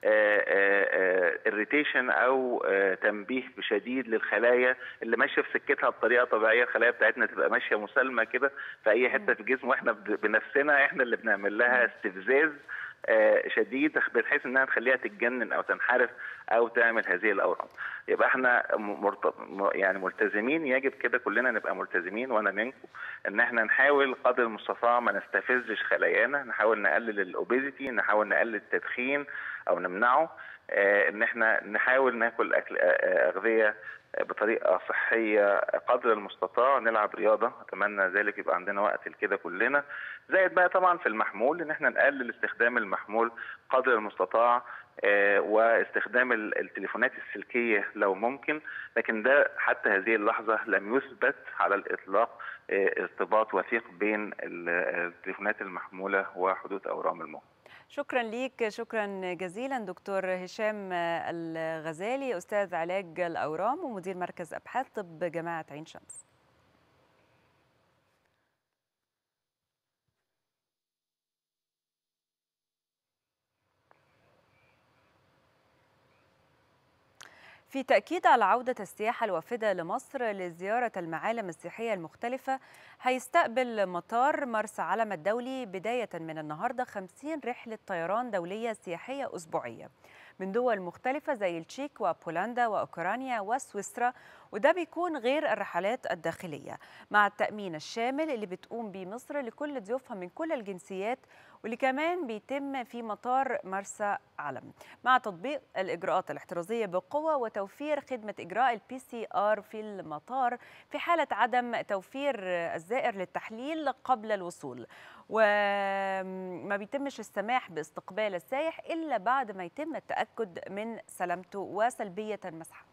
Speaker 16: اريتيشن او آه، تنبيه شديد للخلايا اللي ماشيه في سكتها بطريقه طبيعيه الخلايا بتاعتنا تبقى ماشيه مسالمه كده في اي حته في الجسم واحنا ب- بنفسنا احنا اللي بنعمل لها استفزاز آه، شديد بحيث انها تخليها تتجنن او تنحرف او تعمل هذه الاورام يبقى احنا م- مرت... م- يعني ملتزمين يجب كده كلنا نبقى ملتزمين وانا منكم ان احنا نحاول قدر المستطاع ما نستفزش خلايانا نحاول نقلل الاوبيزيتي نحاول نقلل التدخين او نمنعه آه، ان احنا نحاول ناكل اكل آه، آه، اغذيه بطريقه صحيه قدر المستطاع نلعب رياضه اتمنى ذلك يبقى عندنا وقت لكده كلنا زائد بقى طبعا في المحمول ان احنا نقلل استخدام المحمول قدر المستطاع آه، واستخدام ال- التليفونات السلكيه لو ممكن لكن ده حتى هذه اللحظه لم يثبت على الاطلاق آه، ارتباط وثيق بين ال- التليفونات المحموله وحدوث اورام المخ
Speaker 3: شكرا ليك شكرا جزيلا دكتور هشام الغزالي أستاذ علاج الأورام ومدير مركز أبحاث طب جامعة عين شمس في تأكيد على عودة السياحة الوافدة لمصر لزيارة المعالم السياحية المختلفة هيستقبل مطار مرسى علم الدولي بداية من النهاردة 50 رحلة طيران دولية سياحية أسبوعية من دول مختلفة زي التشيك وبولندا وأوكرانيا وسويسرا وده بيكون غير الرحلات الداخلية مع التأمين الشامل اللي بتقوم بيه مصر لكل ضيوفها من كل الجنسيات واللي كمان بيتم في مطار مرسى علم مع تطبيق الإجراءات الاحترازية بقوة وتوفير خدمة إجراء البي سي آر في المطار في حالة عدم توفير الزائر للتحليل قبل الوصول وما بيتمش السماح باستقبال السائح إلا بعد ما يتم التأكد من سلامته وسلبية المسحة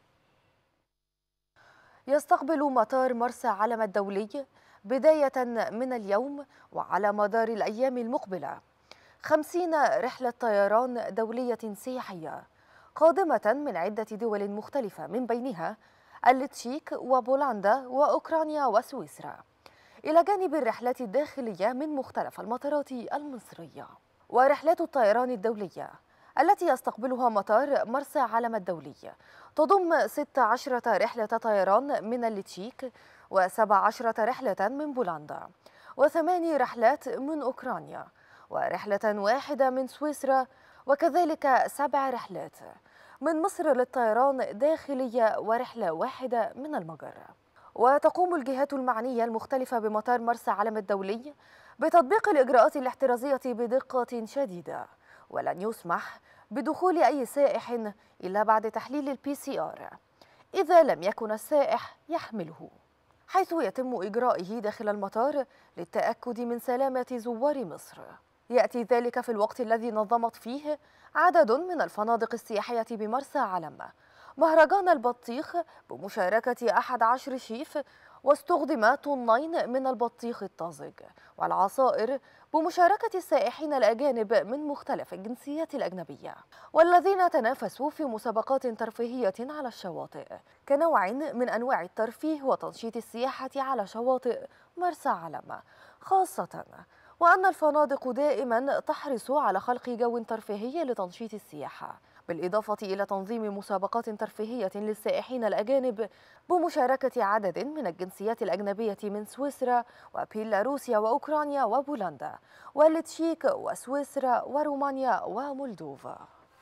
Speaker 17: يستقبل مطار مرسى علم الدولي بداية من اليوم وعلى مدار الأيام المقبلة خمسين رحلة طيران دولية سياحية قادمة من عدة دول مختلفة من بينها التشيك وبولندا وأوكرانيا وسويسرا إلى جانب الرحلات الداخلية من مختلف المطارات المصرية ورحلات الطيران الدولية التي يستقبلها مطار مرسى علم الدولي تضم 16 رحلة طيران من التشيك و17 رحلة من بولندا وثماني رحلات من أوكرانيا ورحلة واحدة من سويسرا وكذلك سبع رحلات من مصر للطيران داخلية ورحلة واحدة من المجر وتقوم الجهات المعنية المختلفة بمطار مرسى علم الدولي بتطبيق الإجراءات الاحترازية بدقة شديدة ولن يسمح بدخول أي سائح إلا بعد تحليل البي سي آر إذا لم يكن السائح يحمله حيث يتم إجرائه داخل المطار للتأكد من سلامة زوار مصر يأتي ذلك في الوقت الذي نظمت فيه عدد من الفنادق السياحية بمرسى علم مهرجان البطيخ بمشاركة أحد عشر شيف واستخدم طنين من البطيخ الطازج والعصائر بمشاركة السائحين الأجانب من مختلف الجنسيات الأجنبية والذين تنافسوا في مسابقات ترفيهية على الشواطئ كنوع من أنواع الترفيه وتنشيط السياحة على شواطئ مرسى علم خاصة وأن الفنادق دائما تحرص على خلق جو ترفيهي لتنشيط السياحة بالإضافة إلى تنظيم مسابقات ترفيهية للسائحين الأجانب بمشاركة عدد من الجنسيات الأجنبية من سويسرا وبيلاروسيا وأوكرانيا وبولندا والتشيك وسويسرا ورومانيا ومولدوفا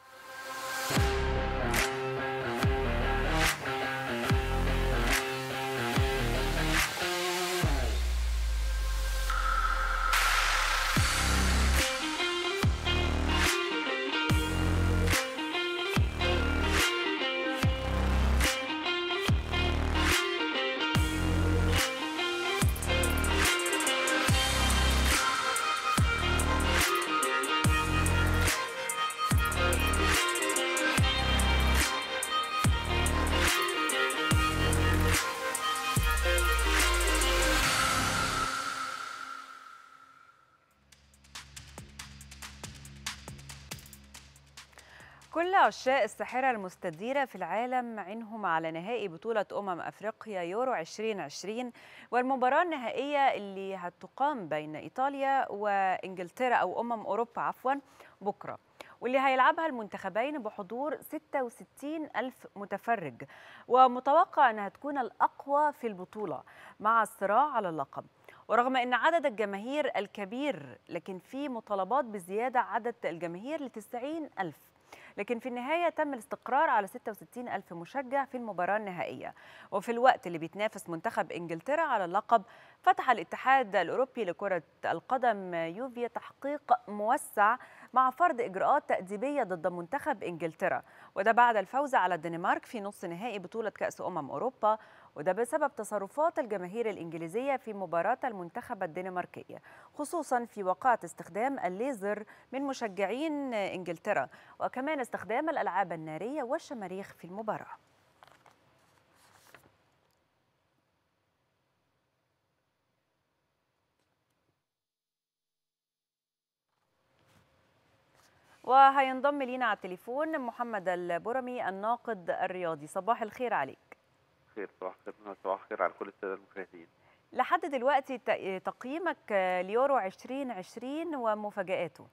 Speaker 3: كل عشاق الساحرة المستديرة في العالم عينهم على نهائي بطولة أمم أفريقيا يورو 2020 والمباراة النهائية اللي هتقام بين إيطاليا وإنجلترا أو أمم أوروبا عفوا بكرة واللي هيلعبها المنتخبين بحضور 66 ألف متفرج ومتوقع أنها تكون الأقوى في البطولة مع الصراع على اللقب ورغم أن عدد الجماهير الكبير لكن في مطالبات بزيادة عدد الجماهير ل 90 ألف لكن في النهاية تم الاستقرار على 66 ألف مشجع في المباراة النهائية وفي الوقت اللي بيتنافس منتخب إنجلترا على اللقب فتح الاتحاد الأوروبي لكرة القدم يوفيا تحقيق موسع مع فرض إجراءات تأديبية ضد منتخب إنجلترا وده بعد الفوز على الدنمارك في نصف نهائي بطولة كأس أمم أوروبا وده بسبب تصرفات الجماهير الإنجليزية في مباراة المنتخب الدنماركية خصوصا في وقعة استخدام الليزر من مشجعين إنجلترا وكمان استخدام الألعاب النارية والشماريخ في المباراة وهينضم لينا على التليفون محمد البرمي الناقد الرياضي صباح الخير عليك
Speaker 18: خير صباح الخير صباح الخير على كل الساده المشاهدين
Speaker 3: لحد دلوقتي ت- تقييمك ليورو 2020 ومفاجآته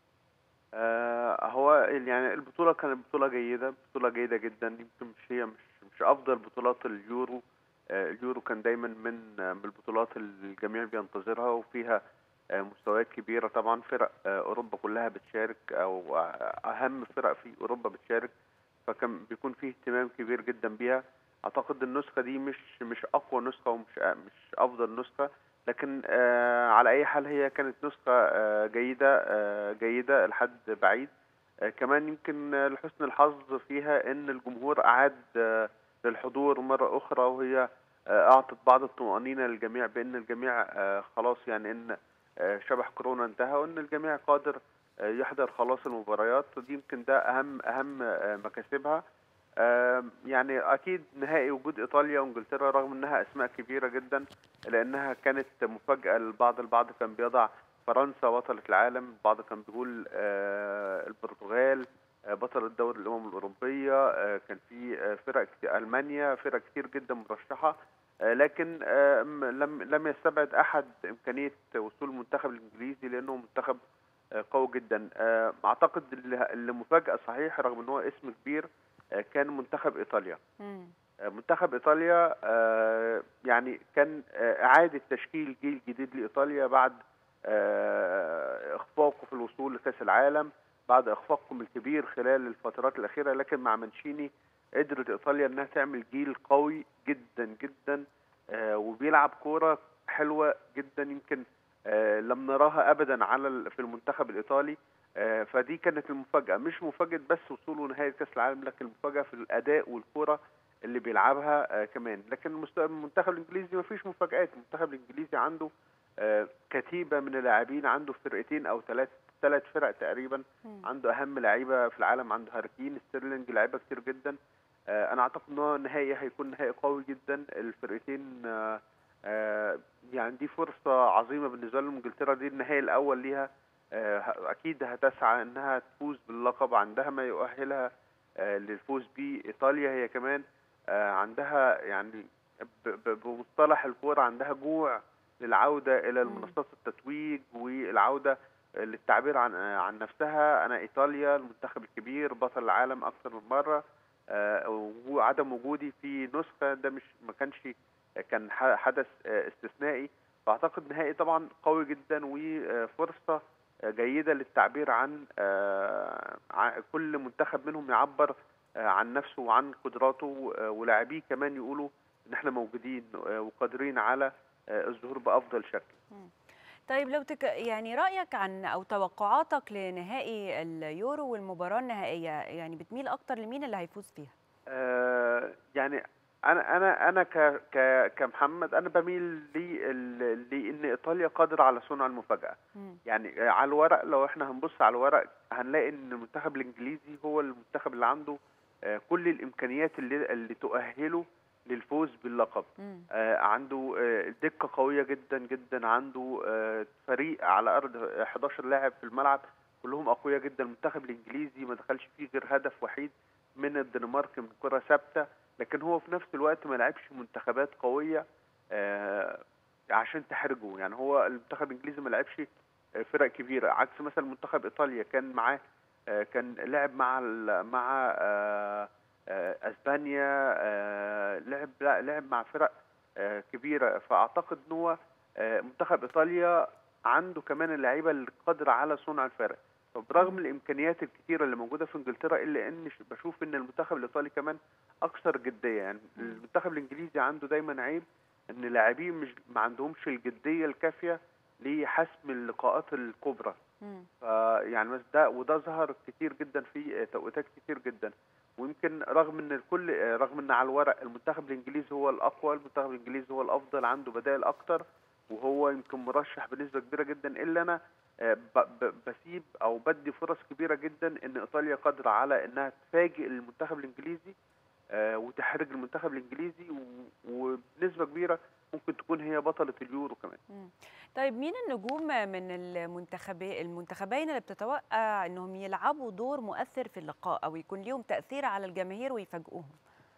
Speaker 18: آه هو ال- يعني البطوله كانت بطوله جيده بطوله جيده جدا يمكن مش هي مش مش افضل بطولات اليورو آه اليورو كان دايما من آه من البطولات اللي الجميع بينتظرها وفيها آه مستويات كبيره طبعا فرق آه اوروبا كلها بتشارك او آه اهم فرق في اوروبا بتشارك فكان بيكون فيه اهتمام كبير جدا بيها اعتقد النسخه دي مش مش اقوى نسخه ومش مش افضل نسخه لكن آه على اي حال هي كانت نسخه آه جيده آه جيده لحد بعيد آه كمان يمكن آه، لحسن الحظ فيها ان الجمهور اعاد آه للحضور مره اخرى وهي آه اعطت بعض الطمانينه للجميع بان الجميع آه خلاص يعني ان آه شبح كورونا انتهى وان الجميع قادر آه يحضر خلاص المباريات ودي يمكن ده اهم اهم آه مكاسبها آم، يعني اكيد نهائي وجود ايطاليا وانجلترا رغم انها اسماء كبيره جدا لانها كانت مفاجاه للبعض البعض كان بيضع فرنسا بطله العالم البعض كان بيقول آه، البرتغال آه، بطلة دوري الأمم الأوروبية آه، كان في آه، فرق كتير ألمانيا فرق كتير جدا مرشحة آه، لكن آه، م- لم لم يستبعد أحد إمكانية وصول المنتخب الإنجليزي لأنه منتخب آه، قوي جدا آه، أعتقد اللي اللي مفاجأة صحيح رغم أنه اسم كبير آه، كان منتخب إيطاليا آه، منتخب ايطاليا آه، يعني كان آه، اعاده تشكيل جيل جديد لايطاليا بعد آه، اخفاقه في الوصول لكاس العالم بعد اخفاقهم الكبير خلال الفترات الاخيره لكن مع مانشيني قدرت ايطاليا انها تعمل جيل قوي جدا جدا آه، وبيلعب كوره حلوه جدا يمكن آه، لم نراها ابدا على ال- في المنتخب الايطالي آه، فدي كانت المفاجاه مش مفاجاه بس وصوله نهائي كاس العالم لكن المفاجاه في الاداء والكوره اللي بيلعبها آه، كمان لكن المست- المنتخب الانجليزي ما فيش مفاجآت المنتخب الانجليزي عنده آه، كتيبه من اللاعبين عنده فرقتين او ثلاث ثلاث فرق تقريبا عنده اهم لعيبه في العالم عنده هاري كين ستيرلينج لعيبه كتير جدا آه، انا اعتقد ان هو نهائي هيكون نهائي قوي جدا الفرقتين آه، آه، يعني دي فرصه عظيمه بالنسبه لهم انجلترا دي النهائي الاول ليها آه، ه- اكيد هتسعى انها تفوز باللقب عندها ما يؤهلها آه، للفوز بيه ايطاليا هي كمان آه، عندها يعني ب- ب- بمصطلح الكوره عندها جوع للعوده الى المنصات التتويج والعوده للتعبير عن آه، عن نفسها انا ايطاليا المنتخب الكبير بطل العالم اكثر من مره آه، وعدم وجودي في نسخه ده مش ما كانش كان ح- حدث آه، استثنائي فاعتقد نهائي طبعا قوي جدا وفرصه آه، جيده للتعبير عن آه، ع- كل منتخب منهم يعبر آه، عن نفسه وعن قدراته آه، ولاعبيه كمان يقولوا ان احنا موجودين آه، وقادرين على آه، الظهور بافضل شكل
Speaker 3: طيب لو تك... يعني رأيك عن أو توقعاتك لنهائي اليورو والمباراة النهائية يعني بتميل أكتر لمين اللي هيفوز فيها؟
Speaker 18: آه، يعني انا انا انا ك ك كمحمد انا بميل لل- لان ايطاليا قادره على صنع المفاجاه يعني آه، على الورق لو احنا هنبص على الورق هنلاقي ان المنتخب الانجليزي هو المنتخب اللي عنده آه، كل الامكانيات اللي اللي تؤهله للفوز باللقب آه، عنده آه، دقه قويه جدا جدا عنده آه، فريق على ارض 11 لاعب في الملعب كلهم اقوياء جدا المنتخب الانجليزي ما دخلش فيه غير هدف وحيد من الدنمارك من كره ثابته لكن هو في نفس الوقت ما لعبش منتخبات قويه آه، عشان تحرجه يعني هو المنتخب الانجليزي ما لعبش آه، فرق كبيره عكس مثلا منتخب ايطاليا كان معاه آه، كان لعب مع ال- مع آه، آه، اسبانيا آه، لعب لا لعب مع فرق آه، كبيره فاعتقد ان هو آه، منتخب ايطاليا عنده كمان اللعيبه القادره على صنع الفرق فبرغم الامكانيات الكتيره اللي موجوده في انجلترا الا ان ش- بشوف ان المنتخب الايطالي كمان اكثر جديه يعني المنتخب الانجليزي عنده دايما عيب ان لاعبين مش ما عندهمش الجديه الكافيه لحسم اللقاءات الكبرى فيعني بس ده وده ظهر كتير جدا في توقيتات كتير جدا ويمكن رغم ان الكل رغم ان على الورق المنتخب الانجليزي هو الاقوى المنتخب الانجليزي هو الافضل عنده بدائل اكتر وهو يمكن مرشح بنسبه كبيره جدا الا انا آه، ب- ب- بسيب او بدي فرص كبيره جدا ان ايطاليا قادره على انها تفاجئ المنتخب الانجليزي آه، وتحرج المنتخب الانجليزي و- وبنسبه كبيره ممكن تكون هي بطله اليورو كمان
Speaker 3: مم. طيب مين النجوم من المنتخبين المنتخبين اللي بتتوقع انهم يلعبوا دور مؤثر في اللقاء او يكون ليهم تاثير على الجماهير ويفاجئوهم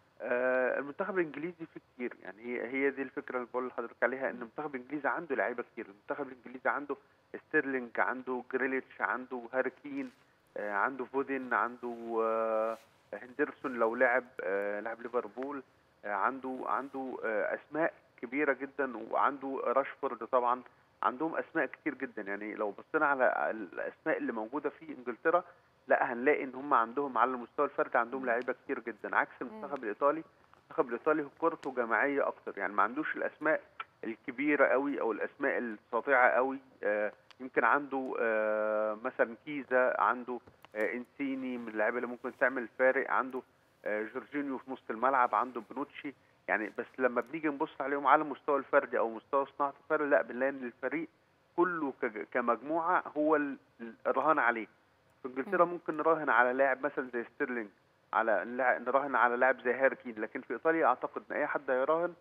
Speaker 18: آه، المنتخب الانجليزي فيه كتير يعني هي هي دي الفكره اللي بقول لحضرتك عليها ان المنتخب الانجليزي عنده لعيبه كتير المنتخب الانجليزي عنده ستيرلينج عنده جريليتش عنده هاري كين آه، عنده فودين عنده آه، هندرسون لو لعب آه، لعب ليفربول آه، عنده عنده آه، اسماء كبيره جدا وعنده راشفورد طبعا عندهم اسماء كتير جدا يعني لو بصينا على الاسماء اللي موجوده في انجلترا لا هنلاقي ان هم عندهم على المستوى الفردي عندهم لعيبه كتير جدا عكس المنتخب الايطالي المنتخب الايطالي كورته جماعيه اكتر يعني ما عندوش الاسماء الكبيره قوي او الاسماء الساطعه قوي آه، يمكن عنده آه، مثلا كيزا عنده آه، انسيني من اللعيبه اللي ممكن تعمل فارق عنده آه، جورجينيو في نص الملعب عنده بنوتشي يعني بس لما بنيجي نبص عليهم على المستوى الفردي او مستوى صناعه الفرق لا بنلاقي ان الفريق كله كج- كمجموعه هو ال- الرهان عليه في انجلترا ممكن نراهن على لاعب مثلا زي ستيرلينج على نلع- نراهن على لاعب زي هاري كين لكن في ايطاليا اعتقد ان اي حد هيراهن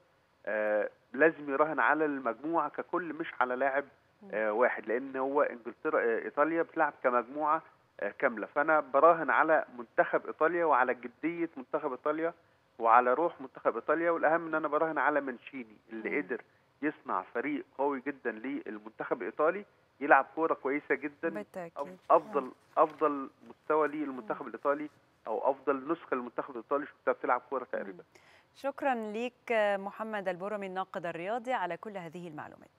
Speaker 18: آه لازم يراهن على المجموعه ككل مش على لاعب آه واحد لان هو انجلترا آه ايطاليا بتلعب كمجموعه آه كامله فانا براهن على منتخب ايطاليا وعلى جديه منتخب ايطاليا وعلى روح منتخب ايطاليا والاهم ان انا براهن على منشيني اللي
Speaker 3: مم.
Speaker 18: قدر يصنع فريق قوي جدا للمنتخب الايطالي يلعب كوره كويسه جدا
Speaker 3: بالتاكيد
Speaker 18: افضل افضل مستوى للمنتخب الايطالي او افضل نسخه للمنتخب الايطالي شفتها بتلعب كوره تقريبا
Speaker 3: شكرا ليك محمد البرمي الناقد الرياضي على كل هذه المعلومات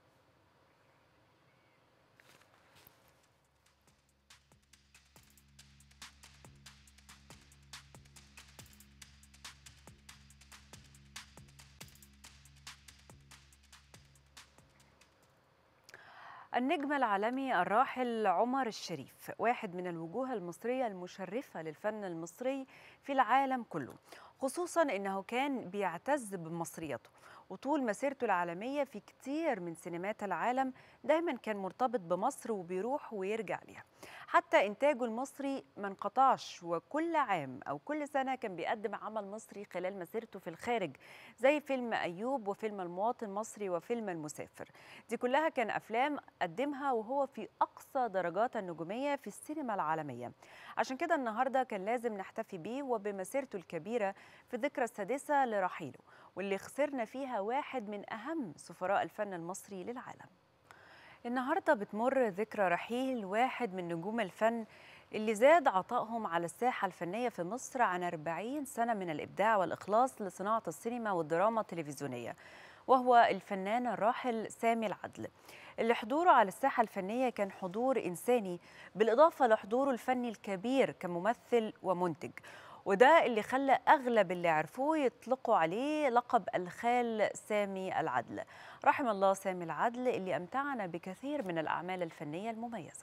Speaker 3: النجم العالمي الراحل عمر الشريف واحد من الوجوه المصرية المشرفة للفن المصري في العالم كله خصوصا انه كان بيعتز بمصريته وطول مسيرته العالمية في كتير من سينمات العالم دايما كان مرتبط بمصر وبيروح ويرجع ليها حتى إنتاجه المصري ما انقطعش وكل عام أو كل سنة كان بيقدم عمل مصري خلال مسيرته في الخارج زي فيلم أيوب وفيلم المواطن المصري وفيلم المسافر دي كلها كان أفلام قدمها وهو في أقصى درجات النجومية في السينما العالمية عشان كده النهاردة كان لازم نحتفي بيه وبمسيرته الكبيرة في الذكرى السادسة لرحيله واللي خسرنا فيها واحد من أهم سفراء الفن المصري للعالم النهارده بتمر ذكرى رحيل واحد من نجوم الفن اللي زاد عطائهم على الساحة الفنية في مصر عن 40 سنة من الإبداع والإخلاص لصناعة السينما والدراما التلفزيونية وهو الفنان الراحل سامي العدل اللي حضوره على الساحة الفنية كان حضور إنساني بالإضافة لحضوره الفني الكبير كممثل ومنتج وده اللي خلى أغلب اللي عرفوه يطلقوا عليه لقب الخال سامي العدل رحم الله سامي العدل اللي أمتعنا بكثير من الأعمال الفنية المميزة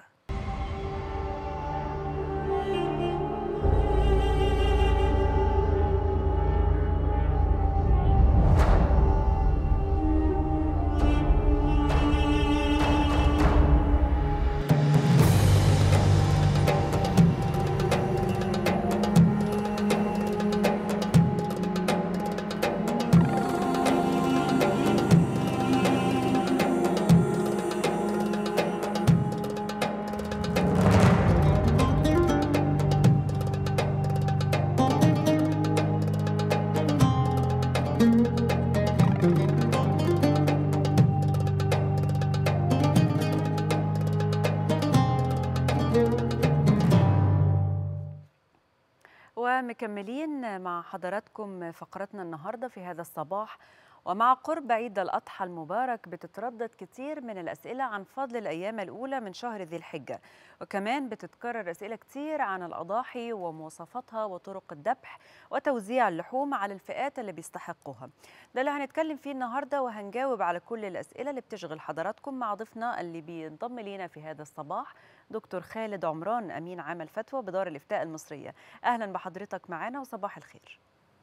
Speaker 3: مكملين مع حضراتكم فقرتنا النهارده في هذا الصباح ومع قرب عيد الأضحى المبارك بتتردد كتير من الأسئلة عن فضل الأيام الأولى من شهر ذي الحجة وكمان بتتكرر أسئلة كتير عن الأضاحي ومواصفاتها وطرق الذبح وتوزيع اللحوم على الفئات اللي بيستحقوها ده اللي هنتكلم فيه النهاردة وهنجاوب على كل الأسئلة اللي بتشغل حضراتكم مع ضيفنا اللي بينضم لينا في هذا الصباح دكتور خالد عمران أمين عام الفتوى بدار الإفتاء المصرية أهلا بحضرتك معنا وصباح الخير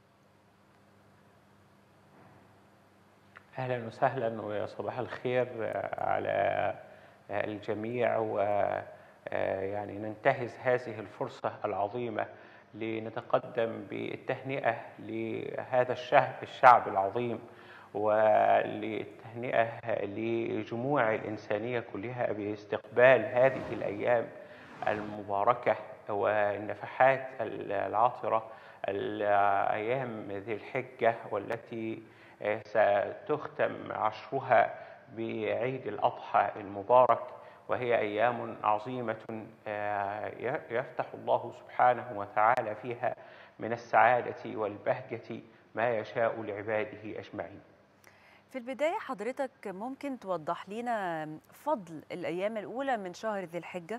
Speaker 19: اهلا وسهلا وصباح الخير على الجميع و يعني ننتهز هذه الفرصه العظيمه لنتقدم بالتهنئه لهذا الشهر الشعب العظيم وللتهنئه لجموع الانسانيه كلها باستقبال هذه الايام المباركه والنفحات العاطره الايام ذي الحجه والتي ستختم عشرها بعيد الأضحى المبارك وهي أيام عظيمة يفتح الله سبحانه وتعالى فيها من السعادة والبهجة ما يشاء لعباده أجمعين
Speaker 3: في البداية حضرتك ممكن توضح لنا فضل الأيام الأولى من شهر ذي الحجة؟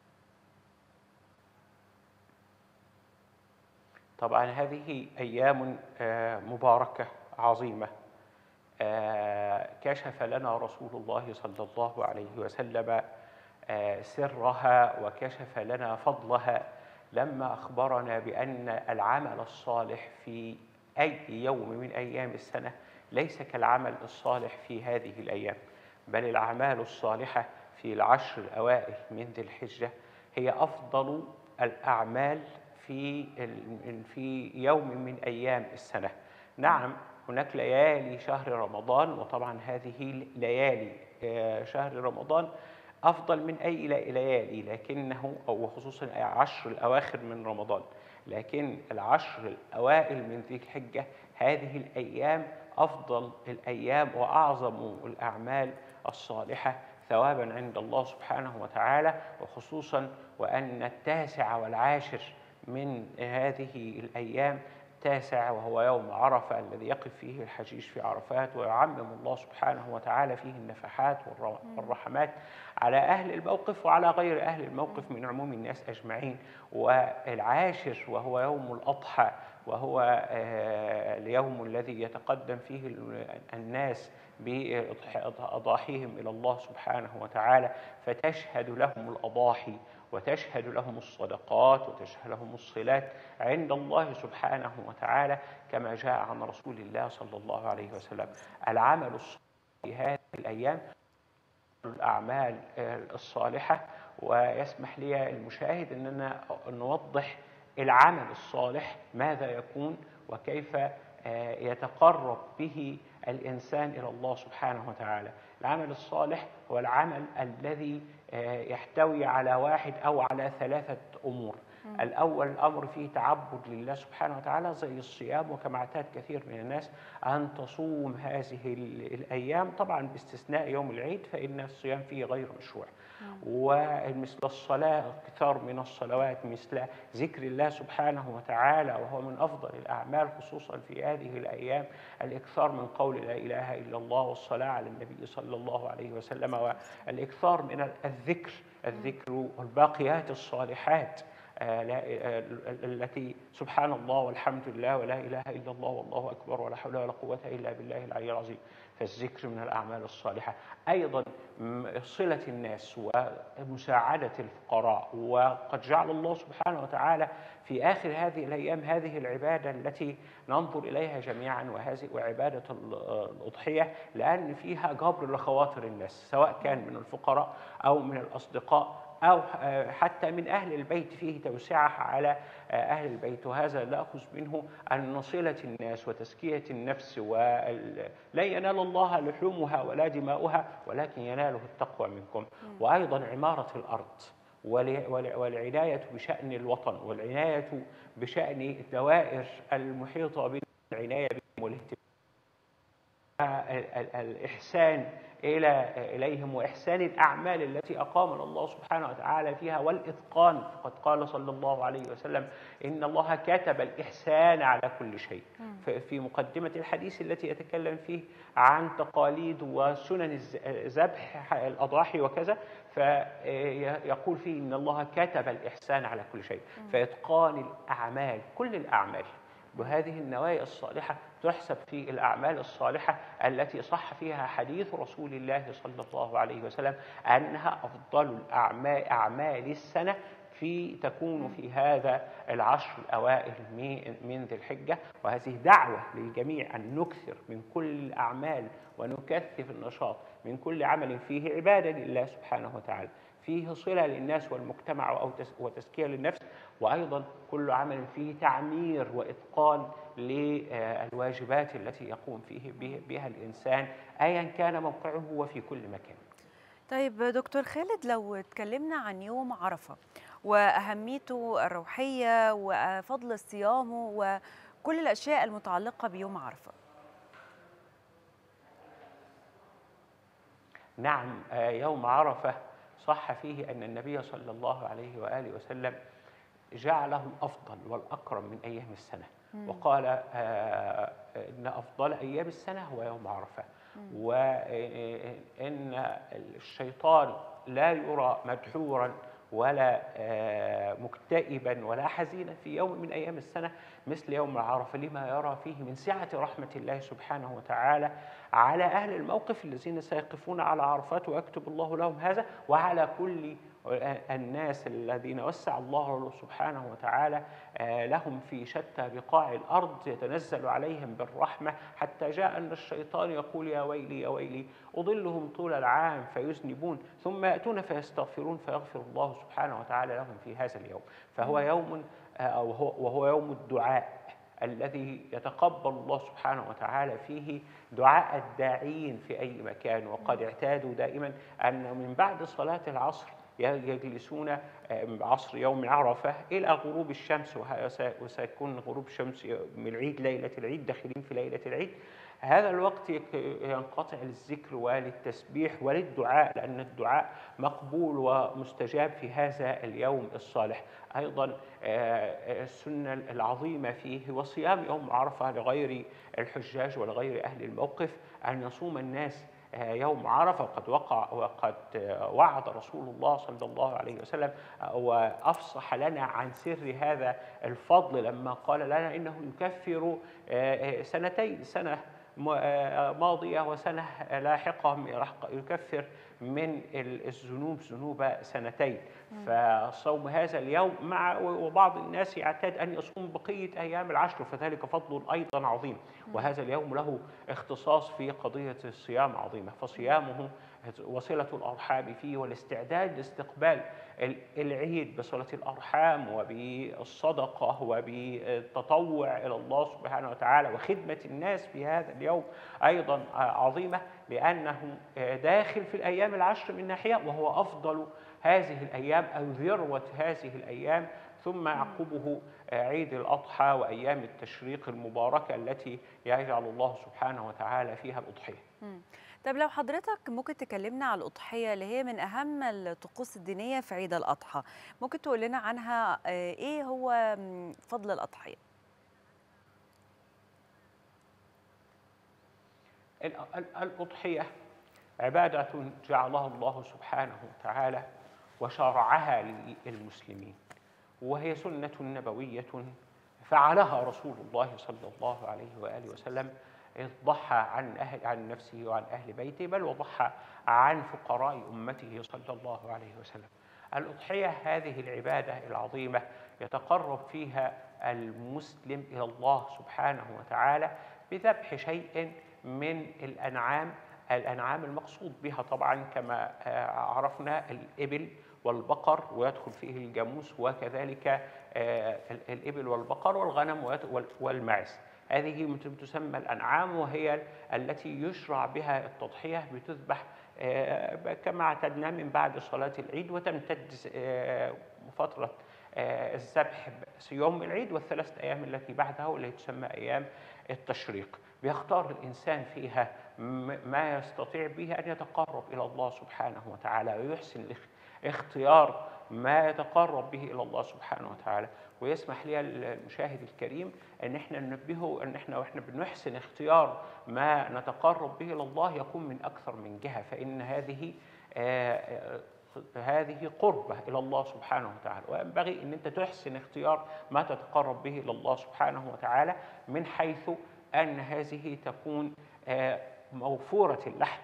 Speaker 19: طبعا هذه أيام مباركة عظيمة كشف لنا رسول الله صلى الله عليه وسلم سرها وكشف لنا فضلها لما أخبرنا بأن العمل الصالح في أي يوم من أيام السنة ليس كالعمل الصالح في هذه الأيام بل الأعمال الصالحة في العشر الأوائل من ذي الحجة هي أفضل الأعمال في في يوم من أيام السنة نعم هناك ليالي شهر رمضان وطبعا هذه ليالي شهر رمضان أفضل من أي ليالي لكنه أو خصوصا عشر الأواخر من رمضان لكن العشر الأوائل من ذي الحجة هذه الأيام أفضل الأيام وأعظم الأعمال الصالحة ثوابا عند الله سبحانه وتعالى وخصوصا وأن التاسع والعاشر من هذه الأيام التاسع وهو يوم عرفة الذي يقف فيه الحجيج في عرفات ويعمم الله سبحانه وتعالى فيه النفحات والرحمات على أهل الموقف وعلى غير أهل الموقف من عموم الناس أجمعين والعاشر وهو يوم الأضحى وهو اليوم الذي يتقدم فيه الناس بأضاحيهم إلى الله سبحانه وتعالى فتشهد لهم الأضاحي وتشهد لهم الصدقات وتشهد لهم الصلات عند الله سبحانه وتعالى كما جاء عن رسول الله صلى الله عليه وسلم العمل الصالح في هذه الأيام الأعمال الصالحة ويسمح لي المشاهد أننا نوضح العمل الصالح ماذا يكون وكيف يتقرب به الإنسان إلى الله سبحانه وتعالى العمل الصالح هو العمل الذي يحتوي على واحد أو على ثلاثة أمور الأول الأمر فيه تعبد لله سبحانه وتعالى زي الصيام وكما اعتاد كثير من الناس أن تصوم هذه الأيام طبعا باستثناء يوم العيد فإن الصيام فيه غير مشروع ومثل الصلاة كثار من الصلوات مثل ذكر الله سبحانه وتعالى وهو من أفضل الأعمال خصوصا في هذه الأيام الإكثار من قول لا إله إلا الله والصلاة على النبي صلى الله عليه وسلم والإكثار من الذكر الذكر والباقيات الصالحات التي سبحان الله والحمد لله ولا إله إلا الله والله أكبر ولا حول ولا قوة إلا بالله العلي العظيم فالذكر من الأعمال الصالحة أيضا صلة الناس ومساعدة الفقراء وقد جعل الله سبحانه وتعالى في آخر هذه الأيام هذه العبادة التي ننظر إليها جميعا وهذه وعبادة الأضحية لأن فيها جبر لخواطر الناس سواء كان من الفقراء أو من الأصدقاء أو حتى من أهل البيت فيه توسعة على أهل البيت وهذا نأخذ منه أن صلة الناس وتزكية النفس لا ينال الله لحومها ولا دماؤها ولكن يناله التقوى منكم وأيضا عمارة الأرض والعناية بشأن الوطن والعناية بشأن الدوائر المحيطة بالعناية بهم والاهتمام الإحسان إلى إليهم وإحسان الأعمال التي أقامنا الله سبحانه وتعالى فيها والإتقان فقد قال صلى الله عليه وسلم إن الله كتب الإحسان على كل شيء ف- في مقدمة الحديث التي يتكلم فيه عن تقاليد وسنن الز- ذبح الأضاحي وكذا فيقول فيه إن الله كتب الإحسان على كل شيء فإتقان الأعمال كل الأعمال بهذه النوايا الصالحة تحسب في الأعمال الصالحة التي صح فيها حديث رسول الله صلى الله عليه وسلم أنها أفضل الأعمال أعمال السنة في تكون في هذا العشر الأوائل من من ذي الحجة وهذه دعوة للجميع أن نكثر من كل الأعمال ونكثف النشاط من كل عمل فيه عبادة لله سبحانه وتعالى فيه صلة للناس والمجتمع أو تس- وتزكية للنفس وأيضا كل عمل فيه تعمير وإتقان للواجبات التي يقوم فيه به- بها الإنسان أيا كان موقعه وفي كل مكان
Speaker 3: طيب دكتور خالد لو اتكلمنا عن يوم عرفة وأهميته الروحية وفضل صيامه وكل الأشياء المتعلقة بيوم عرفة
Speaker 19: نعم آه، يوم عرفة صح فيه أن النبي صلى الله عليه وآله وسلم جعله الأفضل والأكرم من أيام السنة
Speaker 20: مم.
Speaker 19: وقال آه، إن أفضل أيام السنة هو يوم عرفة وإن الشيطان لا يرى مدحورا ولا آه، مكتئبا ولا حزينا في يوم من أيام السنة مثل يوم عرفة لما يرى فيه من سعة رحمة الله سبحانه وتعالى على أهل الموقف الذين سيقفون على عرفات ويكتب الله لهم هذا وعلى كل الناس الذين وسع الله سبحانه وتعالى آه، لهم في شتى بقاع الأرض يتنزل عليهم بالرحمة حتى جاء أن الشيطان يقول يا ويلي يا ويلي أضلهم طول العام فيذنبون ثم يأتون فيستغفرون فيغفر الله سبحانه وتعالى لهم في هذا اليوم فهو
Speaker 20: مم.
Speaker 19: يوم آه، أو هو وهو يوم الدعاء الذي يتقبل الله سبحانه وتعالى فيه دعاء الداعين في أي مكان وقد اعتادوا دائما أن من بعد صلاة العصر يجلسون عصر يوم عرفة إلى غروب الشمس وه- وس- وسيكون غروب الشمس من العيد ليلة العيد داخلين في ليلة العيد هذا الوقت يك- ينقطع للذكر وللتسبيح وللدعاء لأن الدعاء مقبول ومستجاب في هذا اليوم الصالح أيضا آه، السنة العظيمة فيه وصيام يوم عرفة لغير الحجاج ولغير أهل الموقف أن يصوم الناس آه، يوم عرفة وقد وقع وقد آه، وعد رسول الله صلى الله عليه وسلم آه، وأفصح لنا عن سر هذا الفضل لما قال لنا إنه يكفر آه، آه، سنتين سنة م- آه، ماضية وسنة لاحقة راح يكفر من ال- الذنوب ذنوب سنتين فصوم هذا اليوم مع وبعض الناس يعتاد أن يصوم بقية أيام العشر فذلك فضل أيضا عظيم وهذا اليوم له اختصاص في قضية الصيام عظيمة فصيامه وصلة الأرحام فيه والاستعداد لاستقبال ال- العيد بصلة الأرحام وبالصدقة وبالتطوع إلى الله سبحانه وتعالى وخدمة الناس في هذا اليوم أيضا عظيمة لأنه داخل في الأيام العشر من ناحية وهو أفضل هذه الأيام أو ذروة هذه الأيام ثم يعقبه عيد الأضحى وأيام التشريق المباركة التي يجعل الله سبحانه وتعالى فيها الأضحية
Speaker 3: مم. طب لو حضرتك ممكن تكلمنا على الأضحية اللي هي من أهم الطقوس الدينية في عيد الأضحى ممكن تقول لنا عنها آه، إيه هو مم، فضل الأضحية
Speaker 19: ال- ال- الأضحية عبادة جعلها الله سبحانه وتعالى وشرعها للمسلمين وهي سنة نبوية فعلها رسول الله صلى الله عليه وآله وسلم إذ ضحى عن أهل عن نفسه وعن أهل بيته بل وضحى عن فقراء أمته صلى الله عليه وسلم الأضحية هذه العبادة العظيمة يتقرب فيها المسلم إلى الله سبحانه وتعالى بذبح شيء من الأنعام الأنعام المقصود بها طبعا كما آه، عرفنا الإبل والبقر ويدخل فيه الجاموس وكذلك آه، ال- الإبل والبقر والغنم ويت- وال- والمعز هذه مت- تسمى الأنعام وهي التي يشرع بها التضحية بتذبح آه، كما اعتدنا من بعد صلاة العيد وتمتد آه، فترة آه، الذبح في يوم العيد والثلاث أيام التي بعدها والتي تسمى أيام التشريق بيختار الإنسان فيها م- ما يستطيع به أن يتقرب إلى الله سبحانه وتعالى ويحسن الاخ- اختيار ما يتقرب به إلى الله سبحانه وتعالى ويسمح لي المشاهد الكريم ان احنا ننبهه ان احنا واحنا بنحسن اختيار ما نتقرب به الى الله يكون من اكثر من جهه فان هذه آه، آه، هذه قربة إلى الله سبحانه وتعالى وينبغي أن أنت تحسن اختيار ما تتقرب به إلى الله سبحانه وتعالى من حيث أن هذه تكون آه، موفورة اللحم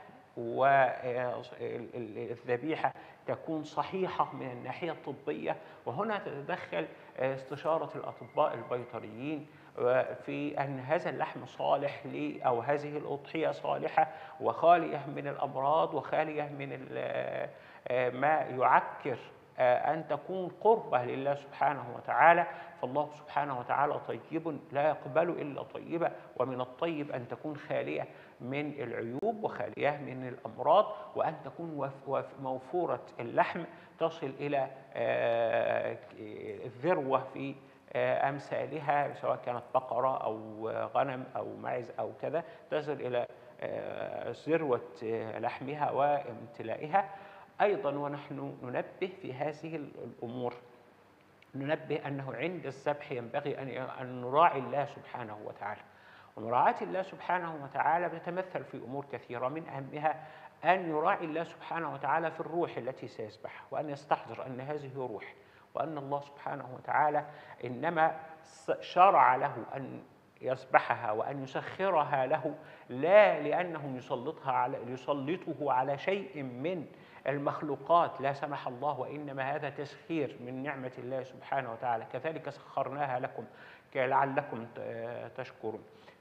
Speaker 19: والذبيحة تكون صحيحة من الناحية الطبية وهنا تتدخل آه، استشارة الأطباء البيطريين آه، في أن هذا اللحم صالح لي أو هذه الأضحية صالحة وخالية من الأمراض وخالية من ال- آه، ما يعكر آه، أن تكون قربة لله سبحانه وتعالى فالله سبحانه وتعالى طيب لا يقبل إلا طيبة ومن الطيب أن تكون خالية من العيوب وخالية من الأمراض وأن تكون وف- وف- موفورة اللحم تصل إلى آه، الذروة في آه، أمثالها سواء كانت بقرة أو غنم أو معز أو كذا تصل إلى آه، ذروة آه، لحمها وامتلائها أيضا ونحن ننبه في هذه الأمور ننبه أنه عند الذبح ينبغي أن أن نراعي الله سبحانه وتعالى ومراعاة الله سبحانه وتعالى بتتمثل في أمور كثيرة من أهمها أن يراعي الله سبحانه وتعالى في الروح التي سيذبحها وأن يستحضر أن هذه روح وأن الله سبحانه وتعالى إنما س- شرع له أن يذبحها وأن يسخرها له لا لأنه يسلطها على يسلطه على شيء من المخلوقات لا سمح الله وإنما هذا تسخير من نعمة الله سبحانه وتعالى كذلك سخرناها لكم لعلكم ت- تشكرون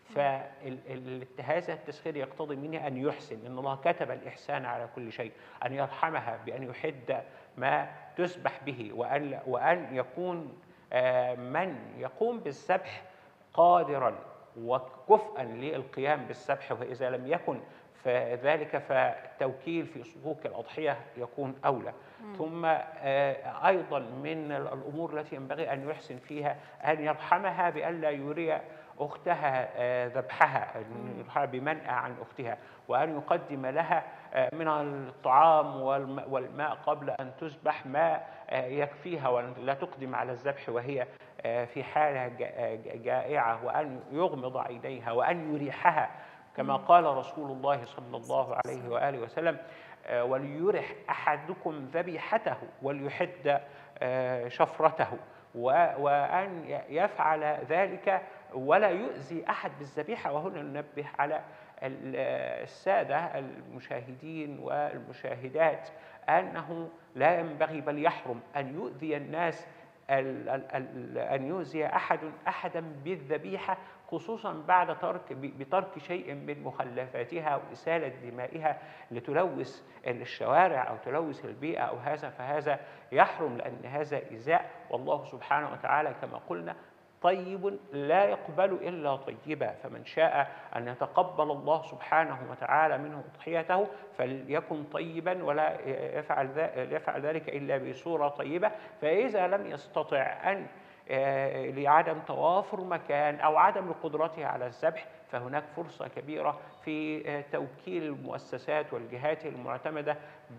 Speaker 19: فهذا التسخير يقتضي منه أن يحسن إن الله كتب الإحسان على كل شيء أن يرحمها بأن يحد ما تسبح به وأن, وأن يكون آه، من يقوم بالذبح قادرا وكفءا للقيام بالذبح وإذا لم يكن فذلك فالتوكيل في صكوك الأضحية يكون أولى
Speaker 20: مم.
Speaker 19: ثم آه، أيضا من الأمور التي ينبغي أن يحسن فيها أن يرحمها بألا يري أختها آه، ذبحها أن يرحمها بمنأى عن أختها وأن يقدم لها آه، من الطعام والم- والماء قبل أن تذبح ما آه، يكفيها ولا تقدم على الذبح وهي آه، في حالة جا- آه، جائعة وأن يغمض عينيها وأن يريحها كما قال رسول الله صلى الله عليه وآله وسلم آه، وليرح أحدكم ذبيحته وليحد آه، شفرته و- وأن ي- يفعل ذلك ولا يؤذي أحد بالذبيحة وهنا ننبه على ال- السادة المشاهدين والمشاهدات أنه لا ينبغي بل يحرم أن يؤذي الناس ال- ال- ال- أن يؤذي أحد أحدا بالذبيحة خصوصا بعد ترك ب- بترك شيء من مخلفاتها وإسالة دمائها لتلوث الشوارع أو تلوث البيئة أو هذا فهذا يحرم لأن هذا إيذاء والله سبحانه وتعالى كما قلنا طيب لا يقبل إلا طيبا فمن شاء أن يتقبل الله سبحانه وتعالى منه أضحيته فليكن طيبا ولا يفعل ذا- يفعل ذلك إلا بصورة طيبة فإذا لم يستطع أن آه، لعدم توافر مكان أو عدم قدرته على الذبح فهناك فرصة كبيرة في آه، توكيل المؤسسات والجهات المعتمدة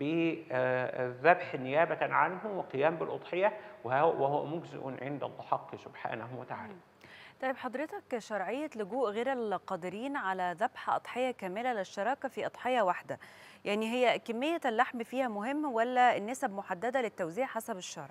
Speaker 19: بالذبح نيابة عنه وقيام بالأضحية وهو وهو مجزئ عند الحق سبحانه وتعالى
Speaker 3: طيب حضرتك شرعية لجوء غير القادرين على ذبح أضحية كاملة للشراكة في أضحية واحدة يعني هي كمية اللحم فيها مهم ولا النسب محددة للتوزيع حسب الشرع؟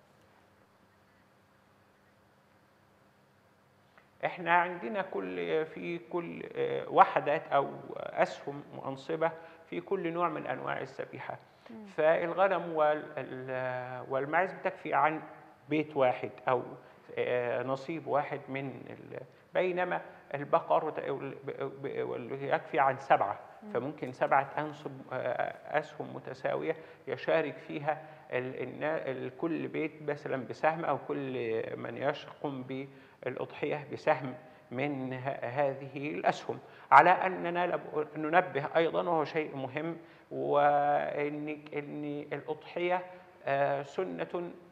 Speaker 19: احنا عندنا كل في كل آه، وحدات او اسهم وانصبه في كل نوع من انواع الذبيحه
Speaker 20: مم.
Speaker 19: فالغنم وال- ال- والماعز بتكفي عن بيت واحد او آه، نصيب واحد من ال- بينما البقر وت- وال- ب- وال- يكفي عن سبعه
Speaker 20: مم.
Speaker 19: فممكن سبعه انصب آه، اسهم متساويه يشارك فيها ال- النا- ال- كل بيت مثلا بسهم او كل من يقوم بالاضحيه بسهم من ه- هذه الاسهم على اننا لب- ننبه ايضا وهو شيء مهم وان ان الاضحيه آه، سنه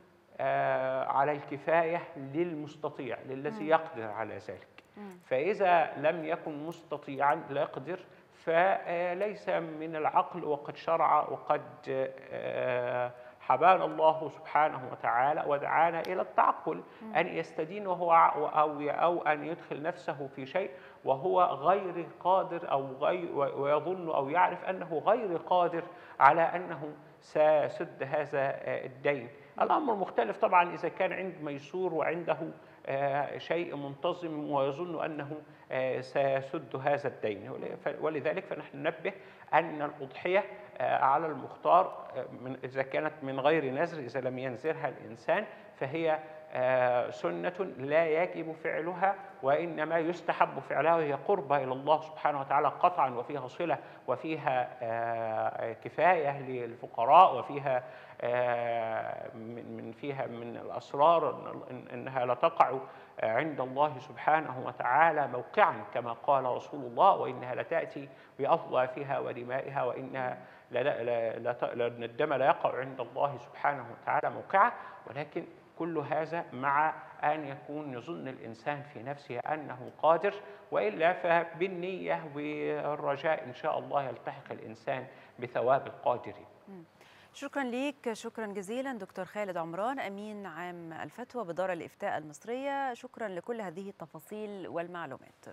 Speaker 19: آه، على الكفاية للمستطيع للذي
Speaker 20: مم.
Speaker 19: يقدر على ذلك فإذا لم يكن مستطيعا لا يقدر فليس من العقل وقد شرع وقد آه، حبانا الله سبحانه وتعالى ودعانا إلى التعقل
Speaker 20: مم.
Speaker 19: أن يستدين وهو ع- أو أو أن يدخل نفسه في شيء وهو غير قادر أو غير ويظن أو يعرف أنه غير قادر على أنه سيسد هذا آه، الدين الأمر مختلف طبعا إذا كان عند ميسور وعنده آه، شيء منتظم ويظن أنه آه، سيسد هذا الدين ول- ف- ولذلك فنحن ننبه أن الأضحية آه، على المختار آه، من إذا كانت من غير نذر إذا لم ينذرها الإنسان فهي آه، سنة لا يجب فعلها وإنما يستحب فعلها وهي قربة إلى الله سبحانه وتعالى قطعا وفيها صلة وفيها آه، كفاية للفقراء وفيها آه، من من فيها من الأسرار إن- إنها لا تقع عند الله سبحانه وتعالى موقعا كما قال رسول الله وإنها لتأتي بأضلافها ودمائها وإنها لا لا لا لا ت- لأن الدم لا يقع عند الله سبحانه وتعالى موقعا ولكن كل هذا مع أن يكون يظن الإنسان في نفسه أنه قادر وإلا فبالنية والرجاء إن شاء الله يلتحق الإنسان بثواب القادرين
Speaker 3: شكرا ليك شكرا جزيلا دكتور خالد عمران امين عام الفتوى بدار الافتاء المصريه شكرا لكل هذه التفاصيل والمعلومات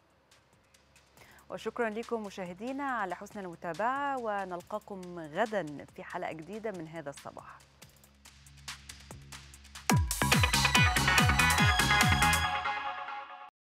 Speaker 3: وشكرا لكم مشاهدينا على حسن المتابعه ونلقاكم غدا في حلقه جديده من هذا الصباح